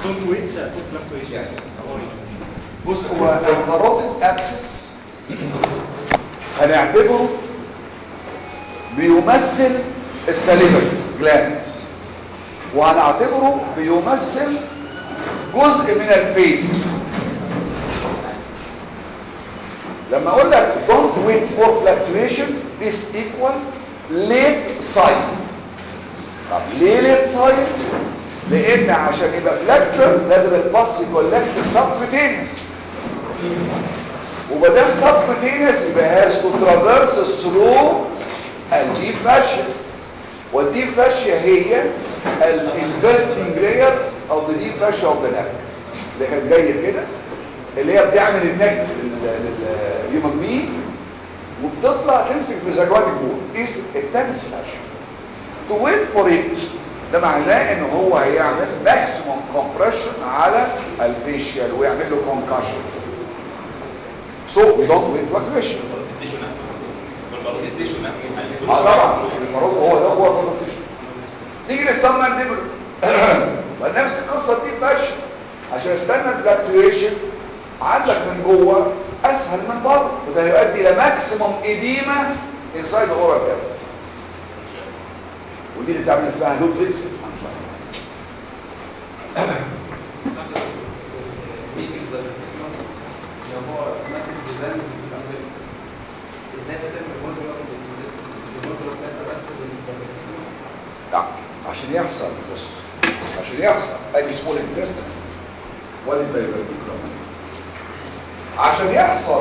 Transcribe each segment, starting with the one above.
don't wait uh, for fluctuation. Yes. بص هو الباروتيد ابسس هنعتبره بيمثل السليفري جلانس وهنعتبره بيمثل جزء من الفيس لما اقول لك don't wait for fluctuation this equal late sign طب ليه late sign لان عشان يبقى فلاكتشر لازم الباس يكولكت سبكوتينيوس ومادام سبكوتينيوس يبقى هاز تو ترافيرس ثرو الديب فاشيا والديب فاشيا هي الانفستنج لاير او ذا ديب فاشيا اوف ذا نك اللي كانت جايه كده اللي هي بتعمل النك للهيومن بي وبتطلع تمسك في زجواتك بول از التنس فاشيا تو ويت فور ات ده معناه ان هو هيعمل ماكسيموم كومبريشن على الفيشيال ويعمل له كونكشن سو وي دونت ويت فلكتويشن التيشو نفسه والبارود التيشو نفسه يعني اه طبعا المرض هو ده هو المرض التشو نيجي نستنى ندبله نفس القصه دي ماشي عشان استنى الفلكتويشن عندك من جوه اسهل من بره وده يؤدي الى ماكسيموم ايديما انسايد اورال كافيتي ودي اللي تعمل اسمها لودفيكس ان شاء الله لو هو ماسك الجبال ازاي هتعمل مودولاس المودولاس هيبقى بس للفيرتيكولوم لا عشان يحصل بص عشان يحصل ادي سمول انتستين وادي البريفرتيكولوم عشان يحصل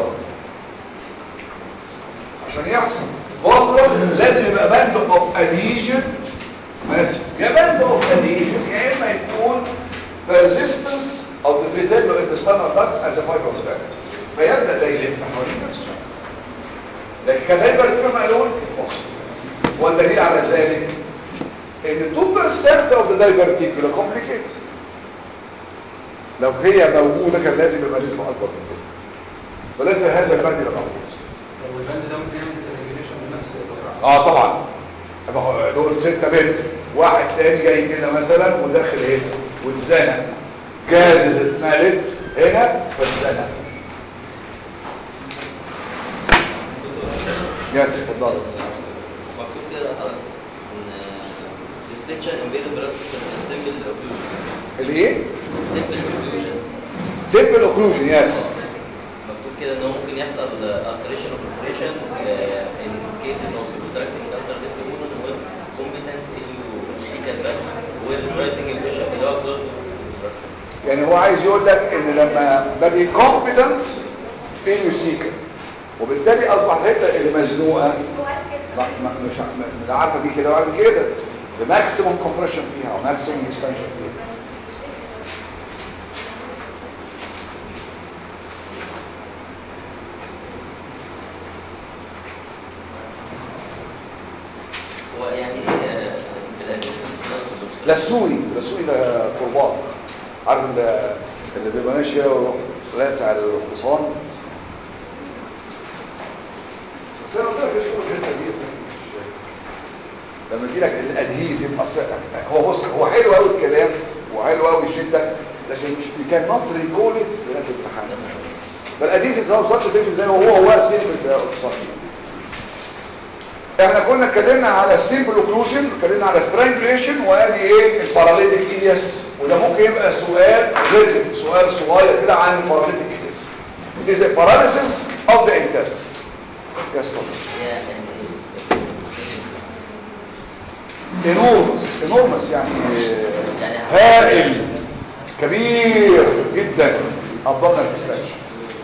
عشان يحصل فولبرس لازم يبقى باند اوف اديجن ماشي يا باند اوف اديجن يا اما يكون persistence of the vitello intestinal duct as a fibrous fat فيبدا ده يلف حوالين نفسه لكن كان هيبرتيكولوم مقلول impossible والدليل على ذلك ان 2% of the diverticular complicate لو هي موجودة كان لازم يبقى نسبة اكبر من كده فلازم هذا البند يبقى موجود لو البند ده ممكن يعمل ريجوليشن بنفسه يبقى اه طبعا يبقى هو دول 6 متر واحد تاني جاي كده مثلا وداخل هنا واتزنق جازز اتملت هنا فاتزنق يس اتفضل مكتوب كده حضرتك ان ديستنشن امبيدد بلاد سيمبل اوكلوجن الايه سيمبل اوكلوجن سيمبل اوكلوجن يس مكتوب كده ان هو ممكن يحصل ulceration of perforation in cases of obstructing cancer left colon with competent ileocecal band with rising impression اللي هو close obstruction يعني هو عايز يقول لك ان لما بدي كومبتنت انيوسيكا وبالتالي اصبح الحته اللي مزنوقه ما ما مش ع- لا عارفه دي كده ولا كده بماكسيموم كومبريشن فيها وماكسيموم اكستنشن فيها هو يعني ايه بالاساس لا السوري لا السوري ده قربان عارف ال- اللي بيبقى ماشي كده ويروح لاسع الحصان بس انا قلت لك ايش كل الحته دي مش- لما يجي لك الادهيزم اصل هو بص هو حلو قوي الكلام وحلو قوي الشده لكن you cannot recall it في الامتحان فالادهيزم ده بالظبط تكتب زي ما هو هو السيمبل الاقتصادي احنا كنا اتكلمنا على السيمبل اوكلوجن اتكلمنا على سترانجليشن وادي ايه الباراليتيك ايلياس وده ممكن يبقى سؤال ريتم سؤال صغير كده عن الباراليتيك ايلياس It is a paralysis of the intestine. Yes, Doctor. يعني enormous enormous يعني يعني هائل كبير جدا abdominal extension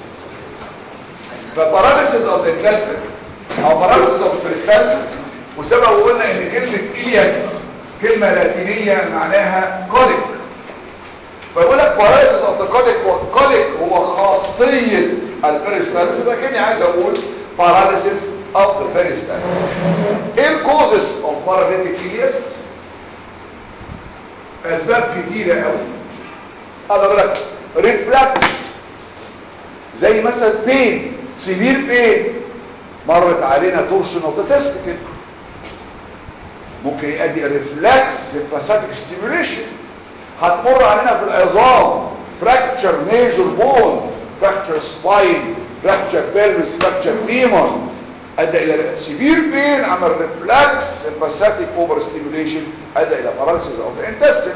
فباراليسيس اوف ذا intestine او باراليسيس اوف peristalsis وسبق وقلنا ان كلمه الياس كلمه لاتينيه معناها كوليك فيقول لك باراليسيس اوف ذا كوليك والكوليك هو خاصيه البيريستالسيس لكني عايز اقول باراليسيس اوف ذا peristalsis ايه الكوزس اوف باراليتيك الياس اسباب كتيره قوي اقدر اقول لك ريفلكس زي مثلا بين سيفير بين مرت علينا تورشن اوف ذا تستيكل ممكن يؤدي ريفلكس سيمباثيك ستيميوليشن هتمر علينا في العظام فراكتشر ميجور بون فراكتشر سباين فراكتشر بيلفس فراكتشر فيمر ادى الى سيفير بين عمل ريفلكس امباثيك اوفر ستيميوليشن ادى الى باراليسيس اوف ذا انتستين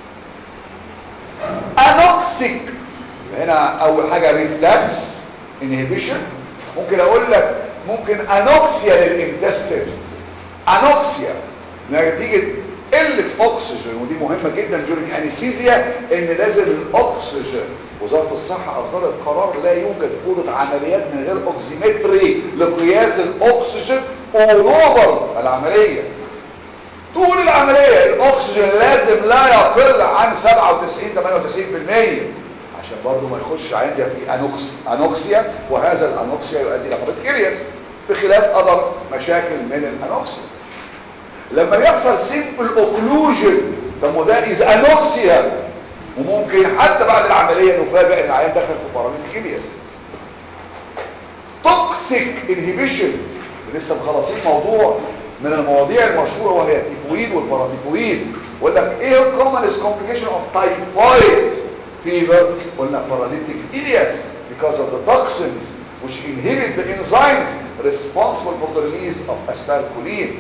انوكسيك هنا اول حاجه ريفلكس انهبيشن ممكن اقول لك ممكن انوكسيا للانتستين انوكسيا نتيجه قله اكسجين ودي مهمه جدا جورج انستيزيا ان لازم الاكسجين وزاره الصحه اصدرت قرار لا يوجد اوضه عمليات من غير اوكسيمتري لقياس الاكسجين اوفر العمليه طول العمليه الاكسجين لازم لا يقل عن 97 98% عشان برضو ما يخش عندي في أنوكس انوكسيا وهذا الانوكسيا يؤدي الى بارتكيرياس بخلاف اضر مشاكل من الانوكسيا لما يحصل سيمبل اوكلوجن طب وده از انوكسيا وممكن حتى بعد العمليه نفاجئ ان العيان دخل في باراليتيكيلياس توكسيك انهبيشن لسه مخلصين موضوع من المواضيع المشهوره وهي التيفويد والباراتيفويد ويقول لك ايه الكومنست كومبليكيشن اوف تايفويد fever قلنا paralytic ileus because of the toxins which inhibit the enzymes responsible for the release of acetylcholine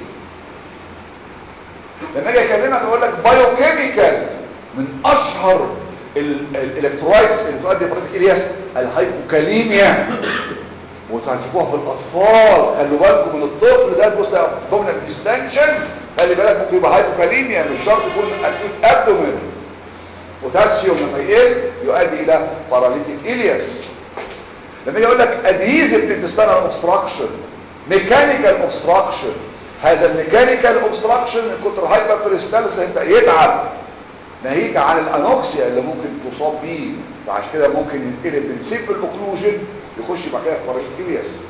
لما اجي اكلمك اقول لك بايوكيميكال من اشهر الالكترولايتس اللي تؤدي لباراليتيك الياس الهايبوكاليميا وانتوا هتشوفوها في الاطفال خلوا بالكم من الطفل ده تبص ابدومينال ديستنشن خلي بالك ممكن يبقى هايبوكاليميا مش شرط يكون اكيوت ابدومين بوتاسيوم لما يقل يؤدي الى باراليتيك الياس لما يقول لك ادهيزيف انتستينال اوبستراكشن ميكانيكال اوبستراكشن هذا الميكانيكال اوبستراكشن من كتر هايبر بريستالس هيبدا يتعب ناهيك عن الانوكسيا اللي ممكن تصاب بيه وعشان كده ممكن ينقلب من سيمبل اوكلوجن يخش بعد كده في باراليتيك الياس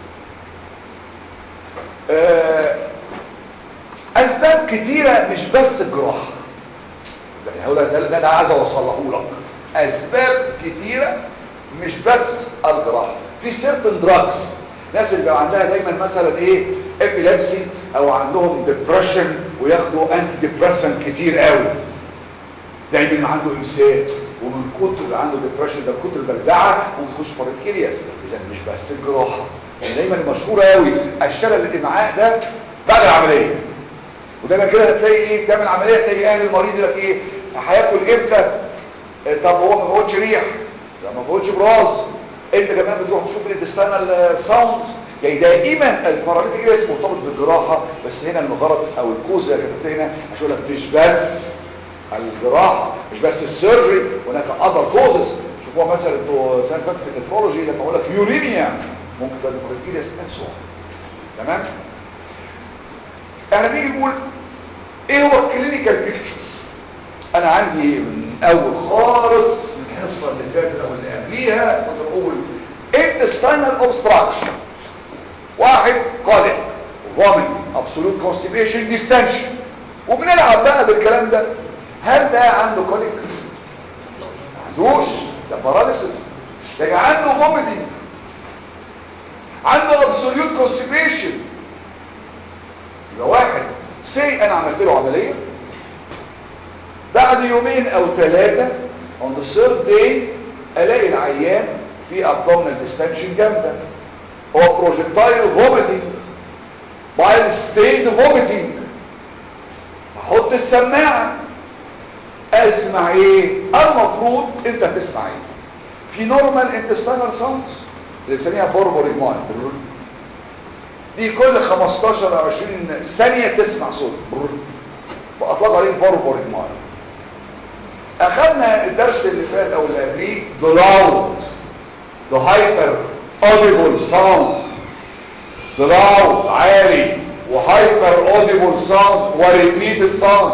اسباب كتيره مش بس الجراحه يعني هو ده ده انا عايز اوصله لك اسباب كتيره مش بس الجراحه في سيرتن دراجز ناس اللي بيبقى عندها دايما مثلا ايه ابيلابسي او عندهم ديبريشن وياخدوا انتي ديبريسنت كتير قوي دايما عنده امساك ومن كتر عنده ديبريشن ده كتر البلدعه ممكن يخش بارتكيلياس اذا مش بس الجراحه يعني دايما مشهوره قوي الشلل الامعاء ده بعد العمليه ودايما كده هتلاقي ايه تعمل عمليه تلاقي اهل المريض يقول لك ايه هياكل امتى طب هو ما بيقولش ريح ما بيقولش براز انت كمان بتروح تشوف الانتستينال ساوندز يعني دائما الباراليتيك الياس مرتبط بالجراحه بس هنا المغرض او الكوزه كتبت هنا عشان لك مش بس الجراحه مش بس السيرجري هناك اذر كوزز شوفوها مثلا انتوا سنه فاتت في النفرولوجي لما اقول لك يوريميا ممكن ده الباراليتيك الياس نفسه تمام احنا بنيجي نقول ايه هو الكلينيكال بيكتشر انا عندي من اول خالص من الحصه اللي فاتت او اللي قبليها كنت بقول intestinal obstruction واحد قلق vomiting absolute constipation distension وبنلعب بقى بالكلام ده هل ده عنده كوليك ما عندوش ده باراليسيس ده عنده vomiting عنده absolute constipation يبقى واحد سي انا عملت له عمليه بعد يومين او ثلاثه on the third day الاقي العيان في abdominal distension جامده هو projectile vomiting bile stained vomiting احط السماعه اسمع ايه المفروض انت تسمع ايه في نورمال intestinal sounds اللي بنسميها بوربوري ماين دي كل 15 او 20 ثانيه تسمع صوت واطلق عليه بوربوري ماين اخذنا الدرس اللي فات او اللي قبليه the loud the hyper audible sound the loud عالي وهايبر audible sound وريبيتد sound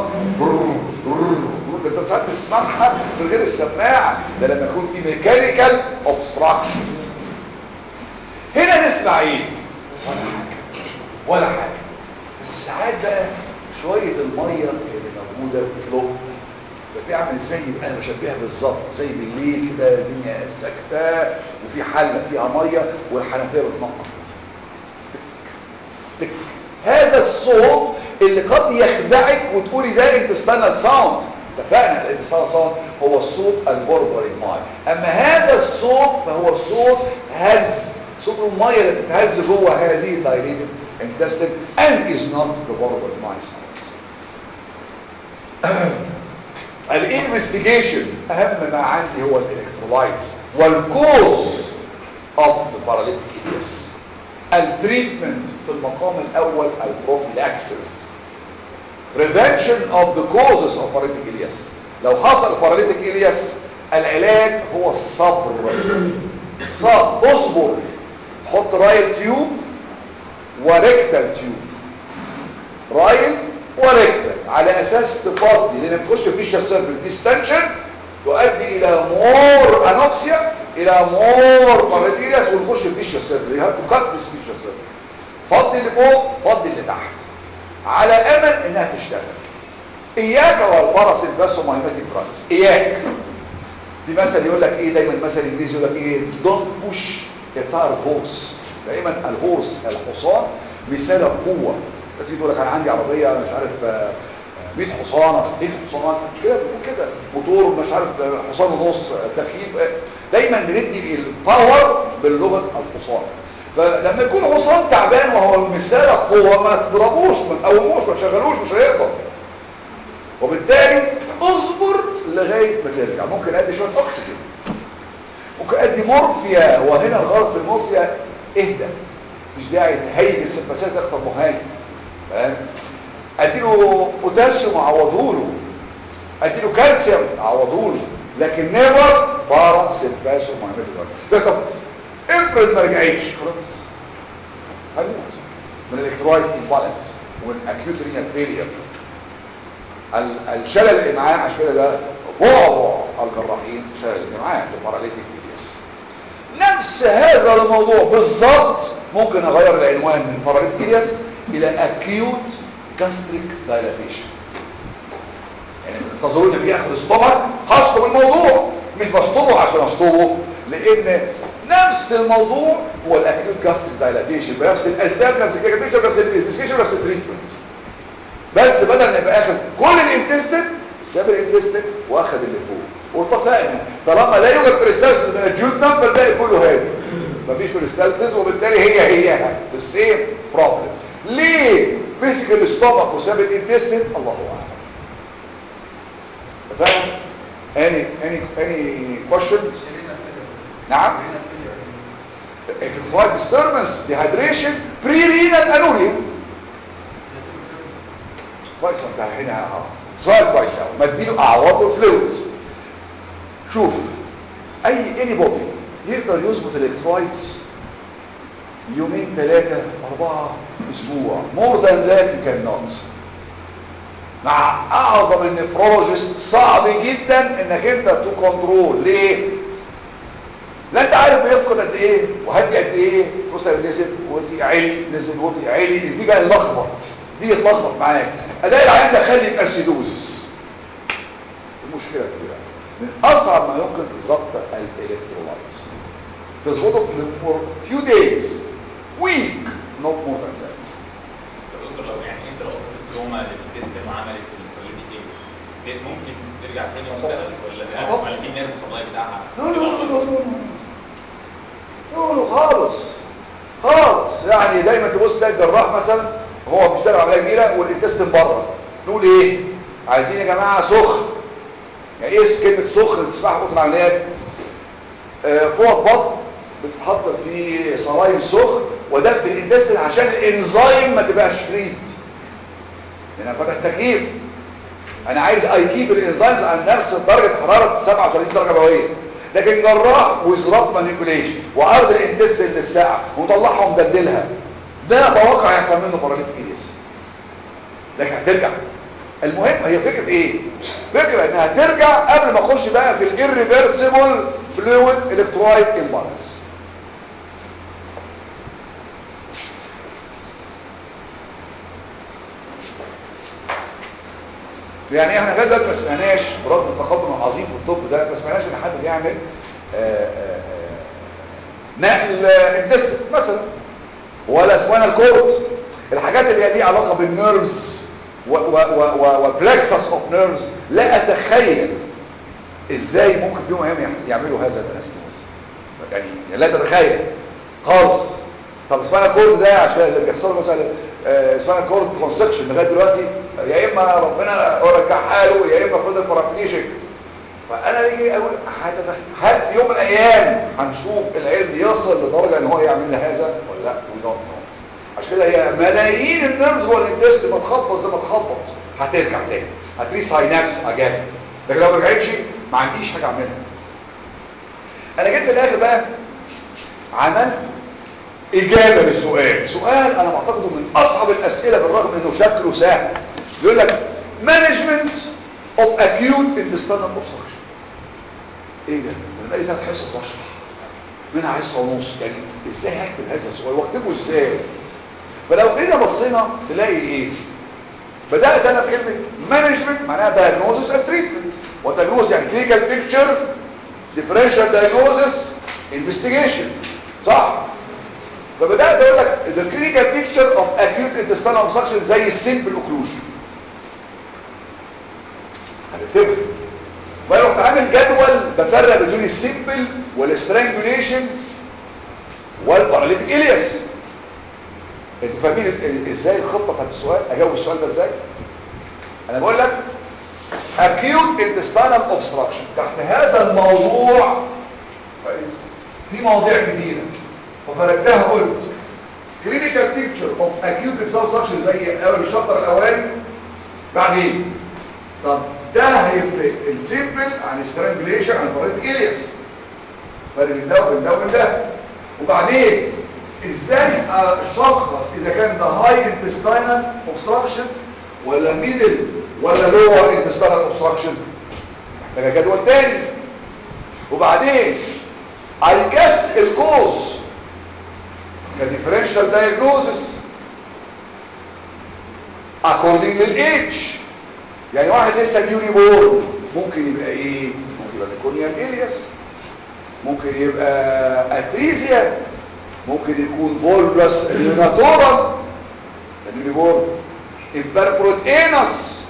ده انت ساعات تسمعها من غير السماعه ده لما يكون في ميكانيكال اوبستراكشن هنا نسمع ايه ولا حاجه ولا حاجه بس ساعات بقى شويه الميه اللي موجوده بتلق بتعمل زي انا بشبهها بالظبط زي بالليل كده الدنيا ساكته وفي حله فيها ميه والحنفيه بتنقط تك تك هذا الصوت اللي قد يخدعك وتقولي ده انتستانال ساوند اتفقنا لان الصلصال هو الصوت البربري الماء اما هذا الصوت فهو صوت هز صوت الميه اللي بتتهز جوه هذه الدايليتد intestine and is not the borbori my sounds الانفستيجيشن اهم ما عندي هو الالكترولايتس والكوز اوف ذا باراليتيك الياس التريتمنت في المقام الاول البروفيلاكسس prevention of the causes of paralytic ileus لو حصل paralytic ileus العلاج هو الصبر صبر اصبر حط رايل تيوب وريكتال تيوب رايل وريكتال على اساس تفضي لان بتخش في فيشا سيرفل ديستنشن تؤدي الى مور انوكسيا الى مور باراليتيرياس ونخش في فيشا سيرفل يو هاف تو كات ذيس فيشا سيرفل فضي اللي فوق فضي اللي تحت على امل انها تشتغل اياك والبرص الباسو مايماتيك برايس اياك في مثل يقول لك ايه دايما مثل انجليزي يقول لك ايه دونت بوش تار هورس دايما الهورس الحصان مثال القوه تيجي تقول لك انا عندي عربيه مش عارف آه، 100 حصان 100 حصان مش كده بنقول كده موتور مش عارف آه، حصان ونص آه، تكييف آه، دايما بندي الباور باللغه الحصان فلما يكون حصان تعبان وهو مثال القوه ما تضربوش ما تقوموش ما تشغلوش مش هيقدر وبالتالي اصبر لغايه ما ترجع ممكن ادي شويه اكسجين ممكن ادي مورفيا وهنا الغرض في المورفيا اهدى مش داعي تهيج السمباسات اكتر مهاجم فاهم اديله بوتاسيوم اعوضه اديله كالسيوم اعوضه لكن نيفر بارا سمباسيوم معمل ده طب افرض ما رجعتش خلاص هنموت من الالكترولايت امبالانس ومن اكيوت رينال فيلير الشلل الامعاء عشان كده ده بعبع الجراحين شلل الامعاء الباراليتيك ايديس نفس هذا الموضوع بالظبط ممكن اغير العنوان من باراليتيك ايديس الى اكيوت جاستريك دايلاتيشن يعني تظنون ان بيجي اخد السtomach هشطب الموضوع مش بشطبه عشان اشطبه لان نفس الموضوع هو الاكيوت جاستريك دايلاتيشن بنفس الاسباب نفس الكاتيشن نفس الانفستيجيشن نفس التريتمنت بس بدل ما يبقى اخد كل الانتستين ساب الانتستين واخد اللي فوق واتفقنا طالما لا يوجد بريستالسيس من الجيوتنم فالباقي كله هادي مفيش بريستالسيس وبالتالي هي هي السيم بروبلم ليه مسك الاستومك وساب الانتستين الله اعلم فاهم any any any questions نعم electrolyte disturbance dehydration pre-renal anuria كويس ما انت هنا اه سؤال كويس قوي ما اديله اعواض وفلويدز شوف اي اني بودي يقدر يظبط الالكترولايتس يومين ثلاثة أربعة أسبوع more than that you cannot مع أعظم النفرولوجيست صعب جدا إنك أنت تو كنترول ليه؟ لا أنت عارف بيفقد قد إيه وهدي قد إيه كوستا نزل ودي عالي نزل ودي عالي دي بقى يلخبط دي يتلخبط معاك ألاقي العين ده خلي أسيدوزس المشكلة كبيرة من أصعب ما يمكن ضبط الإلكترولايتس تظبطه for few days week not more than that دكتور لو يعني انت لو قلت التروما للتست وعملت البوليتيك ايجز ممكن ترجع تاني وتشتغل ولا طبعا. ولا في نيرف سبلاي بتاعها لا لا لا لا لا لا لا خالص خالص يعني دايما تبص تلاقي الجراح مثلا هو بيشتغل عمليه كبيره والانتستين بره نقول ايه عايزين يا جماعه سخن يعني ايه كلمه سخن تسمعها في اوضه العمليات آه، فوق بطن بتتحط في صلاين سخن وده في الانتستين عشان الانزيم ما تبقاش فريزد لان انا فاتح تكييف انا عايز ايكيب الانزيمز عن نفس درجه حراره 37 درجه مئويه لكن جراح وزراط مانيبيوليشن وعرض الانتستين للساعه وطلعها ومدلدلها ده اتوقع هيحصل منه باراليتيك ايديس لكن هترجع المهم هي فكره ايه فكره انها ترجع قبل ما اخش بقى في الirreversible fluid electrolyte imbalance يعني احنا لغايه دلوقتي ما سمعناش برغم التقدم العظيم في الطب ده ما سمعناش ان حد بيعمل آه، آه، آه، نقل انتست مثلا ولا سباينال كورد الحاجات اللي هي ليها علاقه بالنيرفز وبلكسس اوف نيرفز لا اتخيل ازاي ممكن في يوم من الايام يعملوا هذا الانستموس يعني لا تتخيل خالص طب اسمها كورد ده عشان اللي بيحصل مثلا آه، اسمها كورد كونستكشن لغايه دلوقتي يا اما ربنا رجعها له يا اما فضل بارابليجيك فانا نيجي اقول هتتخ- هل في يوم من الايام هنشوف العلم يصل لدرجه ان هو يعمل هذا ولا لا وي دونت نو عشان كده هي ملايين النيرفز جوه الانتست ما تخبط زي ما تخبط هترجع تاني هتري ساينابس اجان لكن لو ما رجعتش ما عنديش حاجه اعملها انا جيت في الاخر بقى عملت اجابه للسؤال سؤال انا بعتقده من اصعب الاسئله بالرغم انه شكله سهل يقول لك مانجمنت اوف اكيوت intestinal obstruction ايه ده انا بقالي ثلاث حصص بشرح منها حصه ونص يعني ازاي هكتب هذا السؤال واكتبه ازاي فلو جينا بصينا تلاقي ايه بدات انا بكلمه مانجمنت معناها diagnosis and treatment وتجنوز يعني clinical picture differential diagnosis investigation صح فبدات اقول لك the clinical picture of acute intestinal obstruction زي السيمبل occlusion هنكتبها فرحت عامل جدول بفرق بين السيمبل والسترانجوليشن والباراليتيك الياس انتوا فاهمين ال- ازاي الخطه بتاعت السؤال اجاوب السؤال ده ازاي انا بقول لك acute intestinal obstruction تحت هذا الموضوع كويس في مواضيع كتيره ففرقتها قلت clinical picture of acute intestinal obstruction زي اول الشابتر الاولاني بعدين طب ده هيفرق السيمبل عن strangulation عن باراليتيك الياس فرق بين ده وبين ده وبين ده وبعدين ازاي اشخص اذا كان ده هاي intestinal obstruction ولا ميدل ولا لور intestinal obstruction محتاجه جدول تاني وبعدين الجس الكوز كديفرنشال دايجنوزس according للايدج يعني واحد لسه نيوري بورن ممكن يبقى ايه ممكن يبقى ميكونيال الياس ممكن يبقى اتريزيا ممكن يكون فولبلس ريناتورا النيوري بورن امبرفروت انس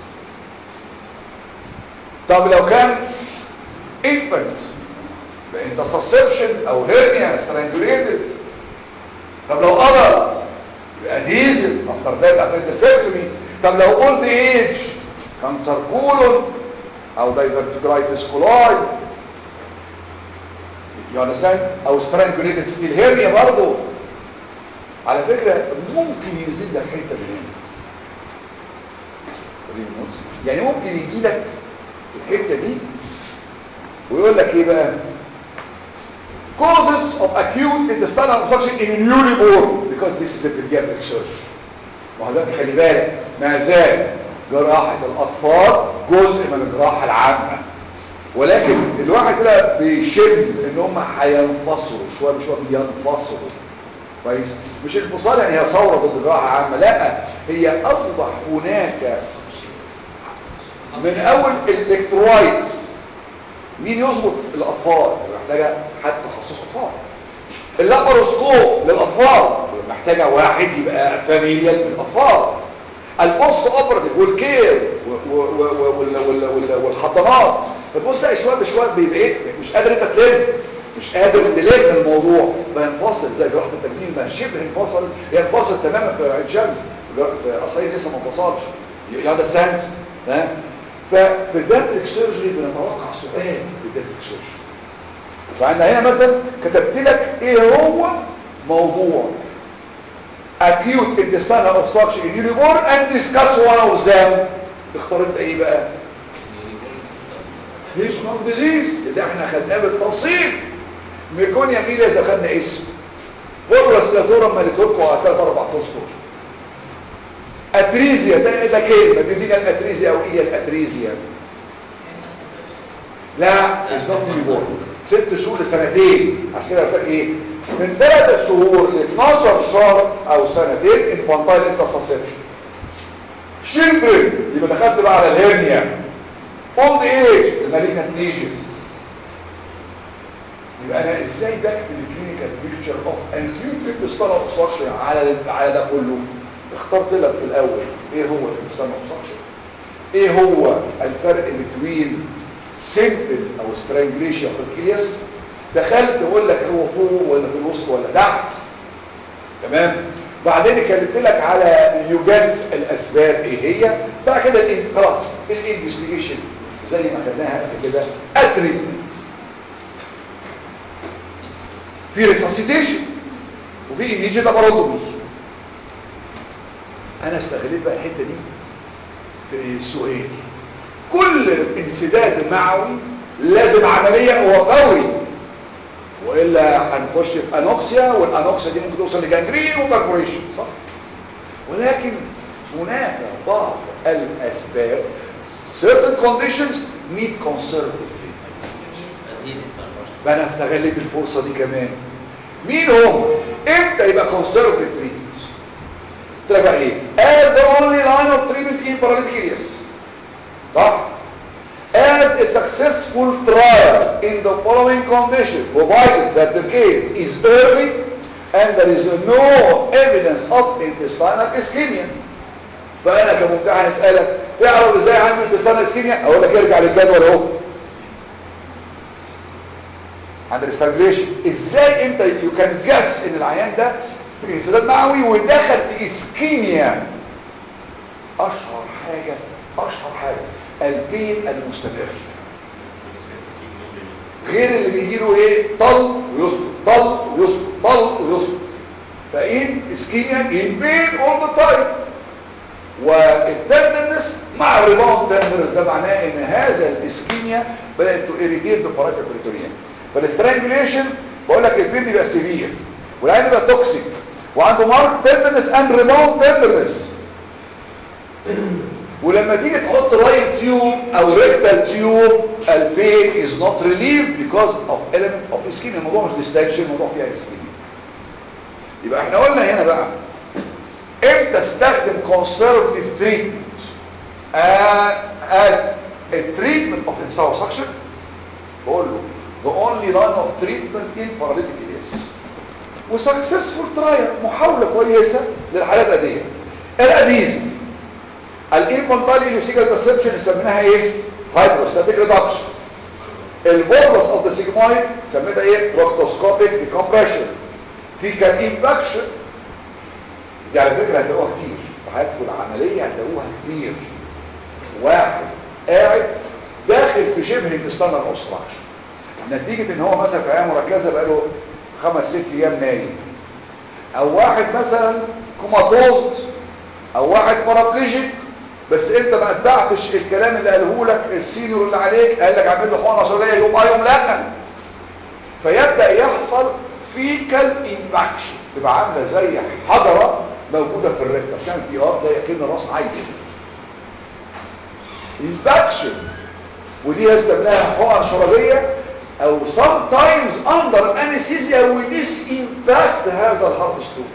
طب لو كان infant يبقى انتصسبشن او هيرنيا سترانجوليتد طب لو adult يبقى ديزل افتر ذات appendectomy طب لو اولد ايج كانسر كولون او دايفرتيكولايتس كولاي يو اندرستاند او سترانجوليتد ستيل هيرنيا برضه على فكره ممكن ينزل لك حته من هنا ريموس. يعني ممكن يجي لك الحته دي ويقول لك ايه بقى causes of acute intestinal obstruction in a newly born because this is a pediatric surgery ما هو دلوقتي خلي بالك ما زال جراحة الأطفال جزء من الجراحة العامة ولكن الواحد كده بيشم ان هم هينفصلوا شويه بشويه بينفصلوا كويس مش انفصال يعني هي ثوره ضد جراحه عامه لا هي اصبح هناك من اول الالكترولايت مين يظبط الاطفال محتاجه حد تخصص اطفال اللاباروسكوب للاطفال محتاجه واحد يبقى فاميليال للاطفال البوست اوبراتيف والكير و- و- و- وال- وال- وال- والحضانات تبص تلاقي شويه بشويه بيبقى مش قادر انت تلم مش قادر تلم الموضوع فينفصل زي جراحه التجميل ما شبه انفصل ينفصل تماما في عين شمس في اسرائيل لسه ما انفصلش يا ده سنت تمام فبالداتريك سيرجري بنتوقع سؤال بالداتريك سيرجري فعندنا هنا مثلا كتبت لك ايه هو موضوع acute intestinal obstruction in newborn and discuss one of them تختار انت ايه بقى ليش نوع ديزيز اللي احنا خدناه بالتفصيل ميكونيا ميليس ده خدنا اسم فورس لاتورا ماليتوركو ثلاث اربع اسطر اتريزيا ده ده كلمه بيدينا الاتريزيا او ايه الاتريزيا لا از نوت نيو ست شهور لسنتين عشان كده قلت لك ايه من ثلاث شهور ل 12 شهر او سنتين انفانتايل انتصسبشن شيلدرن يبقى دخلت بقى على الهرنيا اولد ايج المالينت ليجن يبقى انا ازاي بكتب الكلينيكال بيكتشر اوف اكيوت انتستينال اوبستراكشن على على ده كله اخترت لك في الاول ايه هو الانسان اوبسكشن ايه هو الفرق بين سيمبل او سترانجليشن في الكليس دخلت اقول لك هو فوق ولا في الوسط ولا تحت تمام بعدين اتكلمت لك على يجاز الاسباب ايه هي بعد كده الإن- خلاص الانفستيجيشن زي ما خدناها قبل كده التريتمنت في ريساسيتيشن وفي ايميجيت اباراتومي انا استغليت بقى الحته دي في سؤال كل انسداد معوي لازم عمليه وفوري والا هنخش في انوكسيا والانوكسيا دي ممكن توصل لجانجرين وبربوريشن صح ولكن هناك بعض الاسباب certain conditions need conservative treatment فانا استغلت الفرصه دي كمان مين هم امتى يبقى conservative treatment تبقى ايه as the only line of treatment in paralytic areas صح as a successful trial in the following condition provided that the case is early and there is no evidence of intestinal ischemia فانا كممتحن اسالك تعرف ازاي عندي intestinal ischemia اقول لك ارجع للجدول اهو عند الاسترجليشن ازاي انت يو كان جس ان العيان ده في انسداد معوي ودخل في اسكيميا اشهر حاجه اشهر حاجه البين المستمر غير اللي بيجي له ايه طل ويسكت طل ويسكت طل ويسكت فاين اسكيميا ان بين اول ذا تايم والتندرنس مع الريباوند تندرنس ده معناه ان هذا الاسكيميا بدات تيريتيت ذا بارايتال بريتوريان فالاسترانجوليشن بقول لك البين بيبقى سيفير والعين بيبقى توكسيك وعنده مارك تندرنس اند ريباوند تندرنس ولما تيجي تحط رايل تيوب او ريكتال تيوب البين is not relieved because of element of ischemia الموضوع مش ديستاكشن الموضوع فيها ischemia يبقى احنا قلنا هنا بقى امتى استخدم conservative treatment uh, as a treatment of insuffisance بقول له the only line of treatment in paralytic areas وسكسسفول ترايل محاولة كويسة للحالات الأدية الأديزي الانفانتايل انيوسيكال بيرسبشن سميناها ايه هايدروستاتيك ريدكشن البولس اوف ذا سيجمويد سميتها ايه بروكتوسكوبيك ديكمبريشن في كان امباكشن دي على فكره هتلاقوها كتير في حياتكم العمليه هتلاقوها كتير واحد قاعد داخل في شبه الاستنر اوستراكشن نتيجه ان هو مثلا في عيان مركزه بقاله خمس ست ايام نايم او واحد مثلا كوماتوز او واحد بارابليجيك بس انت ما اتبعتش الكلام اللي قاله لك السينيور اللي عليك قال لك اعمل له حقنه عشريه يوم اه يوم لا فيبدا يحصل فيكال امباكشن تبقى عامله زي حجره موجوده في الركبه بتعمل بي ار تلاقي كأن راس عيل امباكشن ودي استخدمناها حقن شرجيه او sometimes under anesthesia with this impact هذا الهارد ستوك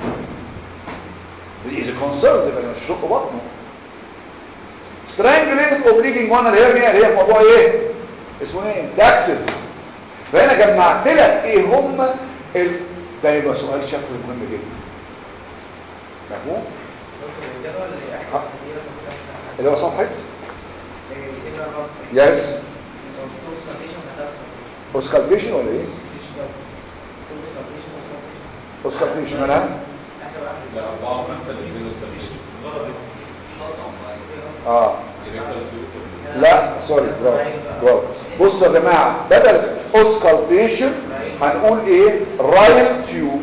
is a conservative انا مش شق بطنه strangulated oblique inguinal hernia اللي هي موضوع ايه اسمه ايه تاكسس فهنا جمعت لك ايه هم ال... ده يبقى سؤال شكله مهم جدا مفهوم اللي هو صفحه يس اوسكالتيشن ولا ايه اوسكالتيشن مالها لا أربعة وخمسة اللي بين الستابيشن اه لا سوري برافو برافو بصوا يا جماعه بدل اوسكالتيشن هنقول ايه رايل تيوب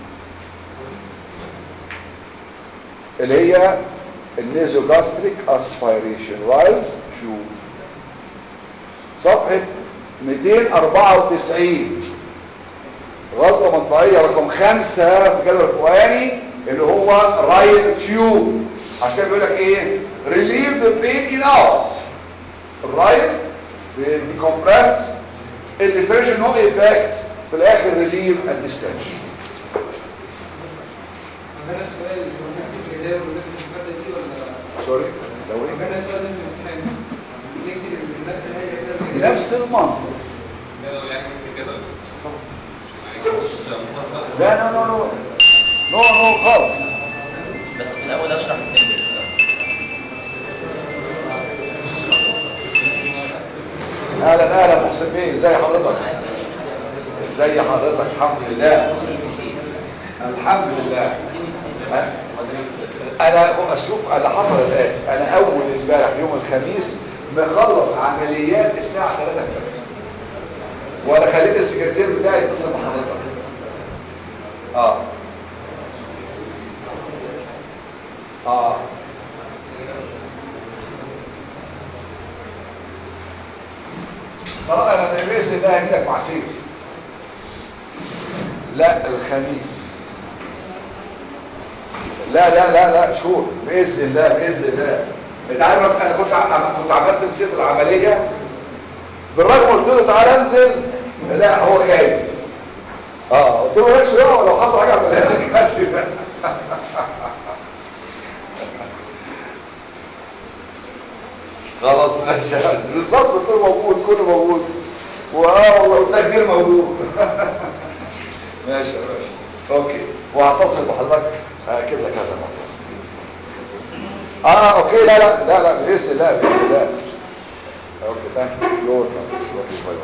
اللي هي النيزوجاستريك اسبيريشن رايل تيوب صفحه 294 غلطه مطبعيه رقم خمسة في الجدول الفوقاني اللي هو رايل تيوب عشان كده بيقول لك ايه relieve the pain in hours الرايل بيكمبرس الديستنشن نو ايفكت في الاخر relieve الديستنشن عندنا سؤال هو نكتب في الهدايا ونكتب في الفردة دي ولا سوري لو ايه عندنا السؤال ده في الامتحان نكتب نفس الهدايا كده نفس المنطق لا لو يعني انت كده معلش مش مفصل لا لا لا لا نو نو خالص بس في الاول اشرح السيمبل اهلا اهلا محسن بيه ازي حضرتك ازي حضرتك الحمد لله الحمد لله ها؟ انا اشوف اللي حصل الاتي انا اول امبارح يوم الخميس مخلص عمليات الساعه 3 الفجر وانا خليت السكرتير بتاعي يتصل بحضرتك اه اه خلاص انا باذن الله هجيلك مع سيف لا الخميس لا لا لا لا شور باذن الله باذن الله انت عارف انا كنت ع- كنت عملت نسيت العمليه بالرغم قلت له تعالى انزل لا هو خايف اه قلت له مالكش دعوه لو حصل حاجه اعملها لك قال لي لا. خلاص ماشي بالظبط قلت له موجود كله موجود واه والله والتخدير موجود ماشي يا باشا اوكي وهتصل بحضرتك هاكد لك هذا الموضوع اه اوكي لا لا لا لا باذن الله باذن الله اوكي ثانك يو يور اوكي باي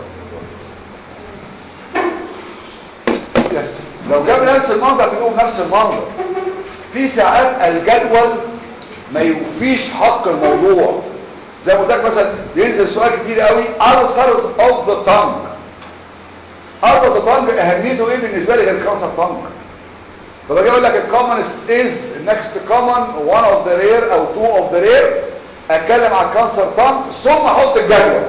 باي يس لو جاب نفس المنظر تجيبه بنفس المنظر في ساعات الجدول ما يوفيش حق الموضوع زي ما قلت لك مثلا بينزل سؤال كتير قوي ulcers of the tongue ulcers of the tongue اهميته ايه بالنسبه لي غير كانسر tongue فباجي اقول لك الكومنست از نكست كومن one of the rare او two of the rare اتكلم عن كانسر tongue ثم احط الجدول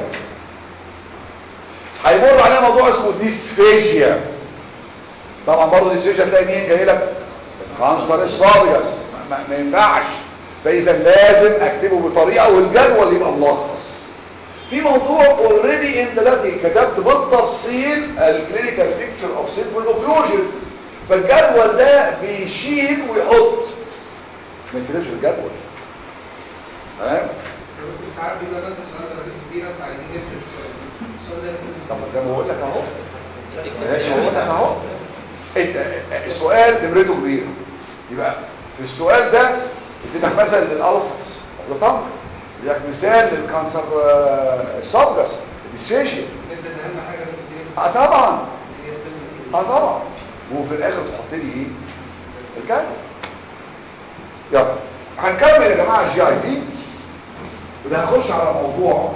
هيمر علينا موضوع اسمه ديسفيجيا طبعا برضه ديسفيجيا تلاقي مين جاي لك كانسر الصابيس ما, ما ينفعش فاذا لازم اكتبه بطريقه والجدول يبقى ملخص في موضوع اوريدي انت دلوقتي كتبت بالتفصيل الكلينيكال بيكتشر اوف سيمبل اوكلوجن فالجدول ده بيشيل ويحط ما يكتبش الجدول تمام ساعات بيبقى مثلا سؤال درجات كبيره فعايزين نفرد السؤال السؤال ده يكون طب ما زي ما بقول لك اهو ماشي بقول لك اهو انت السؤال نمرته كبيره يبقى في السؤال ده اديتك مثل للالسس ده طنج اديتك مثال للكانسر آه، السابجس الديسفيجيا نبدا اهم حاجه في الدنيا اه طبعا اللي هي سن اه طبعا وفي الاخر تحط لي ايه الجدول يلا هنكمل يا جماعه الجي اي تي وده هنخش على موضوع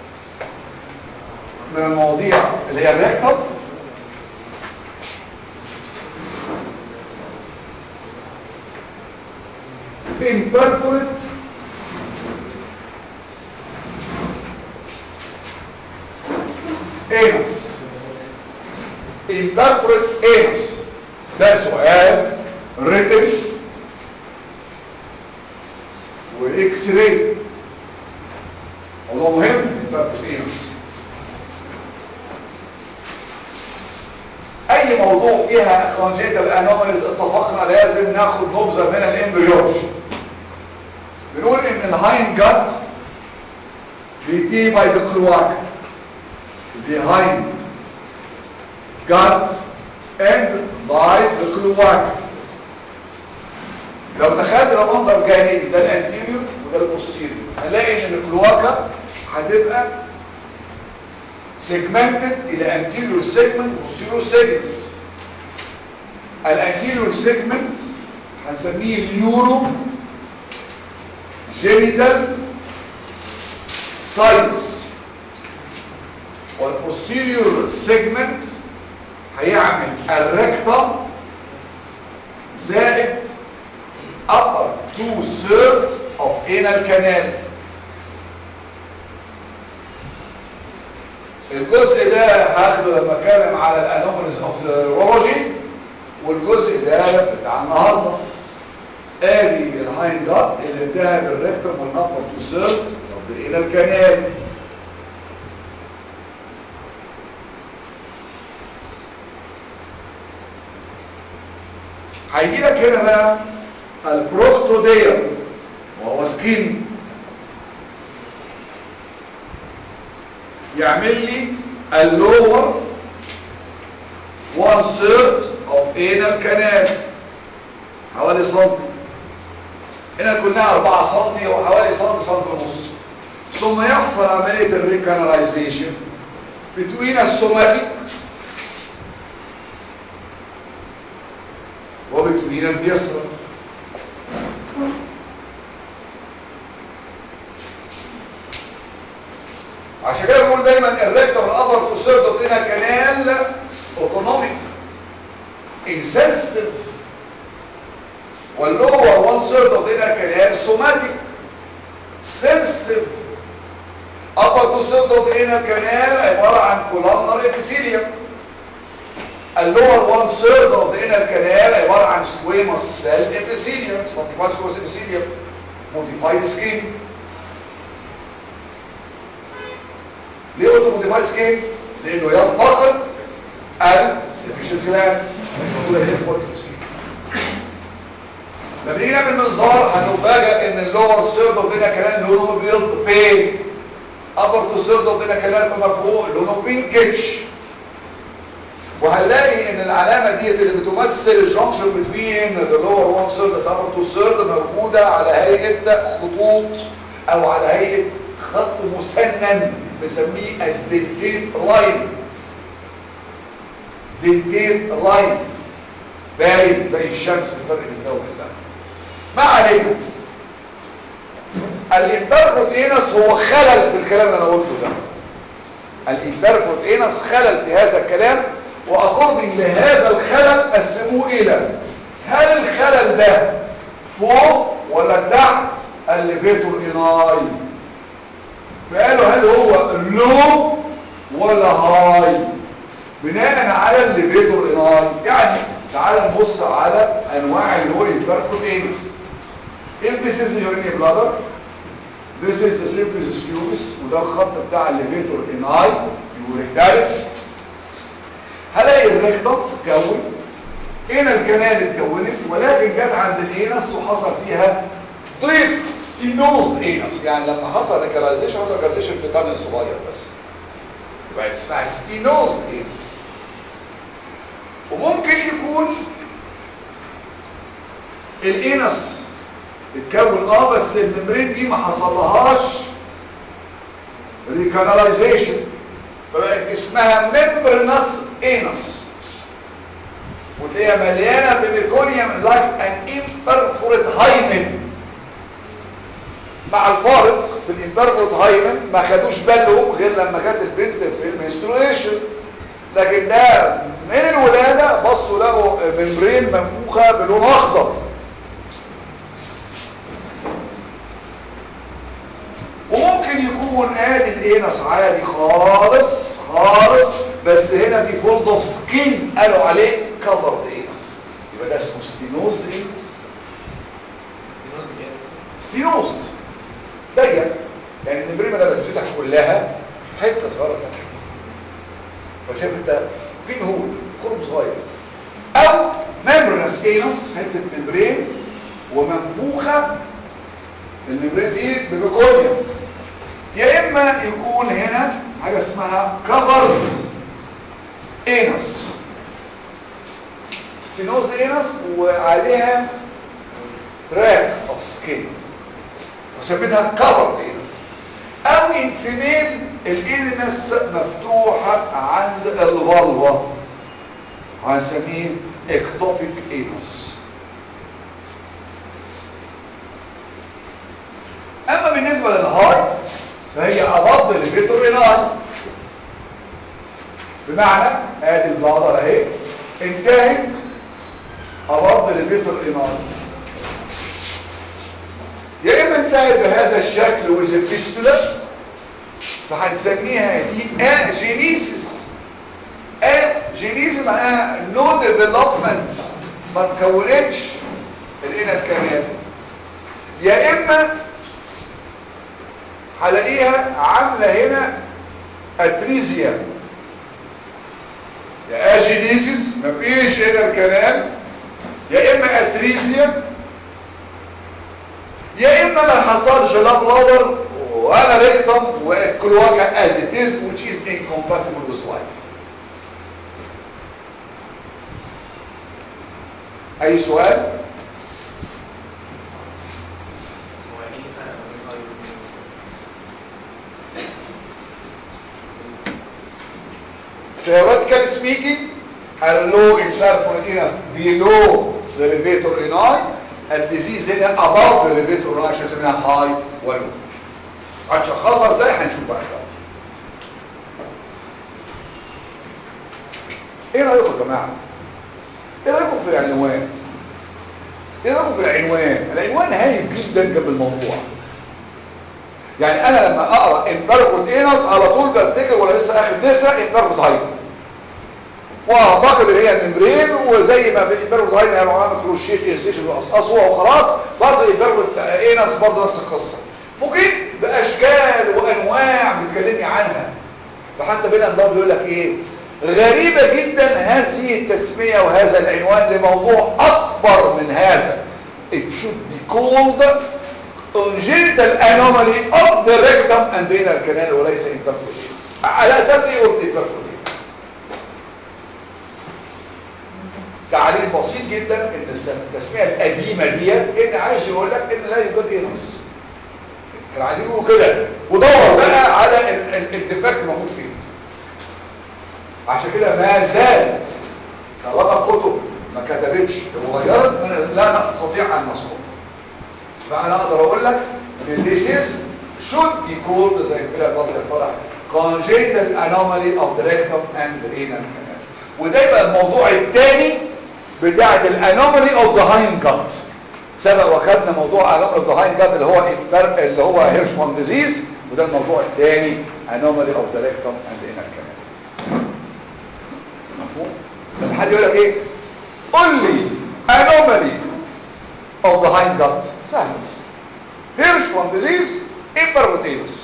من المواضيع اللي هي الريكتال imperforate anus imperforate anus ده سؤال written واكس راي موضوع مهم imperforate anus اي موضوع فيها congenital anomalies اتفقنا لازم ناخد نبذه من الامبريولوجي بنقول ان الهاين جات بينتهي باي بكلواك behind gut and by the cloaca لو تخيلت ده منظر جانبي ده الانتيريور وده البوستيريور هنلاقي ان الكلواكا هتبقى segmented الى anterior segment posterior segment الانتيريور segment هنسميه اليورو جينيتال ساينس والبوستيريور سيجمنت هيعمل الريكتم زائد upper two third of anal canal الجزء ده هاخده لما اتكلم على الانوماليز اوف urology والجزء ده بتاع النهارده ادي الهاين جات اللي انتهى بالريكتم والابر تو ثيرد اوف الانال كانال هيجي لك هنا بقى البروكتوديوم وهو سكين يعمل لي اللور 1 third of anal canal حوالي سنتي هنا كلها 4 سم وحوالي سم سم ونص ثم يحصل عملية الريكاناليزيشن between السوماتيك وبتوين الفيسرا عشان كده بقول دايما الريكتر الابر تو سيرد اوف هنا كانال اوتونوميك انسنسيتيف واللور 1 سيرد اوف هنا كانال سوماتيك سنسيتيف upper تو سيرد اوف هنا كانال عباره عن كولامنر ابيثيليوم اللور 1 ثيرد اوف ذا انر كانال عباره عن سكويموس سيل ابيثيليوم ستاتيفايد سكويموس ابيثيليوم موديفايد سكين ليه قلت موديفايد سكين لانه يلتقط السيرفيشس جلاند موجوده هنا في السكين لما نيجي نعمل منظار هنفاجئ ان اللور ثيرد اوف ذا كانال لونه ابيض بين ابر تو ثيرد اوف ذا كانال فما فوق لونه بينكش وهنلاقي ان العلامه ديت اللي بتمثل الجنكشن بين ذا لور 1 ثيرد ذا ابر 2 ثيرد موجوده على هيئه خطوط او على هيئه خط مسنن بنسميه الدنتيت لاين دنتيت لاين باين زي الشمس الفرق بين ده وده ما علينا الانتربروتينس هو خلل في الكلام اللي انا قلته ده الانتربروتينس خلل في هذا الكلام واكوردنج لهذا الخلل قسموه الى هل الخلل ده فوق ولا تحت الليفيتور اناي فقالوا هل هو لو ولا هاي بناء على الليفيتور اناي يعني تعال نبص على انواع اللو البركوتينس if this is urinary bladder this is the symphysis pubis وده الخط بتاع الليفيتور اناي يوريكتاليس هلاقي الريكتم اتكون هنا الكنال اتكونت ولكن جت عند الانس وحصل فيها ضيق ستينوز انس يعني لما حصل ريكاليزيشن حصل ريكاليزيشن في الطن الصغير بس يبقى اسمها ستينوز انس وممكن يكون الانس اتكون اه بس الممبرين دي ما حصلهاش ريكاناليزيشن فبقت اسمها ممبرنس انس وتلاقيها مليانه بميكونيوم لايك ان امبرفورت هايمن مع الفارق في الامبرفورت هايمن ما خدوش بالهم غير لما جت البنت في المنسترويشن لكن ده من الولاده بصوا لقوا ممبرين منفوخه بلون اخضر وممكن يكون ادي الانس عادي خالص خالص بس هنا في فولد اوف سكين قالوا عليه كفرد انس يبقى ده اسمه ستينوز انس ستينوست ضيق يعني الممبرين لما تتفتح كلها حته صغيره تحت فشايف انت بين هول خرم صغير او ممبرنس انس حته ممبرين ومنفوخه الممبرين دي بميكونيوم يا اما يكون هنا حاجه اسمها كفرد انس ستينوز انس وعليها تراك اوف سكين وسميتها كفرد انس او انفيميل الانس مفتوحه عند الفالفا هنسميه اكتوبيك انس اما بالنسبه للهاي فهي ابض للفيتورينال بمعنى ادي البلادر اهي انتهت ابض للفيتورينال يا اما انتهت بهذا الشكل ويز فيستولا فهنسميها دي اجينيسيس اجينيسيس معناها نو ديفلوبمنت ما تكونتش الانر كمان يا اما هلاقيها عامله هنا اتريزيا يا اجينيسيس مفيش هنا الكلام يا اما اتريزيا يا اما ما حصلش لا بلادر ولا ريكتم والكلواكا as it is which is incompatible with life اي سؤال theoretically speaking اللو interference below the levator ani الديزيز هنا above the levator ani عشان اسمها هاي ولو هنشخصها ازاي هنشوف بقى دلوقتي ايه رايكم يا جماعه ايه رايكم في العنوان ايه رايكم في العنوان العنوان هايف جدا جنب الموضوع يعني انا لما اقرا امبارجوت اينس على طول بفتكر ولا لسه اخد نسا امبارجوت هايب واعتقد ان هي الممبرين وزي ما في امبارجوت هايب يعني علامه كروشيت انسيشن وقصقصوها وخلاص برضه امبارجوت اينس برضه نفس القصه فوجئت باشكال وانواع بتكلمني عنها فحتى بين الضرب يقول لك ايه غريبة جدا هذه التسمية وهذا العنوان لموضوع أكبر من هذا It should be called congenital anomaly of the rectum and anal canal وليس imperfections على أساس ايه قلت imperfections تعليل بسيط جدا ان التسمية القديمة ديت ان عايز يقول لك ان لا يوجد ايرس كانوا عايزين يقولوا كده ودور بقى على الديفكت موجود فين عشان كده ما زال طالما الكتب ما كتبتش وغيرت لا نستطيع ان نصبر فانا اقدر اقول لك ان this is should be called زي ما قال الفضل الفرح congenital anomaly of the rectum and the anal canal وده يبقى الموضوع الثاني بتاعه الانومالي of the hind gut سبق واخدنا موضوع anomaly of the hind gut اللي هو اللي هو هيرشمان ديزيز وده الموضوع الثاني anomaly of the rectum and the anal canal مفهوم لما حد يقول لك ايه قول لي anomaly of the hind gut سهل Hirschsprung disease impervotatus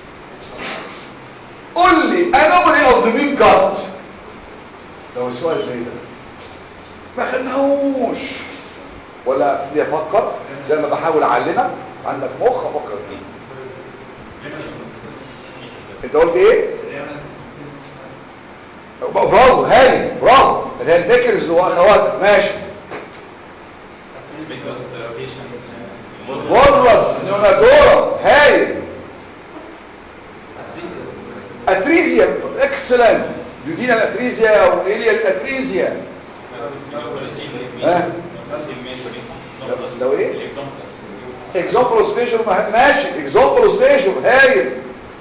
قول لي anomaly of the mid gut لو السؤال زي ده ما خدناهوش ولا دي افكر زي ما بحاول اعلمك عندك مخ افكر فيه انت قلت ايه برافو هاي برافو اللي هي البيكرز واخواتك ماشي بورس نيوناتورا هاي اتريزيا اكسلنت يودينا الاتريزيا او اليا الاتريزيا لو ايه اكزامبل سبيشال ماشي اكزامبل سبيشال هايل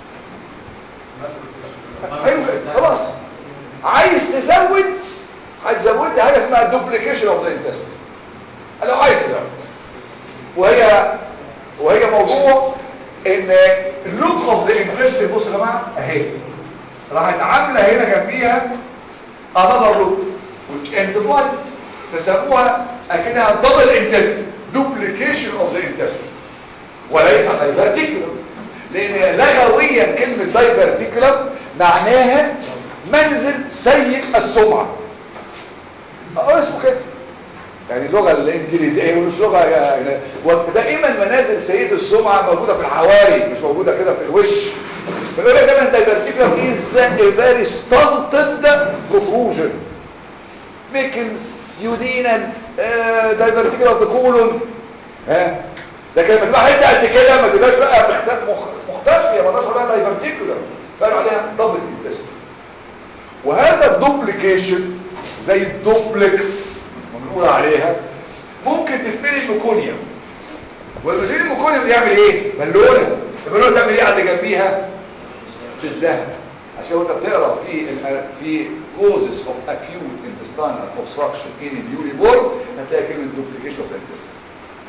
حلو خلاص عايز تزود هتزود لي حاجه اسمها دوبليكيشن اوف ذا انتستين لو عايز تزود وهي وهي موضوع ان اللوك اوف ذا انتستين بص يا جماعه اهي راحت عامله هنا جنبيها انذر لوك which امبلايد فسموها اكنها دبل انتستين دوبليكيشن اوف ذا انتستين وليس دايفرتيكولم لان لغويا كلمه دايفرتيكولم معناها منزل سيء السمعة اه اسمه كده يعني اللغة الانجليزية مش لغة يعني ودائما منازل سيئة السمعة موجودة في الحواري مش موجودة كده في الوش فيقول لك دايما diverticulum is a very stunted protrusion Mickens duodenal uh, diverticulum of the colon ها لكن لما تبقى حته قد كده ما تبقاش بقى مختفيه ما تبقاش بقى diverticulum قالوا عليها دبل انتستين وهذا الدوبليكيشن زي الدوبلكس ما بنقول عليها ممكن تفملي الميكونيوم والمدير الميكونيوم بيعمل ايه بالونه البالونه تعمل ايه على جنبيها سدها عشان وانت بتقرا في في causes of acute intestinal obstruction in the urine هتلاقي كلمه duplication of intestine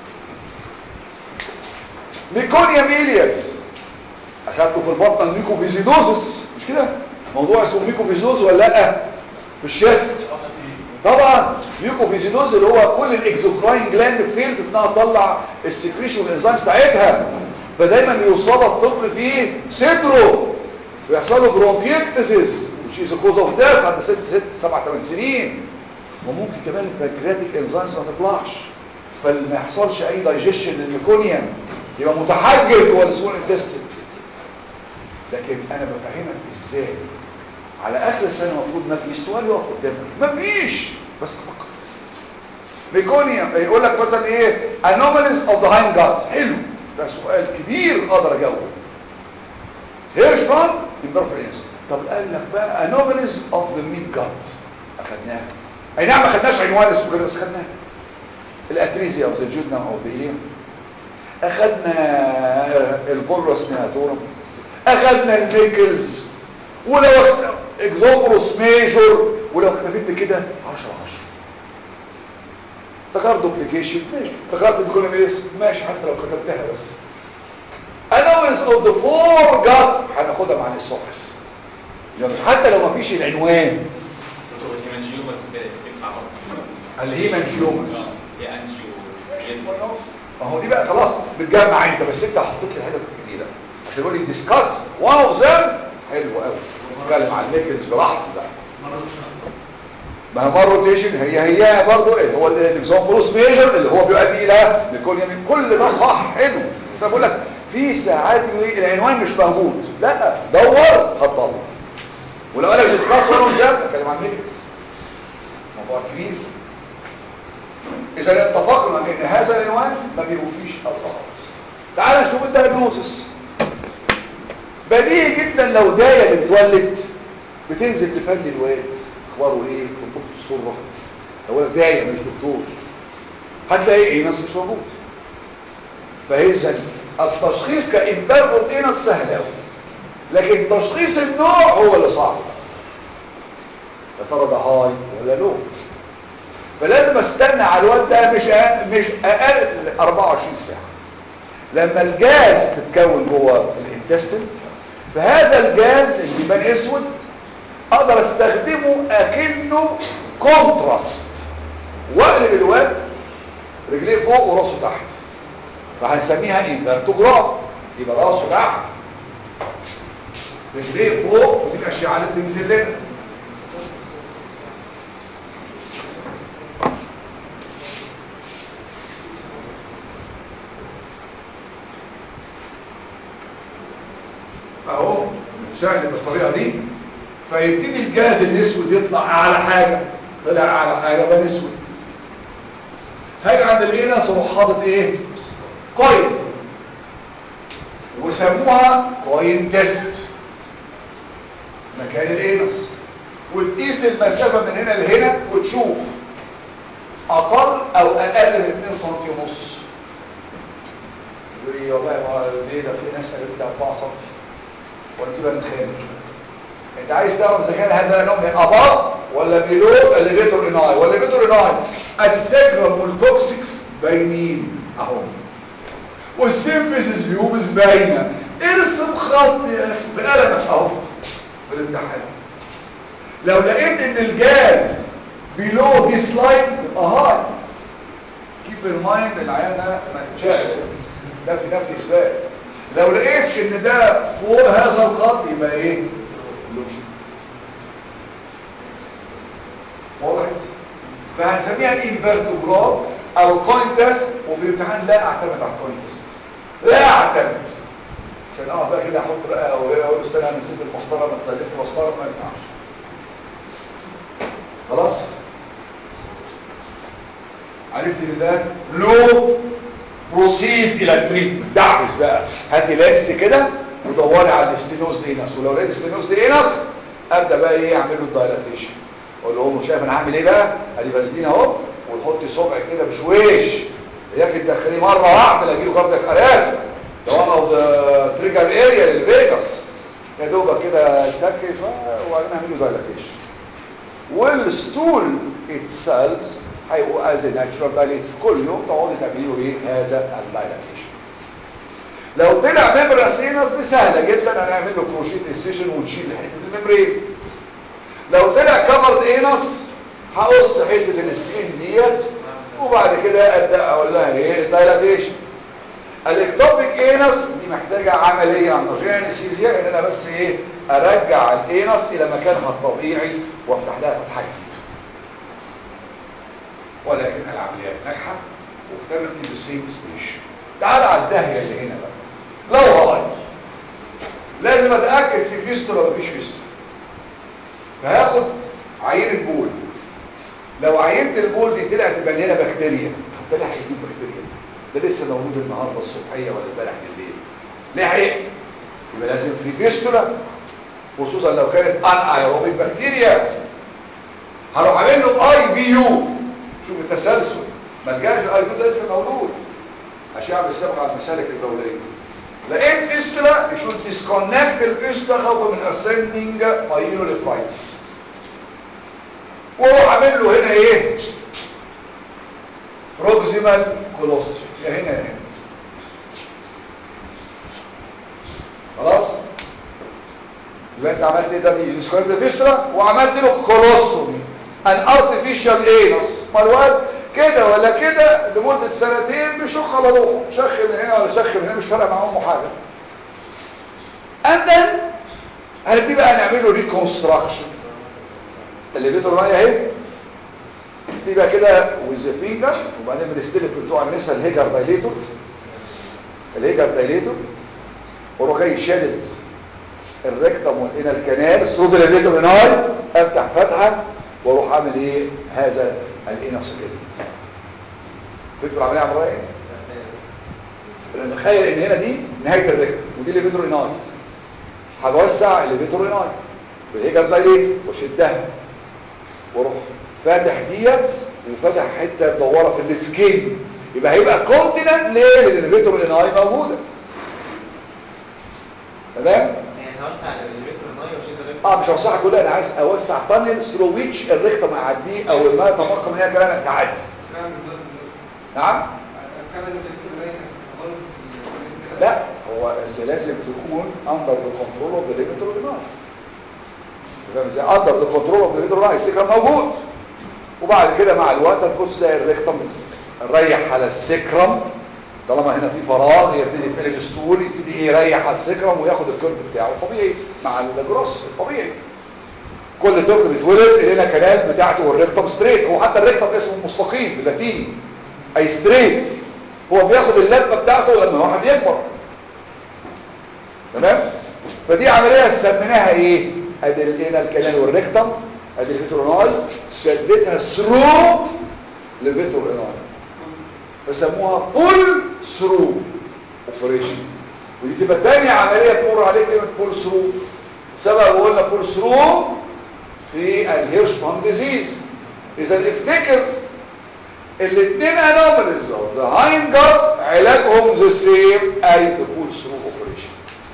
ميكونيوم إلياس اخدته في البطن الميكوفيزيدوزس مش كده موضوع اسمه ميكوفيزيدوز ولا لا في الشيست طبعا ميكوفيزيدوز اللي هو كل الاكزوكراين جلاند فيلد انها تطلع السكريشن والانزيمز بتاعتها فدايما يصاب الطفل في صدره ويحصل له برونكيكتسيس which is a cause of death عند 6 6 7 8 سنين وممكن كمان البنكرياتيك انزيمز ما تطلعش فما يحصلش اي دايجيشن للميكونيوم يبقى متحجر جوه السمول انتستين لكن انا بفهمك ازاي على اخر السنه المفروض ما فيش سؤال يقف قدامك ما فيش بس تفكر ميكونيوم يقول لك مثلا ايه anomalies of the hind gut حلو ده سؤال كبير اقدر اجاوبه هيرشمان imperforance طب قال لك بقى anomalies of the mid gut اخدناها اي نعم ما خدناش عنوان اسمه كده بس خدناها الاتريزيا او الجودنا او ايه اخدنا الفولروس نياتورم اخدنا الميكلز ولو اكزوبروس ميجور ولو كتبت كده 10 10 تكار دوبليكيشن ماشي تكار دوبليكيشن ماشي حتى لو كتبتها بس انوز اوف ذا فور جات هناخدها مع السوكس يعني حتى لو ما فيش العنوان دكتور الهيمانجيومز بتنفع برضه الهيمانجيومس هي انجيو ما هو دي بقى خلاص بتجمع انت بس انت حطيت لي الحتت الكبيره عشان يقول لي ديسكاس وان اوف ذم حلو قوي اتكلم عن الميكلز براحتي بقى ما هي روتيشن هي هي برضه ايه هو الاكزام فلوس ميجر اللي هو بيؤدي الى ميكونيوم كل ده صح حلو بس أنا بقول لك في ساعات يقول العنوان مش موجود لا دور هتطلع ولو قال لك ديسكاس وان اوف ذم اتكلم عن ميكلز موضوع كبير اذا اتفقنا ان هذا العنوان ما بيوفيش الغرض تعال نشوف الدايجنوزس بديهي جدا لو دايه بتولد بتنزل تفني الواد اخباره ايه دكتور السره هو دايه مش دكتور هتلاقي ايه ناس مش موجود فاذا التشخيص كامبيرفورت ايه سهل قوي لكن تشخيص النوع هو اللي صعب يا ترى ده هاي ولا لو فلازم استنى على الواد ده مش أقل مش اقل 24 ساعه لما الجاز تتكون جوه الانتستين فهذا الجاز اللي يبان اسود اقدر استخدمه اكنه كونتراست واقلب الواد رجليه فوق وراسه تحت فهنسميها انفرتوجرام يبقى راسه تحت رجليه فوق ودي الاشعه اللي بتنزل لنا اهو متشقلب بالطريقه دي فيبتدي الجاز الاسود يطلع اعلى حاجه طلع اعلى حاجه بقى اسود هاجي عند الانس اروح حاطط ايه كوين وسموها كوين تيست مكان الانس وتقيس المسافه من هنا لهنا وتشوف اقل او اقل من 2 سم ونص يقول لي والله ما ليه ده في ناس قالت لي 4 سم ولا تبقى نتخانق انت عايز تعرف اذا كان هذا نوع اباط ولا بيلو الليفيتور اناي ولا الليفيتور اناي السكرم والكوكسكس باينين اهو والسيمفيسيس بيوبس باينه ارسم خط يا اخي بقلمك اهو في الامتحان لو لقيت ان الجاز بيلو ذيس لاين يبقى هاي كيب ان مايند العيان ده متشائم ده في نفي اثبات لو لقيت ان ده فوق هذا الخط يبقى ايه لو وضحت فهنسميها الانفرتوجرام او الكوين تيست وفي الامتحان لا اعتمد على الكوين تيست لا اعتمد عشان اقعد بقى كده احط بقى واقول استنى انا نسيت المسطره ما تسلفني مسطره ما ينفعش خلاص عرفت ان ده لو بروسيد الى التريتمنت دعبس بقى هاتي لاكس كده ودوري على الاستينوز دينس ولو لقيت استينوز دينس ابدا بقى ايه اعمل له الدايلاتيشن اقول له امه شايف انا هعمل ايه بقى ادي فازلين اهو وتحطي صبع كده بشويش اياك تدخليه مره واحده لا يجيله كاردياك ارست ده وان اوف ذا تريجر اريا للفيجاس يا دوبك كده يتك شويه وبعدين اعمل له دايلاتيشن والستول اتسلف هيبقوا از ناتشورال دايليت كل يوم تقعدي تعملوا ايه هذا الدايلاتيشن لو طلع ممبرس اينس دي سهله جدا انا اعمل له كروشيت انسيشن ونشيل حته الممبرين لو طلع كفرد اينس هقص حته السكين ديت وبعد كده ابدا اقول لها ايه الدايلاتيشن الاكتوبيك اينس دي محتاجه عمليه عن طريق انستيزيا ان انا بس ايه ارجع الاينس الى مكانها الطبيعي وافتح لها فتحه جديده ولكن العمليات ناجحه وبتعمل في السيم ستيشن تعال على الدهيه اللي هنا بقى لو هاي لازم اتاكد في فيستولا ولا مفيش فيستولا فهاخد عينه بول لو عينت البول دي طلعت مليانه بكتيريا طب ده هيجيب بكتيريا ده لسه مولود النهارده الصبحيه ولا امبارح بالليل لحق يبقى لازم في فيستولا خصوصا لو كانت ان ايروبيك بكتيريا هروح اعمل له اي بي يو شوف التسلسل ما لقاش الاي بي ده لسه مولود اشعه بالصبغه على المسالك البوليه لقيت فيستولا يشوف ديسكونكت الفيستولا خوفا من اسندنج بايلوريفرايتس واروح اعمل له هنا ايه بروكسيمال كولوستي يا هنا يا هنا خلاص يبقى انت عملت ايه ده دي ديسكونكت الفيستولا وعملت له كولوستومي ان ارتفيشال اينس ما الواد كده ولا كده لمدة سنتين بيشخ على روحه شخ من هنا ولا شخ من هنا مش فارقه مع امه حاجه and then هنبتدي بقى نعمل له ريكونستراكشن اللي بيته رايه اهي نبتدي بقى كده ويز فينجر وبعدين بنستلف بتوع النسا الهيجر دايليتور الهيجر دايليتور واروح جاي شادد الريكتم والانال الكنال الصوت اللي بيته من هاي افتح فتحه واروح اعمل ايه هذا الانس الجديد فهمتوا العمليه عملها ايه انا متخيل ان هنا دي نهايه الريكتم ودي اللي بيدرو اناي هوسع اللي بيدرو اناي بالهيجر ده ايه واشدها واروح فاتح ديت وفاتح حته مدوره في السكين يبقى هيبقى كونتيننت ليه لان البيترو اناي موجوده تمام يعني هوسع المتر الميه واشيل الرجل اه مش هوسعها كلها انا عايز اوسع تانل ثرو ويتش الريكتم يعديه او ما يتبقى من هي كمان تعدي نعم بالظبط نعم اسكان المتر الميه غلط في لا هو اللي لازم تكون اندر ذا كنترول اوف ذا ليميتر ديناي فاهم ازاي اندر ذا كنترول اوف ذا ليميتر ديناي السكر موجود وبعد كده مع الوقت هتبص تلاقي الريكتم ريح على السكرم طالما هنا في فراغ يبتدي يقلب ستول يبتدي ايه يريح على السكرم وياخد الكيرف بتاعه الطبيعي مع الجروس الطبيعي كل طفل بيتولد لنا كنال بتاعته والريكتم ستريت هو حتى الريكتم اسمه مستقيم باللاتيني اي ستريت هو بياخد اللفه بتاعته لما الواحد يكبر تمام فدي عمليه سميناها ايه ادي الانال الكنال والريكتم ادي الفيتروناي شدتها ثرو لفيتروناي فسموها بول ثرو اوبريشن ودي تبقى تاني عمليه تمر عليك كلمه بول ثرو سبب قلنا بول ثرو في الهيرش فان ديزيز اذا افتكر الاثنين انوماليز اوف ذا هايند جات علاجهم ذا سيم اي بول ثرو اوبريشن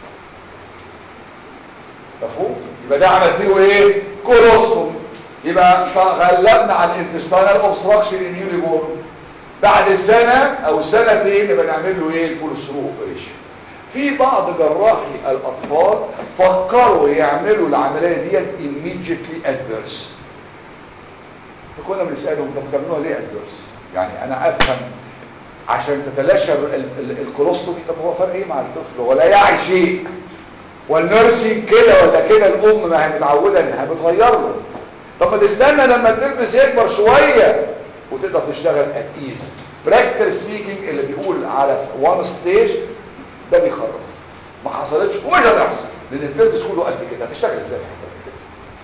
مفهوم يبقى ده عملت له ايه كولوستوم يبقى غلبنا على الانتستينال اوبستراكشن ان يونيبورن بعد سنه او سنتين نبقى نعمل له ايه البول ثرو اوبريشن في بعض جراحي الاطفال فكروا يعملوا العمليه ديت immediately adverse فكنا بنسالهم طب بتعملوها ليه adverse يعني انا افهم عشان تتلاشى ال- ال- الكولوستومي طب هو فرق ايه مع الطفل ولا يعي شيء والنيرسينج كده ولا كده الام ما هي متعوده انها بتغير له طب ما تستنى لما تلبس يكبر شويه وتقدر تشتغل ات ايز براكتيكال سبيكينج اللي بيقول على وان ستيج ده بيخرف ما حصلتش ومش هتحصل لان البيربس كله قد كده هتشتغل ازاي قد كده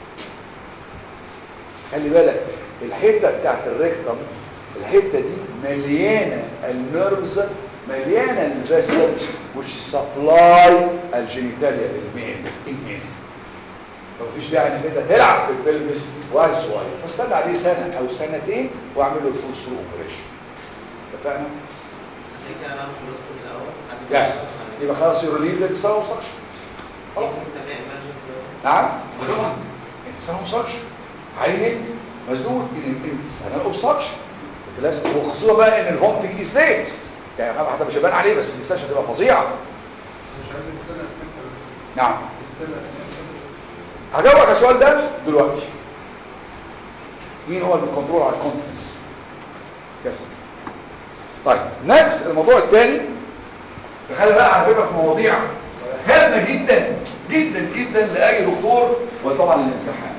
خلي بالك الحته بتاعت الريكتم الحته دي مليانه النيرفز مليانه الفيسلز which supply الجينيتاليا للميل الميل فمفيش داعي انك انت تلعب في البلفس وقت صغير فاستنى عليه سنه او سنتين واعمل له الفول ثرو اوبريشن اتفقنا؟ عشان كده نعمل كولوستومي الاول يس يبقى خلاص يوريليف ده تستنى اوبستراكشن خلاص بنسميها emergent نعم طبعا انت سنه اوبستراكشن حقيقي مسدود انت سنه اوبستراكشن انت لازم وخصوصا بقى ان الهوم تيجي سليت يعني حتى مش هيبان عليه بس الاستشفاء تبقى فظيعه مش عايز تستنى اسمنت نعم تستنى اسمنت هجاوبك على السؤال ده دلوقتي مين هو اللي بيكنترول على الكونفدنس يس طيب نكس الموضوع الثاني تخلي بقى على فكره في مواضيع هامه جدا جدا جدا لاي دكتور وطبعا للامتحان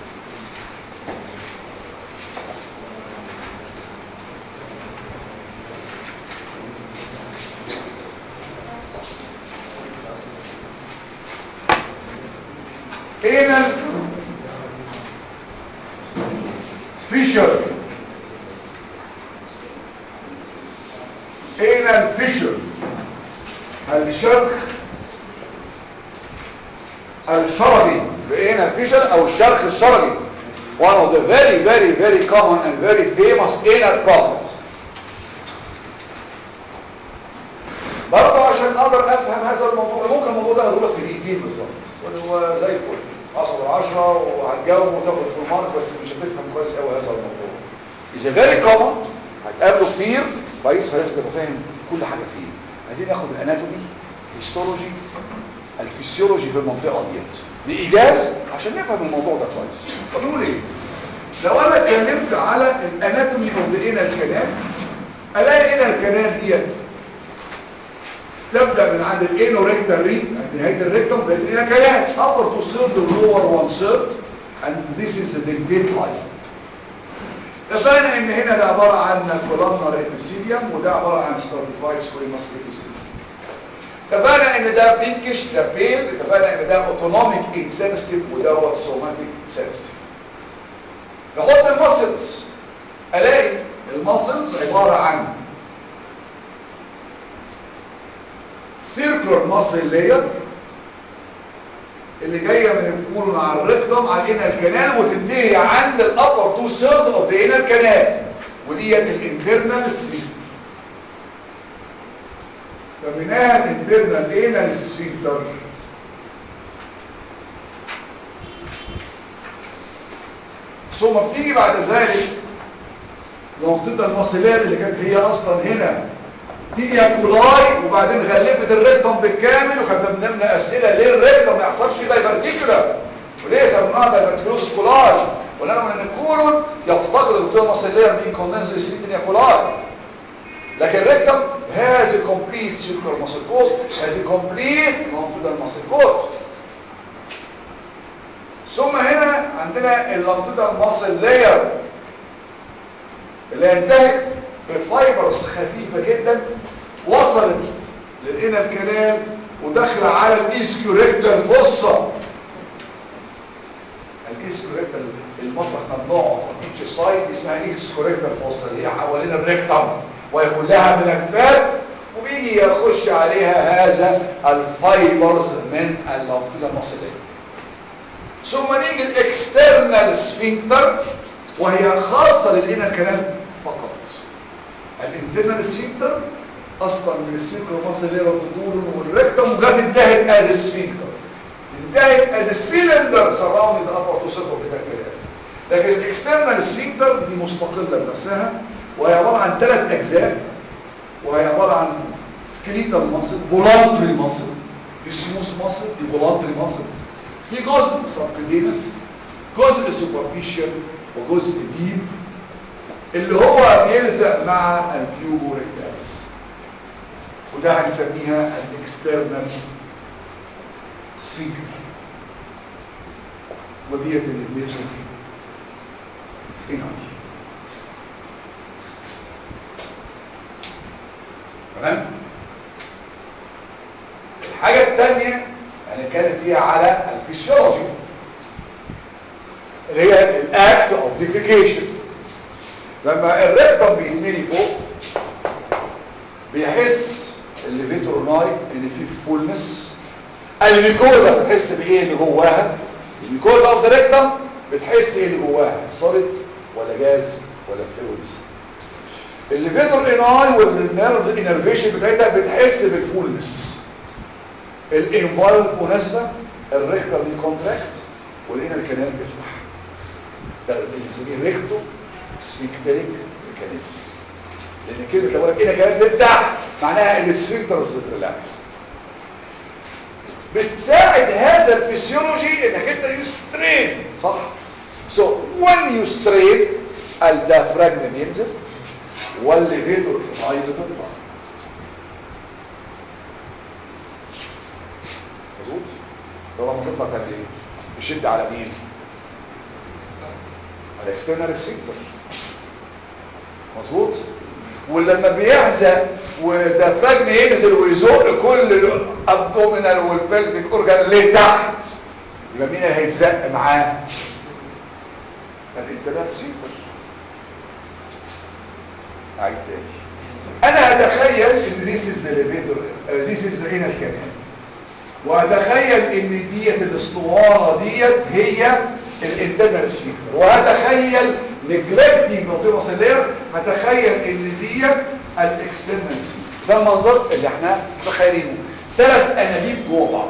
anal fissure anal fissure الشرخ الشرجي بقينا فيشل او الشرخ الشرجي one of the very very very common and very famous anal problems برضه عشان اقدر افهم هذا الموضوع ممكن الموضوع ده اقول لك في دقيقتين بالظبط هو زي الفل 10 10 وهتجاوب وتاخد في المارك بس مش هتفهم كويس قوي هذا الموضوع اذا فيري كومن هتقابله كتير كويس فلازم تبقى فاهم كل حاجه فيه عايزين ناخد الاناتومي هيستولوجي الفسيولوجي في المنطقه ديت بايجاز عشان نفهم الموضوع ده كويس فنقول ايه لو انا اتكلمت على الاناتومي اوف ذا انال كانال الاقي انال كانال ديت تبدا من عند الانو ريكتال ريد عند نهايه الريكتوم بقت الى كيان upper to third lower one third and this is the dentate line اتفقنا ان هنا ده عباره عن كولومنر ابيثيليوم وده عباره عن ستراتيفايد سكويموس ابيثيليوم اتفقنا ان ده بينكش ده بيل اتفقنا ان ده اوتونوميك انسنسيتيف وده سوماتيك سنسيتيف نحط المسلز الاقي المسلز عباره عن سيركلر ماسل لاير اللي جايه من الكولون على الريكتوم على الانال كانال وتنتهي عند الابر تو سيرد اوف ذا انال كانال وديت الانترنال سفينكتر سميناها الانترنال انال سفينكتر ثم بتيجي بعد ذلك منطقه المصلات اللي كانت هي اصلا هنا تيجي كولاي وبعدين غلفت الريكتوم بالكامل وكانت بنمنا اسئله ليه الريكتوم ما يحصلش فيه دايفرتيكولار وليه سموها دايفرتيكولوس كولاي قلنا من ان الكولون يفتقد البطيئه المصليه من كوندنس سيتين كولاي لكن الريكتوم has a complete circular muscle coat has a complete longitudinal muscle coat ثم هنا عندنا اللونجيتودينال ماسل لاير اللي انتهت بفايبرز خفيفة جدا وصلت للإنال كانال وداخله على الاسكيوريكتال فوسا الاسكيوريكتال المطرح ممنوع ايتش سايد اسمها اسكيوريكتال فوسا اللي هي حوالين الريكتم وهي كلها ملفات وبيجي يخش عليها هذا الفايبرز من اللونجيتودينال ماسلين ثم نيجي الاكسترنال سفنكتر وهي خاصة للإنال كانال فقط الانترنال سفنكتر اصلا من السينكرو ماسل اللي هو الكولون والريكتوم وجت انتهت از السفنكتر انتهت از السيلندر سراوند ابر تو سيركل بكتيريا لكن الاكسترنال سفنكتر دي مستقله بنفسها وهي عباره عن ثلاث اجزاء وهي عباره عن سكليتال ماسل فولانتري ماسل دي سموث ماسل دي فولانتري ماسل في جزء سبكوتينس جزء سوبرفيشال وجزء ديب اللي هو بيلزق مع البيوبو ريكتالس وده هنسميها الاكسترنال سفنكتر وديت الليفيتر انرجي تمام الحاجة الثانية هنتكلم فيها على الفسيولوجي اللي هي الاكت اوف ديفيكيشن لما الريكتم بيتملي فوق بيحس الليفيتروناي ان في فولنس الميكوزا بتحس بايه اللي جواها الميكوزا اوف ذا ريكتم بتحس ايه اللي جواها سوليد ولا جاز ولا فلويدز الليفيتر اناي والنيرف انرفيشن بتاعتها بتحس بالفولنس الانفايرمنت مناسبه الريكتم بيكونتراكت والهنا الكنال تفتح ده اللي بنسميه ريكتو سفنكتريك ميكانيزم لان كلمه لو لك ايه كانت تفتح معناها ان السفنكترز بتريلاكس بتساعد هذا الفسيولوجي انك انت يسترين صح سو when you strain الدافراجم ينزل والليفيتور هاي بتطلع مظبوط طبعا لما تطلع تعمل ايه يشد على مين على اكسترنال سفنكتر مظبوط ولما بيحزق والدافراجم ينزل ويزق كل الابدومينال والبلفيك اورجان لتحت يبقى مين اللي هيتزق معاه الانترنال سفنكتر اعيد تاني انا اتخيل ان this is the elevator uh, this is the inner canal وهتخيل ان ديت الاسطوانه ديت هي الانترنال سفينكتر وهتخيل نجلكتنج نقطه مصليه هتخيل ان ديت الاكسترنال سفينكتر ده المنظر اللي احنا متخيلينه ثلاث انابيب جوه بعض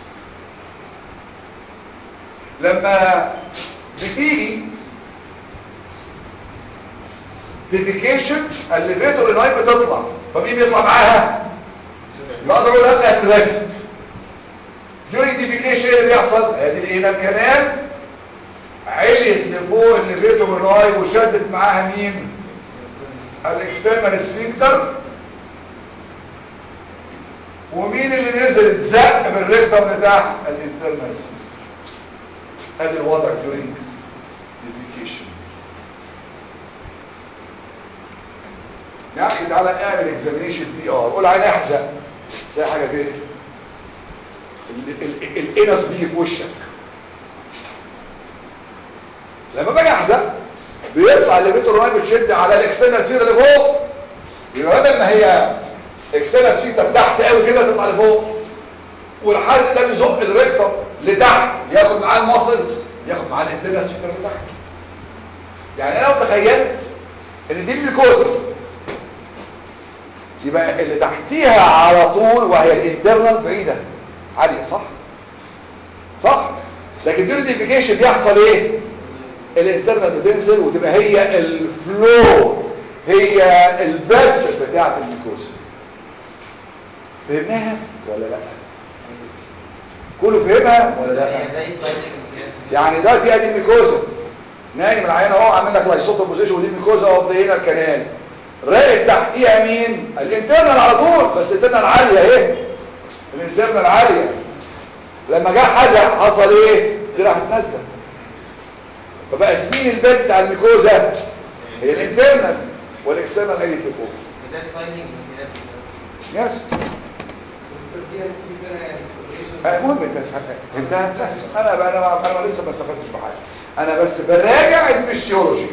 لما بتيجي ديفيكيشن الليفيتور النايف بتطلع فمين بيطلع معاها يقدر اقول لها اترست during defecation ايه اللي بيحصل ادي الانال كانال عليت لفوق الليفيتور النايف وشدت معاها مين الاكسترنال سفنكتر ومين اللي نزل اتزق بالريكتم بتاع الانترنال سفنكتر ادي الوضع during defecation يا اخي تعالى اعمل اكزامينيشن بي ار قول عيني احزق زي حاجه كده ال- ال- الانس بيجي في وشك لما باجي احزق بيطلع الليفيتور راي بتشد على الاكسترنال سفير اللي فوق يبقى بدل ما هي اكسترنال سفير تحت قوي كده تطلع لفوق والحزق ده بيزق الريكتم لتحت ياخد معاه الماسلز ياخد معاه الانترنال سفير لتحت يعني انا لو تخيلت ان دي الجلوكوزا يبقى اللي تحتيها على طول وهي الانترنال بعيدة عالية صح صح لكن دي الديفيكيشن بيحصل ايه الانترنال بتنزل وتبقى هي الفلو هي البد بتاعت الميكوزا فهمناها ولا لا كله فهمها ولا لا يعني ده في ادي الميكوزا نايم العيان اهو عامل لك لايسوتو بوزيشن ودي الميكوزا اوف ذا الكنال راقد تحتيها مين الانترنال على طول بس الانترنال عاليه اهي الانترنال عاليه لما جه حزق حصل ايه دي راحت نازله فبقت مين البيت بتاع الميكوزا هي الانترنال والاكسترنال قالت لفوق ده فايندنج من كده يس دي هستفيد منها يعني آه، المهم انت فهمتها بس انا بقى انا انا لسه ما استفدتش بحاجه انا بس براجع الفسيولوجي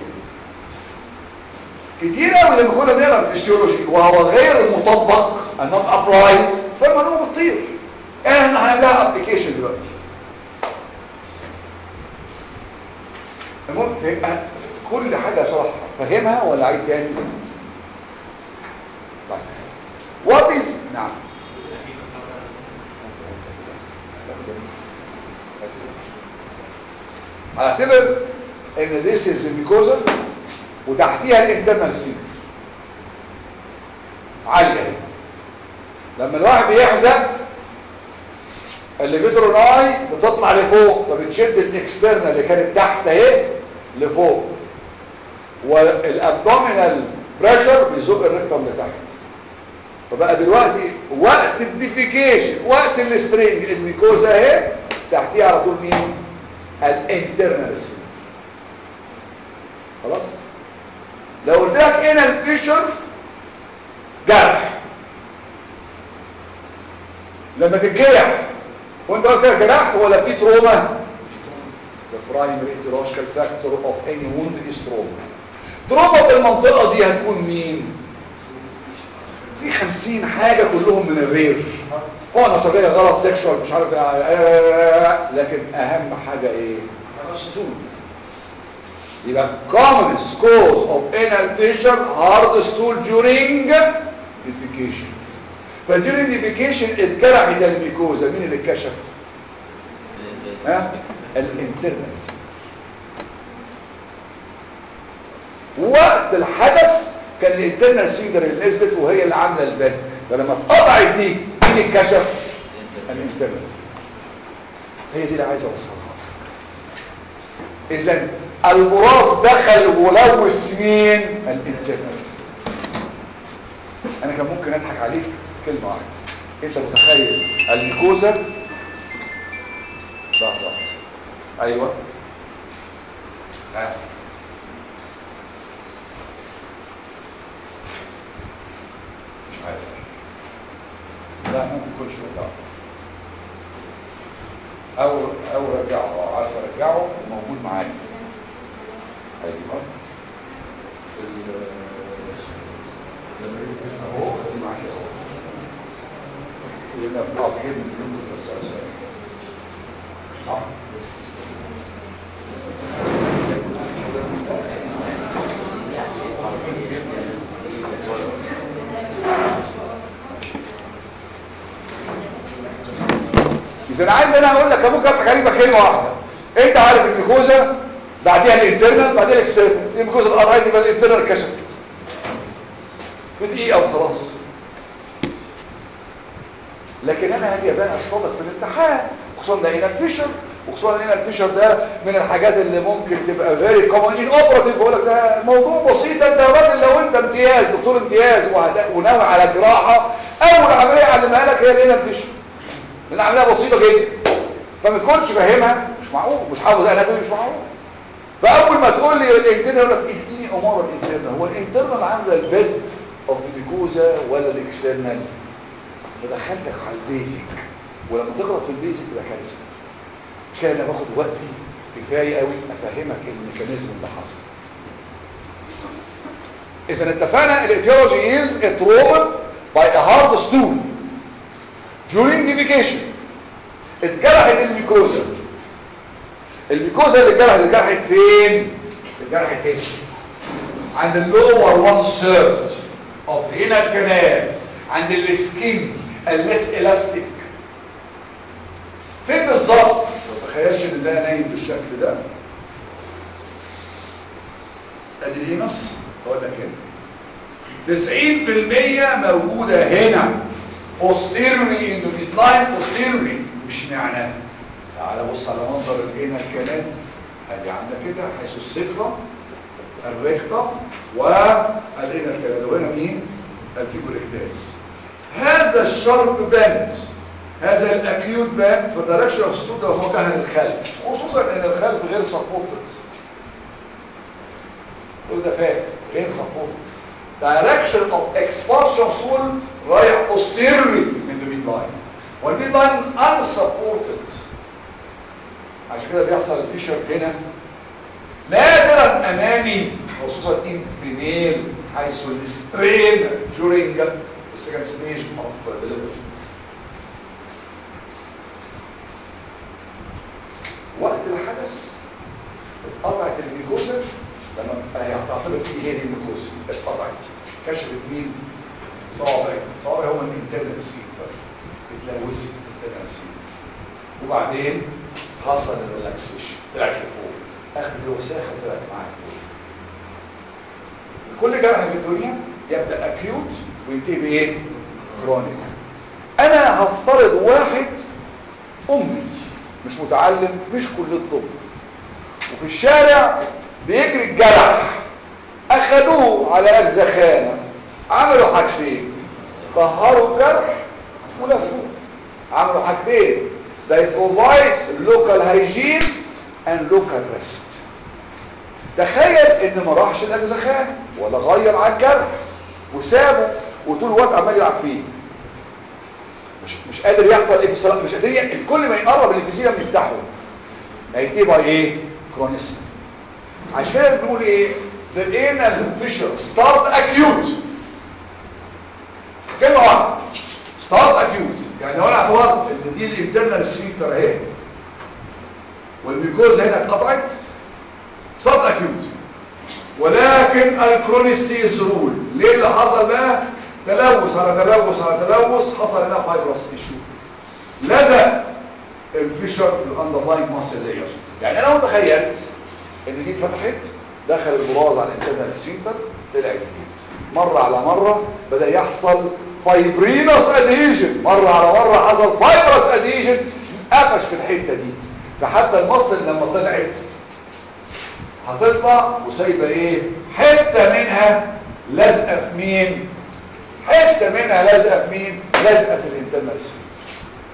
كتير قوي لما كنا بنقرا الفسيولوجي وهو غير مطبق النوت ابرايت فالمعلومه بتطير احنا هنعملها ابلكيشن دلوقتي المهم فهم- كل حاجه صراحه فاهمها ولا عيد تاني طيب وات از نعم هعتبر ان this is mucosa وتحتيها الانترنال سيل عالية اهي. لما الواحد بيحزق الليفيتروناي بتطلع لفوق فبتشد الاكسترنال اللي كانت تحت اهي لفوق والابدومينال بريشر بيزق الريكتم لتحت فبقى دلوقتي وقت الديفيكيشن وقت الاسترينج الميكوزا اهي تحتيها على طول مين الانترنال سيل خلاص لو قلت لك هنا الفيشر جرح لما تتجرح وانت قلت لك جرحت ولا في تروما the primary etiological factor of any wound is trauma تروما في المنطقة دي هتكون مين في خمسين حاجة كلهم من الرير هو نظرية غلط سيكشوال مش عارف آه، آه، لكن اهم حاجة ايه ستول يبقى commonest cause of anal fissure hard stool during defecation فduring defecation اتجرح ده الميكوزا مين اللي اتكشف ها الانترنس وقت الحدث كان الانترنال سيدر اللي نزلت وهي اللي عامله البن فلما اتقطعت دي مين اتكشف الانترنال سيدر هي دي اللي عايز اوصلها اذا البراز دخل ولوث مين الانترنال سيدر انا كان ممكن اضحك عليك كلمه واحده انت متخيل الميكوزا لحظه واحدة. ايوه ها مش عارف لا ممكن كل شويه لا او او رجعه عارف ارجعه موجود معايا ايوه ال- لما يجي اهو خليه معايا اهو لان اه فهمت منكم بس سؤال صح اذا انا عايز انا اقول لك ممكن اضحك عليك بكلمه واحده انت عارف الميكوزا بعديها الانترنال بعدين الاكسترنال الميكوزا القرعيه يبقى الانترنال كشفت بدقيقه وخلاص لكن انا هاجي بقى اصطدق في الامتحان خصوصا ده هنا الفيشر وخصوصا هنا الفيشر ده من الحاجات اللي ممكن تبقى فيري كومن ان اوبراتيف بقول لك ده موضوع بسيط انت يا راجل لو انت امتياز دكتور امتياز وهت- وناوي على جراحه اول عمليه اعلمها لك هي هنا الفيشر لان عمليه بسيطه جدا فما تكونش فاهمها مش معقول مش حافظ اناتومي مش معقول فاول ما تقول لي الانترنال يقول لك اديني امور الانترنال هو الانترنال عامله البيد اوف الميكوزا ولا الاكسترنال بدخلتك على البيزك ولما تغلط في البيزك ده كارثه مش كده انا باخد وقتي كفايه قوي افهمك الميكانيزم اللي حصل اذا اتفقنا الايتيولوجي از a trauma by a hard stool during defecation اتجرحت الميكوزا الميكوزا اللي اتجرحت اتجرحت فين اتجرحت فين عند اللور 1 third of the inner canal عند السكين الليس الاستيك فين بالظبط ما تخيلش ان ده نايم بالشكل ده ادي الهينس اقول لك هنا 90% موجوده هنا posteriorly in the midline posteriorly مش معنى تعال بص على منظر الهنا الكلام ادي عندك كده حيث السكرة الريكتة والهنا الكلام وهنا مين الفيبوليكتاز هذا الشرب باند هذا الاكيوت باند في الدايركشن اوف ستود لو موجهه للخلف خصوصا ان الخلف غير سبورتد كل ده فات غير سبورتد direction of expulsion stool رايح posteriorly من the midline والميد لاين unsupported عشان كده بيحصل الفيشر هنا نادرا امامي خصوصا انفينيل حيث السترين during the second stage of delivery وقت الحدث اتقطعت الميكوزا لما هي هتعتبر فيه هي دي الميكوزا اتقطعت كشفت مين صابع صابع هو الانترنال سيكتر اتلوثت الانترنال سيكتر وبعدين حصل الريلاكسيشن طلعت لفوق اخذ الوساخه وطلعت معاها فوق كل جرح في الدنيا يبدا اكيوت وينتهي بايه كرونيك انا هفترض واحد امي مش متعلم مش كليه الطب وفي الشارع بيجري الجرح اخدوه على ارزخانه عملوا حاجتين طهروا الجرح ولفوه عملوا حاجتين they provide local hygiene and local rest تخيل ان ما راحش الارزخانه ولا غير على الجرح وسابه وطول الوقت عمال يلعب فيه مش مش قادر يحصل اكسر مش قادر ي... كل ما يقرب الابيثيليوم يفتحه هينتهي بقى ايه كرونيسم عشان كده بنقول ايه the anal fissure start acute كلمه واحده start acute يعني لو انا اعتبرت ان دي الانترنال سفينكتر اهي والميكوز هنا اتقطعت start acute ولكن الكرونيستي از رول ليه اللي حصل بقى تلوث على تلوث على تلوث حصل هنا فايبرس تيشو لزق الفيشر في الاندرلاين ماسل لاير يعني انا متخيلت ان دي اتفتحت دخل البراز على الانترنال سفينكتر طلع جديد مره على مره بدا يحصل فايبرينوس اديجن مره على مره حصل فايبرس اديجن قفش في الحته دي فحتى المصل لما طلعت هتطلع وسايبه ايه حته منها لازقه في مين حته منها لازقه في مين لازقه في الانترنال سفينكتر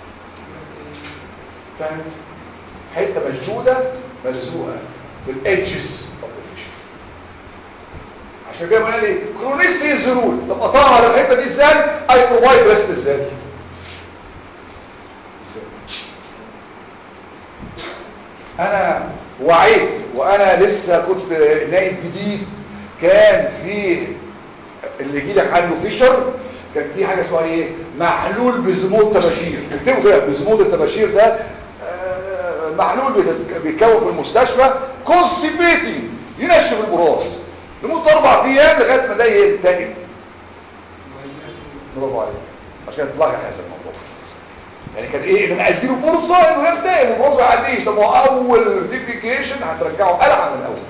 فهمت حته مشدوده ملزوقه في الادجز اوف ذا فيشر عشان كده بقول لي كرونيستي الزرول طب اطهر الحته دي ازاي اي بروفايد ريست ازاي ازاي انا وعيت وانا لسه كنت نايم جديد كان في اللي يجي لك عنده فيشر كان في حاجه اسمها ايه محلول بزمود التباشير اكتبوا كده بزمود التباشير ده آه، محلول بيت- بيتكون في المستشفى كونستيبيتنج ينشف البراز لمده اربع ايام لغايه ما ده ينتهي برافو عليك عشان كده تلاحظ هذا الموضوع يعني كان ايه ان اديله فرصه انه ينتهي والبراز ما يعديش طب هو اول ديفيكيشن هترجعه قلعه من الاول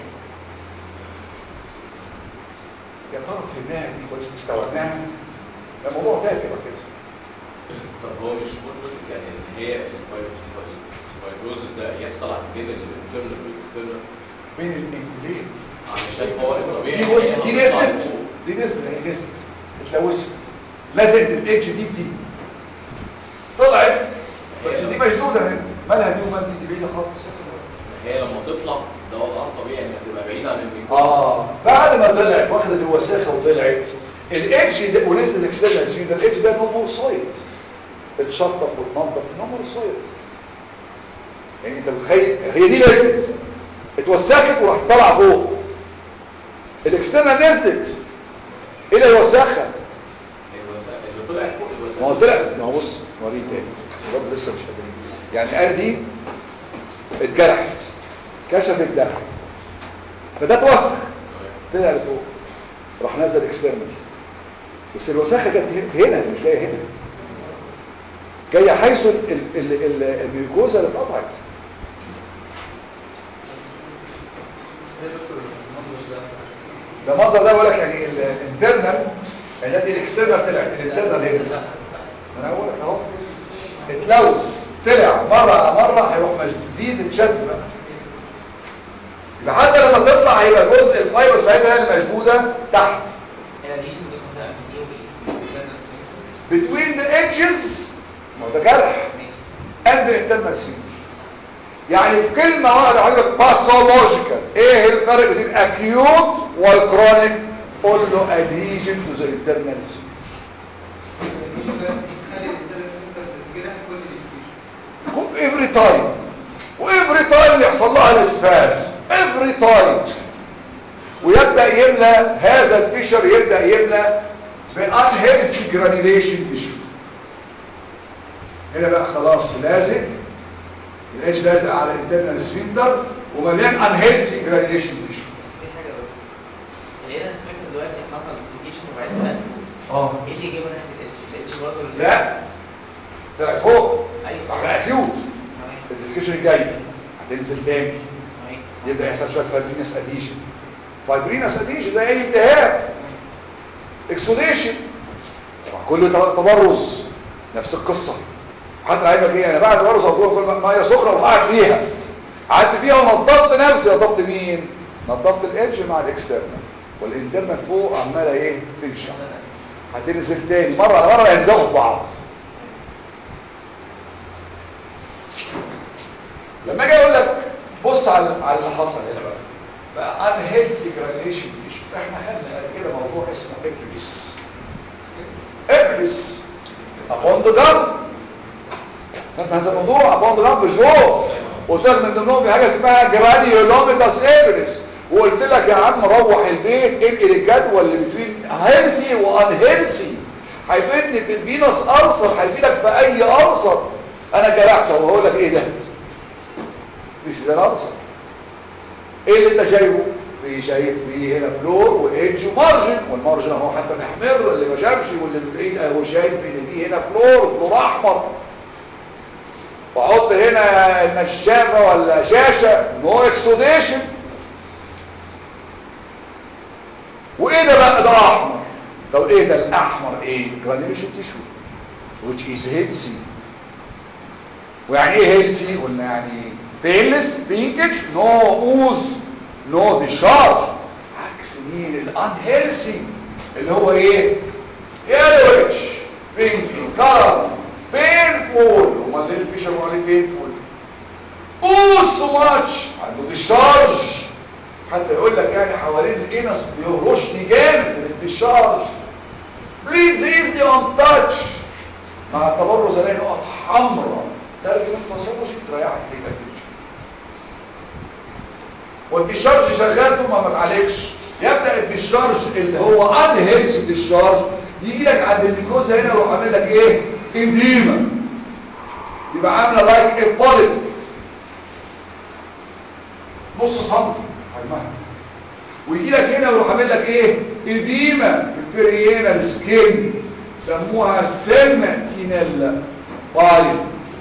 يا ترى فهمناها دي كويس استوعبناها الموضوع تافه بقى كده طب هو مش كود لوجيك يعني ان هي الفايبر- الفايبروزس ده يحصل بين الانترنال والاكسترنال بين الانكولين علشان هو الطبيعي دي بص إن دي هي هتطلع نزلت لفوق. دي نزلت هي نزلت اتلوثت لزقت الاتش دي بدي طلعت بس دي مشدوده هنا مالها دي ومال دي دي بعيده خالص هي لما تطلع ده وضعها الطبيعي انها تبقى بعيده عن الانترنال اه بعد ما طلعت واخدت الوساخه وطلعت الاتش ده ونزل الاكسترنال سفير ده الاتش ده نوموسايت اتشطف واتنضف نوموسايت يعني انت متخيل هي دي نزلت اتوسخت وراح طالعه فوق الاكسترنال نزلت ايه اللي يوسخها الوسائل اللي طلعت فوق الوسائل ما هو طلع ما هو بص وريه تاني الرب لسه مش قادرين يعني الآلة دي اتجرحت كشفت ده فده اتوسخ طلع لفوق راح نزل اكسترنال بس الوساخه جت هنا مش جايه هنا جايه حيث ال- ال- ال- ال- الميوكوزا اللي اتقطعت يا دكتور المنظر ده ده المنظر ده بقول لك يعني الانترنال يعني دي الاكسترنال طلعت الانترنال هنا انا اقول لك اهو اتلوث طلع مره على مره هيروح مشديد اتشد بقى يبقى حتى لما تطلع هيبقى جزء الفايبر ساعتها هي اللي مشدوده تحت هي دي شنو كده دي ودي between the edges ما هو ده جرح and the internal sphincter يعني في كلمة واحدة حضرتك باثولوجيكال ايه الفرق بين acute والكرونيك قول له adhesion to the internal sphincter تخلي الانترنت سنتر تتجرح كل ديفيكيشن every time وافري تايم يحصل لها الاسفاس every time ويبدأ يملى هذا الفيشر يبدأ يملى بانهيلثي جرانيليشن تيشو هنا بقى خلاص لازق الايدج لازق على الانترنال سفنتر ومليان انهيلثي جرانيليشن تيشو في حاجه بقى اللي هنا السبيكتر دلوقتي حصل ابلكيشن وبعدين بقى فوق اه ايه اللي جابه ناحيه الاتش الاتش برضه اللي- لا طلعت فوق ايوه على اكيوت تمام الديفيكيشن الجاي هتنزل تاني تمام يبدا يحصل شويه فايبرينس اديشن فايبرينس اديشن زي اي التهاب اكسوديشن طبعا كله ت- تبرز نفس القصه حتى عيبك ايه انا بعد تبرز اقول كل ميه سخنه وقعت فيها قعدت فيها ونظفت نفسي نظفت مين نظفت الادج مع الاكسترنال والانترنال فوق عماله ايه تنشع هتنزل تاني مره على مره يلزقوا في بعض لما اجي اقول لك بص على على اللي حصل هنا بقى بقى ان هيلثي جرانيشن تيشو احنا خدنا قبل كده موضوع اسمه ابليس ابليس ابون ذا جام خدنا هذا الموضوع ابون ذا جام بجو قلت لك من ضمنهم في حاجه اسمها جرانيولوميتاس ابليس وقلت لك يا عم روح البيت انقل الجدول اللي بين هيلثي وان هيلثي هيفيدني في الفينس ارسر هيفيدك في اي ارسر انا جرحت وهقول لك ايه ده This is an answer. ايه اللي انت شايفه؟ في شايف في هنا فلور وايدج ومارجن والمارجن اهو حتى محمر اللي ما شافش واللي من بعيد اهو شايف ان في هنا فلور فلور احمر واحط هنا النشافه ولا شاشه نو اكسوديشن وايه ده بقى ده احمر طب ايه ده الاحمر ايه جرانيوليشن تيشو which is healthy ويعني ايه هيلسي قلنا يعني بيلس بينكج نو اوز نو ديشارج عكس مين الان هيلسي اللي هو ايه يلوش بينكي كرم بينفول امال ليه الفيشر عليه بينفول اوز تو ماتش عنده ديشارج حتى يقول لك يعني حوالين الانس بيهرشني جامد من الديشارج بليز ايزلي اون تاتش مع التبرز الاقي نقط حمراء ترجم الباثولوجي تريحك ليه ترجمش والديشارج شغال طول ما ما اتعالجش يبدا الديشارج اللي هو ان هيلث ديشارج يجي لك عند الميكوزا هنا ويروح عامل لك ايه اديمه يبقى عامله لايك ايه بوليب نص سنتي حجمها ويجي لك هنا ويروح عامل لك ايه اديمه في البريينال سكين سموها سيمتينيلا بايل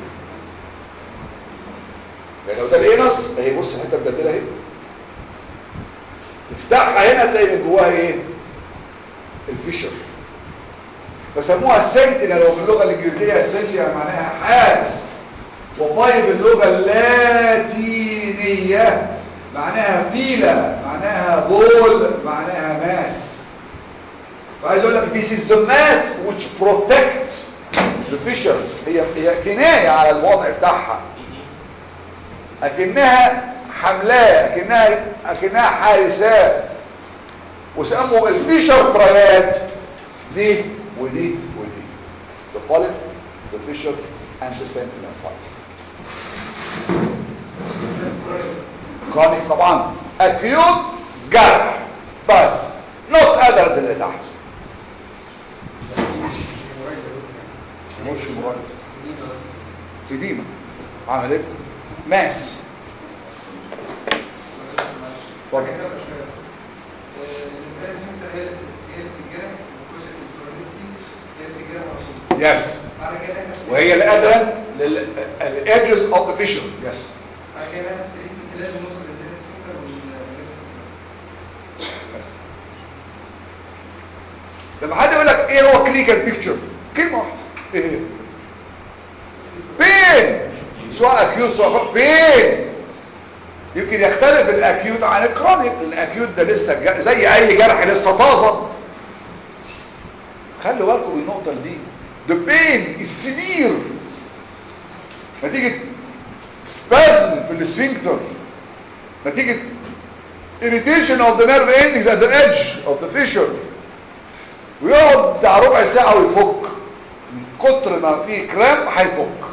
يعني لو ده الانس اهي بص الحته مدلله اهي تفتحها هنا تلاقي من جواها ايه الفيشر فسموها سنتينل وفي اللغه الانجليزيه السنتينل معناها حارس وبايب اللغه اللاتينيه معناها فيلا معناها بول معناها ماس فعايز اقول لك this is the mass which protects the fissures هي هي كنايه على الوضع بتاعها اكنها حملاه اكنها اكنها حارسات وسموا الفيشر ترايات دي ودي ودي the polyp the fissure and the sentinel fire كرونيك طبعا acute جرح بس not other than اللي تحت مش مرض إديمة عملت ماس اتفضل. الناس انت هي اللي هي اللي بتتجرح والكوشه الفلورنستي هي اللي بتتجرح على طول يس بعد كده احنا وهي الادرنت للادجز اوف ذا فيشر يس بعد كده احنا في التريتمنت لازم نوصل للناس فكره واللازم بس لما حد يقول لك ايه هو كلينيكال بيكتشر كلمه واحده ايه هي بين سواء اكيوت سواء بين يمكن يختلف الاكيوت عن الكرونيك الاكيوت ده لسه جا- زي اي جرح لسه طازه خلوا بالكم من النقطه دي the pain السمير نتيجه spasm في السفنكتر نتيجه irritation of the nerve endings at the edge of the fissure ويقعد بتاع ربع ساعة ويفك من كتر ما فيه كرام هيفك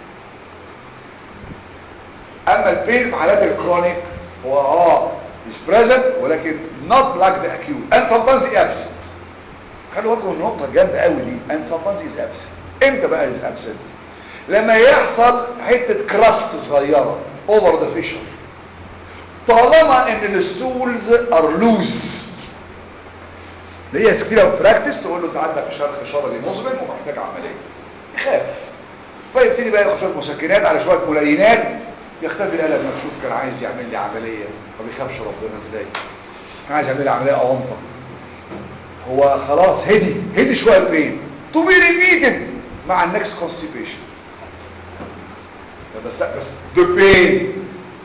اما البين في حالات الكرونيك هو اه is present ولكن not like the acute and sometimes is absent خلوا بالكم من النقطة الجامدة قوي دي and sometimes is absent امتى بقى is absent لما يحصل حتة كراست صغيرة over the fissure طالما ان الستولز ار لوز هي كتير براكتس تقول له انت عندك شرخ شرجي مزمن ومحتاج عمليه يخاف فيبتدي بقى ياخد شويه مسكنات على شويه ملينات يختفي الالم مكشوف كان عايز يعمل لي عمليه ما بيخافش ربنا ازاي كان عايز يعمل لي عمليه اونطه هو خلاص هدي هدي شويه البين تو بي ريبيتد مع النكست كونستيبيشن بس لا بس the pain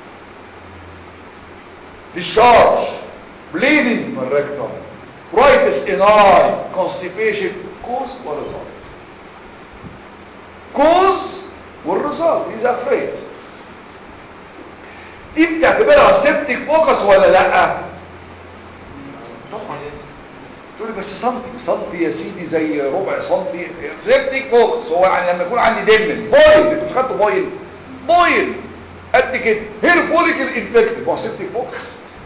discharge bleeding من rectum brightness in eye constipation cause والresult cause والresult he's afraid دي بتعتبرها سيبتك فوكس ولا لا طبعا تقول لي بس سنتي سنتي يا سيدي زي ربع سنتي سيبتك فوكس هو يعني لما يكون عندي دم بويل انتوا مش خدتوا بويل بويل قد كده هير فوليكل انفكتد ما هو سيبتك فوكس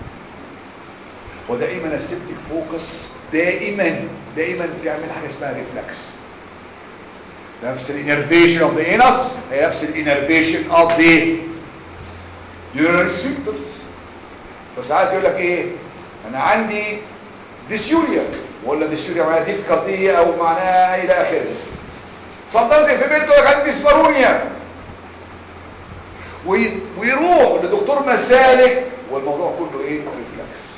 ودائما السيبتك فوكس دائما دائما بيعمل حاجه اسمها ريفلكس نفس الانرفيشن اوف ذا انس هي نفس الانرفيشن اوف ذا يورال سفنكترز بس ساعات يقول لك ايه انا عندي ديسيوريا ولا ديسيوريا معناها ديفيكالتي او معناها الى اخره sometimes في بنت يقول لك عندي ديسبارونيا وي- ويروح لدكتور مسالك والموضوع كله ايه ريفلكس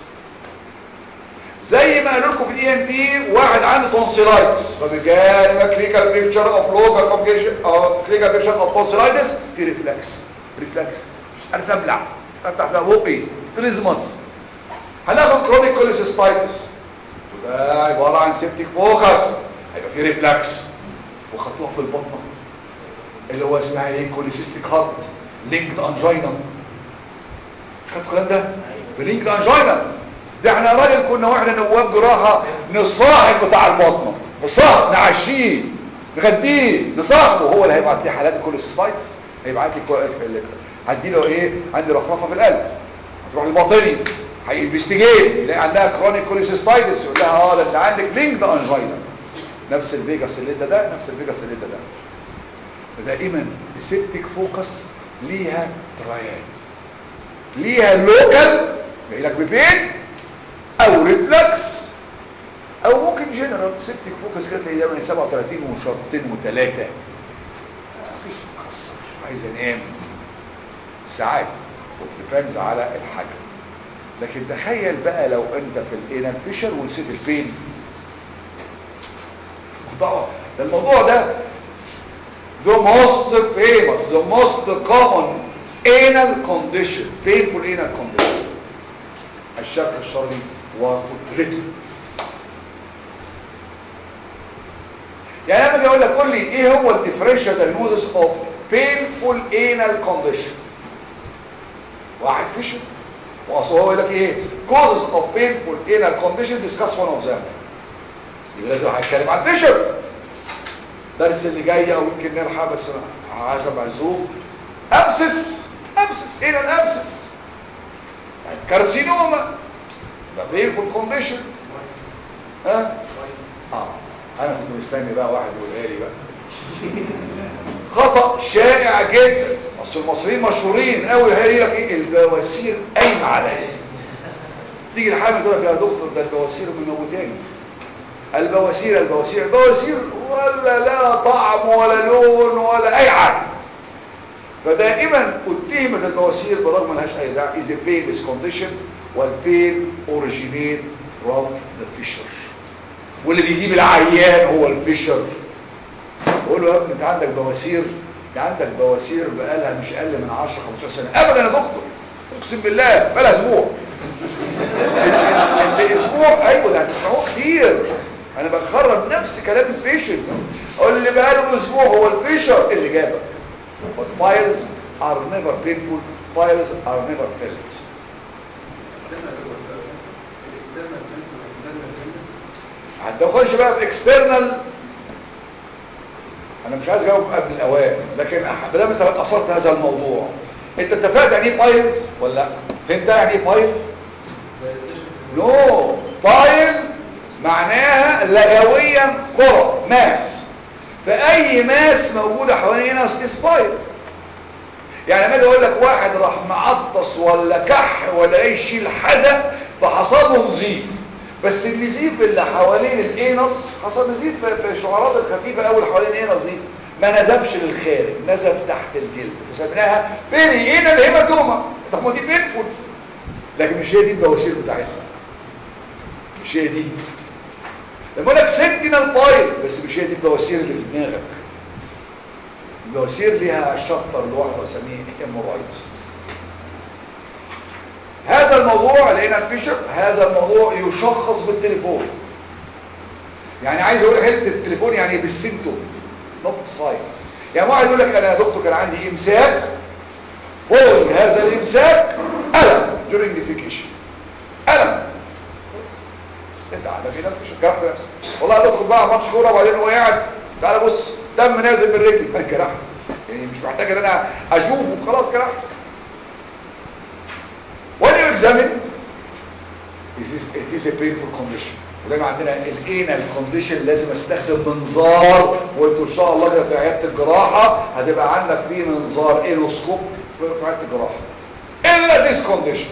زي ما قالوا لكم في الاي ام تي واحد عنده تونسيلايتس فبجانب كلينيكال بيكتشر اوف لوكال كومبليكيشن او كلينيكال بيكتشر اوف تونسيلايتس في ريفلكس ريفلكس مش عارف ابلع مش عارف افتح بقي تريزمس هناخد كرونيك كوليسيستايتس وده عباره عن سيبتيك فوكس هيبقى في ريفلكس وخطوها في البطنه اللي هو اسمها ايه كوليسيستيك هارت لينكد انجينا خدتوا الكلام ده بلينكد انجينا ده احنا راجل كنا واحنا نواب جراحه نصاحب بتاع البطنه نصاحب نعشيه نغديه نصاحبه هو اللي هيبعت لي حالات الكوليسيستايتس هيبعت لي كو... ال- هدي له ايه عندي رفرفه في القلب يروح الباطني هينفستيجيت يلاقي عندها كرونيك كوليسيستايتس يقول لها اه ده انت عندك لينك ده انجينا نفس الفيجاس اللي ده ده نفس الفيجاس اللي ده ده دائما السيبتيك فوكس ليها ترايات ليها لوكال جاي لك ببين او ريفلكس او ممكن جنرال سيبتيك فوكس كده تلاقي دايما 37 وشرطين وثلاثه جسم مكسر عايز انام ساعات وتديبندز على الحجم لكن تخيل بقى لو انت في الانال فيشر ونسيت الفين ده الموضوع ده the most famous the most common anal condition painful anal condition الشرخ الشرجي وقدرته يعني لما اجي اقول لك قول لي ايه هو الديفرنشال دايجنوزس اوف painful anal condition واحد فيشر واصل هو يقول لك ايه causes of painful anal condition discuss one of them يبقى لازم هنتكلم عن فيشر الدرس اللي جاي او يمكن نلحق بس حسب الظروف ابسس ابسس ايه الابسس يعني كارسينوما ده بينفول كونديشن ها اه انا كنت مستني بقى واحد يقولها لي بقى خطأ شائع جدا اصل المصريين مشهورين قوي هي لك ايه البواسير قايمه عليا تيجي الحامل تقول لك يا دكتور ده البواسير مموتاني البواسير البواسير البواسير ولا لا طعم ولا لون ولا اي حاجه فدائما اتهمت البواسير برغم ملهاش اي داعي is a painless condition والبين originate from the fissure واللي بيجيب العيان هو الفيشر بقول له يا ابني انت عندك بواسير انت عندك بواسير بقالها مش اقل من 10 15 سنه ابدا يا دكتور اقسم بالله بقالها اسبوع الاسبوع ايوه ده هتسمعوه كتير انا بكرر نفس كلام البيشنتس اقول اللي بقاله اسبوع هو الفيشر اللي جابك but piles are never painful piles are never felt هتدخلش بقى في اكسترنال انا مش عايز اجاوب قبل الاوان لكن ما دام انت اثرت هذا الموضوع انت اتفقت يعني ايه بايل ولا لا فهمت يعني ايه بايل نو بايل معناها لغويا كرة ماس فاي ماس موجودة حوالين هنا اسبايل يعني لما اجي اقول لك واحد راح معطس ولا كح ولا اي شيء حزق فحصل له نزيف بس النزيف اللي حوالين الانس حصل نزيف في الشعرات الخفيفه قوي اللي حوالين الانس دي ما نزفش للخارج نزف تحت الجلد فسميناها بيري انا الهيماتوما طب ما دي بينفول لكن مش هي دي البواسير بتاعتنا مش هي دي لما اقول لك سنتينال بايل بس مش هي دي البواسير اللي في دماغك البواسير ليها شطر لوحده بسميه هيمورايدز هذا الموضوع لقينا الفيشر هذا الموضوع يشخص بالتليفون يعني عايز اقول حته التليفون يعني بالسيمتوم نوت ساين يعني واحد يقول لك انا يا دكتور كان عندي امساك فوق هذا الامساك الم during defecation الم انت عندك هنا الفيشر جرحت نفسك والله يا دكتور بقى ماتش كوره وبعدين وقعت تعالى بص دم نازل من رجلي انا جرحت يعني مش محتاج ان انا اشوفه خلاص جرحت when you examine is this, it is a painful condition ودايما عندنا الانال كونديشن لازم استخدم منظار وانتوا ان شاء الله كده في عياده الجراحه هتبقى عندك فيه منظار ايلوسكوب في عياده الجراحه الا this condition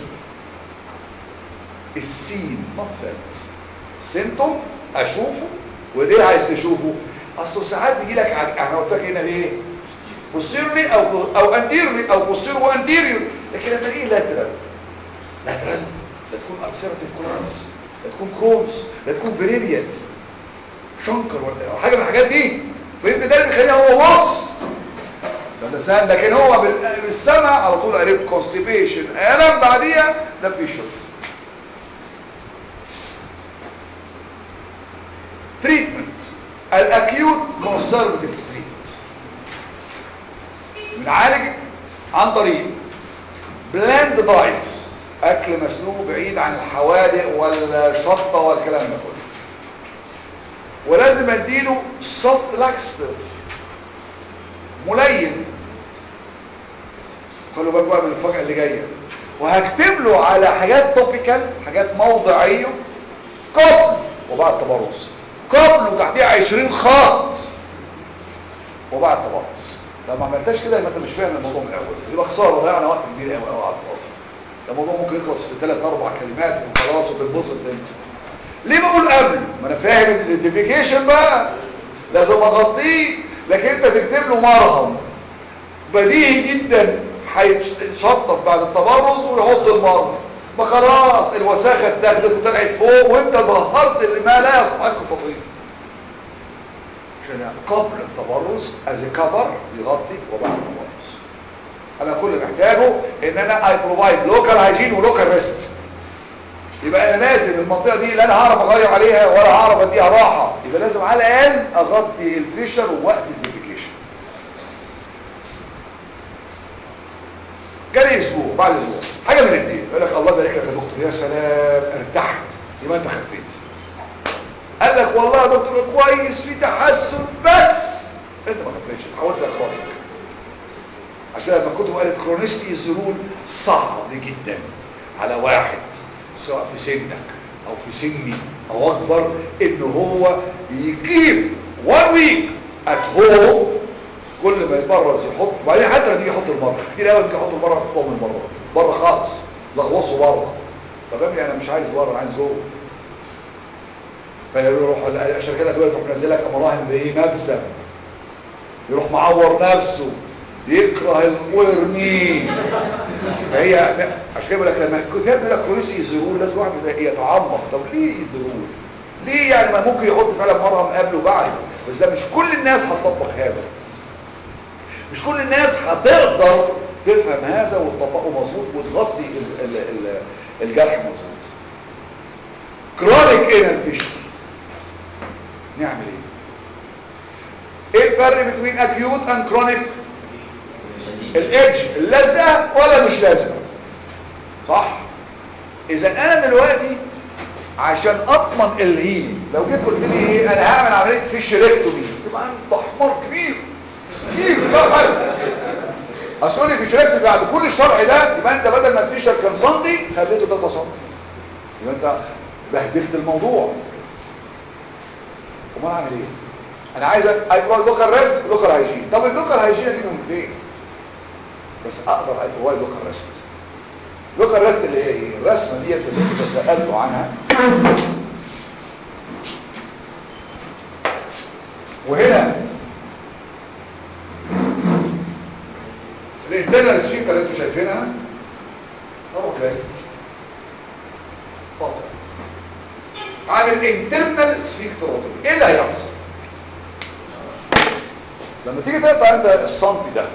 السين not felt سيمتوم اشوفه وليه عايز تشوفه اصله ساعات يجي لك انا قلت لك هنا ايه بوستيرلي او او انتيرلي او بوستير وانتيريور لكن لما ايه لاترال لاترال لا تكون السيرتيف كولانس لا تكون كرومز لا تكون فيريليان شنكر ولا حاجه من الحاجات دي فيبقى ده اللي بيخليها هو بص ده سهل لكن هو بالسمع على طول قريت كونستيبيشن الم بعديها ده في شوف تريتمنت الاكيوت كونسرفتيف تريتمنت بنعالج عن طريق بلاند دايت اكل مسلوق بعيد عن الحوادق والشطه والكلام ده كله ولازم اديله سوفت لاكستيف ملين خلوا بالكم بقى من المفاجاه اللي جايه وهكتب له على حاجات توبيكال حاجات موضعيه قبل وبعد تبرز قبل وتحتيه 20 خط وبعد تبرز لو ما عملتش كده يبقى انت مش فاهم الموضوع من الاول يبقى خساره ضيعنا وقت كبير قوي قوي على الفاضي ده الموضوع ممكن يخلص في ثلاث اربع كلمات وخلاص وتنبسط انت ليه بقول قبل ما انا فاهم ان الايدنتيفيكيشن بقى لازم اغطيه لكن انت تكتب له مرهم بديهي جدا هيتشطف بعد التبرز ويحط المرهم ما خلاص الوساخه اتاخدت وطلعت فوق وانت ظهرت اللي ما لا يستحق التطهير عشان قبل التبرز از كفر يغطي وبعد التبرز انا كل اللي محتاجه ان انا اي بروفايد لوكال هايجين ولوكال ريست يبقى انا لازم المنطقه دي لا انا هعرف اغير عليها ولا هعرف اديها راحه يبقى لازم على الاقل اغطي الفيشر ووقت الديفيكيشن جالي اسبوع بعد اسبوع حاجه من الاثنين يقول لك الله يبارك لك يا دكتور يا سلام ارتحت يبقى انت خفيت قال لك والله يا دكتور كويس في تحسن بس انت ما خفيتش اتحولت لك كرونيك عشان لما الكتب قالت كرونيستي الزرول صعب جدا على واحد سواء في سنك او في سني او اكبر ان هو يجيب وان ويك ات هوم كل ما يبرز يحط وبعدين حتى لما يجي يحط المره كتير قوي يمكن يحط المره يحطه من بره بره خالص لغوصه بره طب يا ابني انا مش عايز بره انا عايز جوه فيروح الشركات الادويه تروح منزلك مراهم بايه مبسم يروح معور نفسه يكره المرمي فهي عشان كده بقول لك لما الكتاب بيقول لك كرونيستي الزرور لازم واحد يتعمق طب ليه الزرور ليه يعني ما ممكن يحط فعلا مرهم قبل وبعد بس ده مش كل الناس هتطبق هذا مش كل الناس هتقدر تفهم هذا وتطبقه مظبوط وتغطي ال ال ال الجرح مظبوط كرونيك انال فيشر نعمل ايه ايه الفرق بين اكيوت اند كرونيك الايدج اللزقه ولا مش لازقه صح اذا انا دلوقتي عشان اضمن الهيلي لو جيت قلت لي ايه انا هعمل عمليه فيشريكتومي يبقى انت حمار كبير كبير لا حاجه اصل لي فيشريكتومي بعد كل الشرح ده يبقى انت بدل ما الفيشر كان سنتي خليته 3 سم يبقى انت بهدلت الموضوع امال اعمل ايه انا عايز اقول لوكال ريست لوكال هايجين طب اللوكال هايجين دي من فين بس اقدر اقول لوكال ريست لوكال ريست اللي هي ايه الرسمه ديت اللي انتوا تسالتوا عنها وهنا الانترنال سفينكر اللي انتوا شايفينها اروح جاي طبعا عامل انترنال سفينكتروتومي ايه اللي هيحصل لما تيجي تقطع انت السنتي ده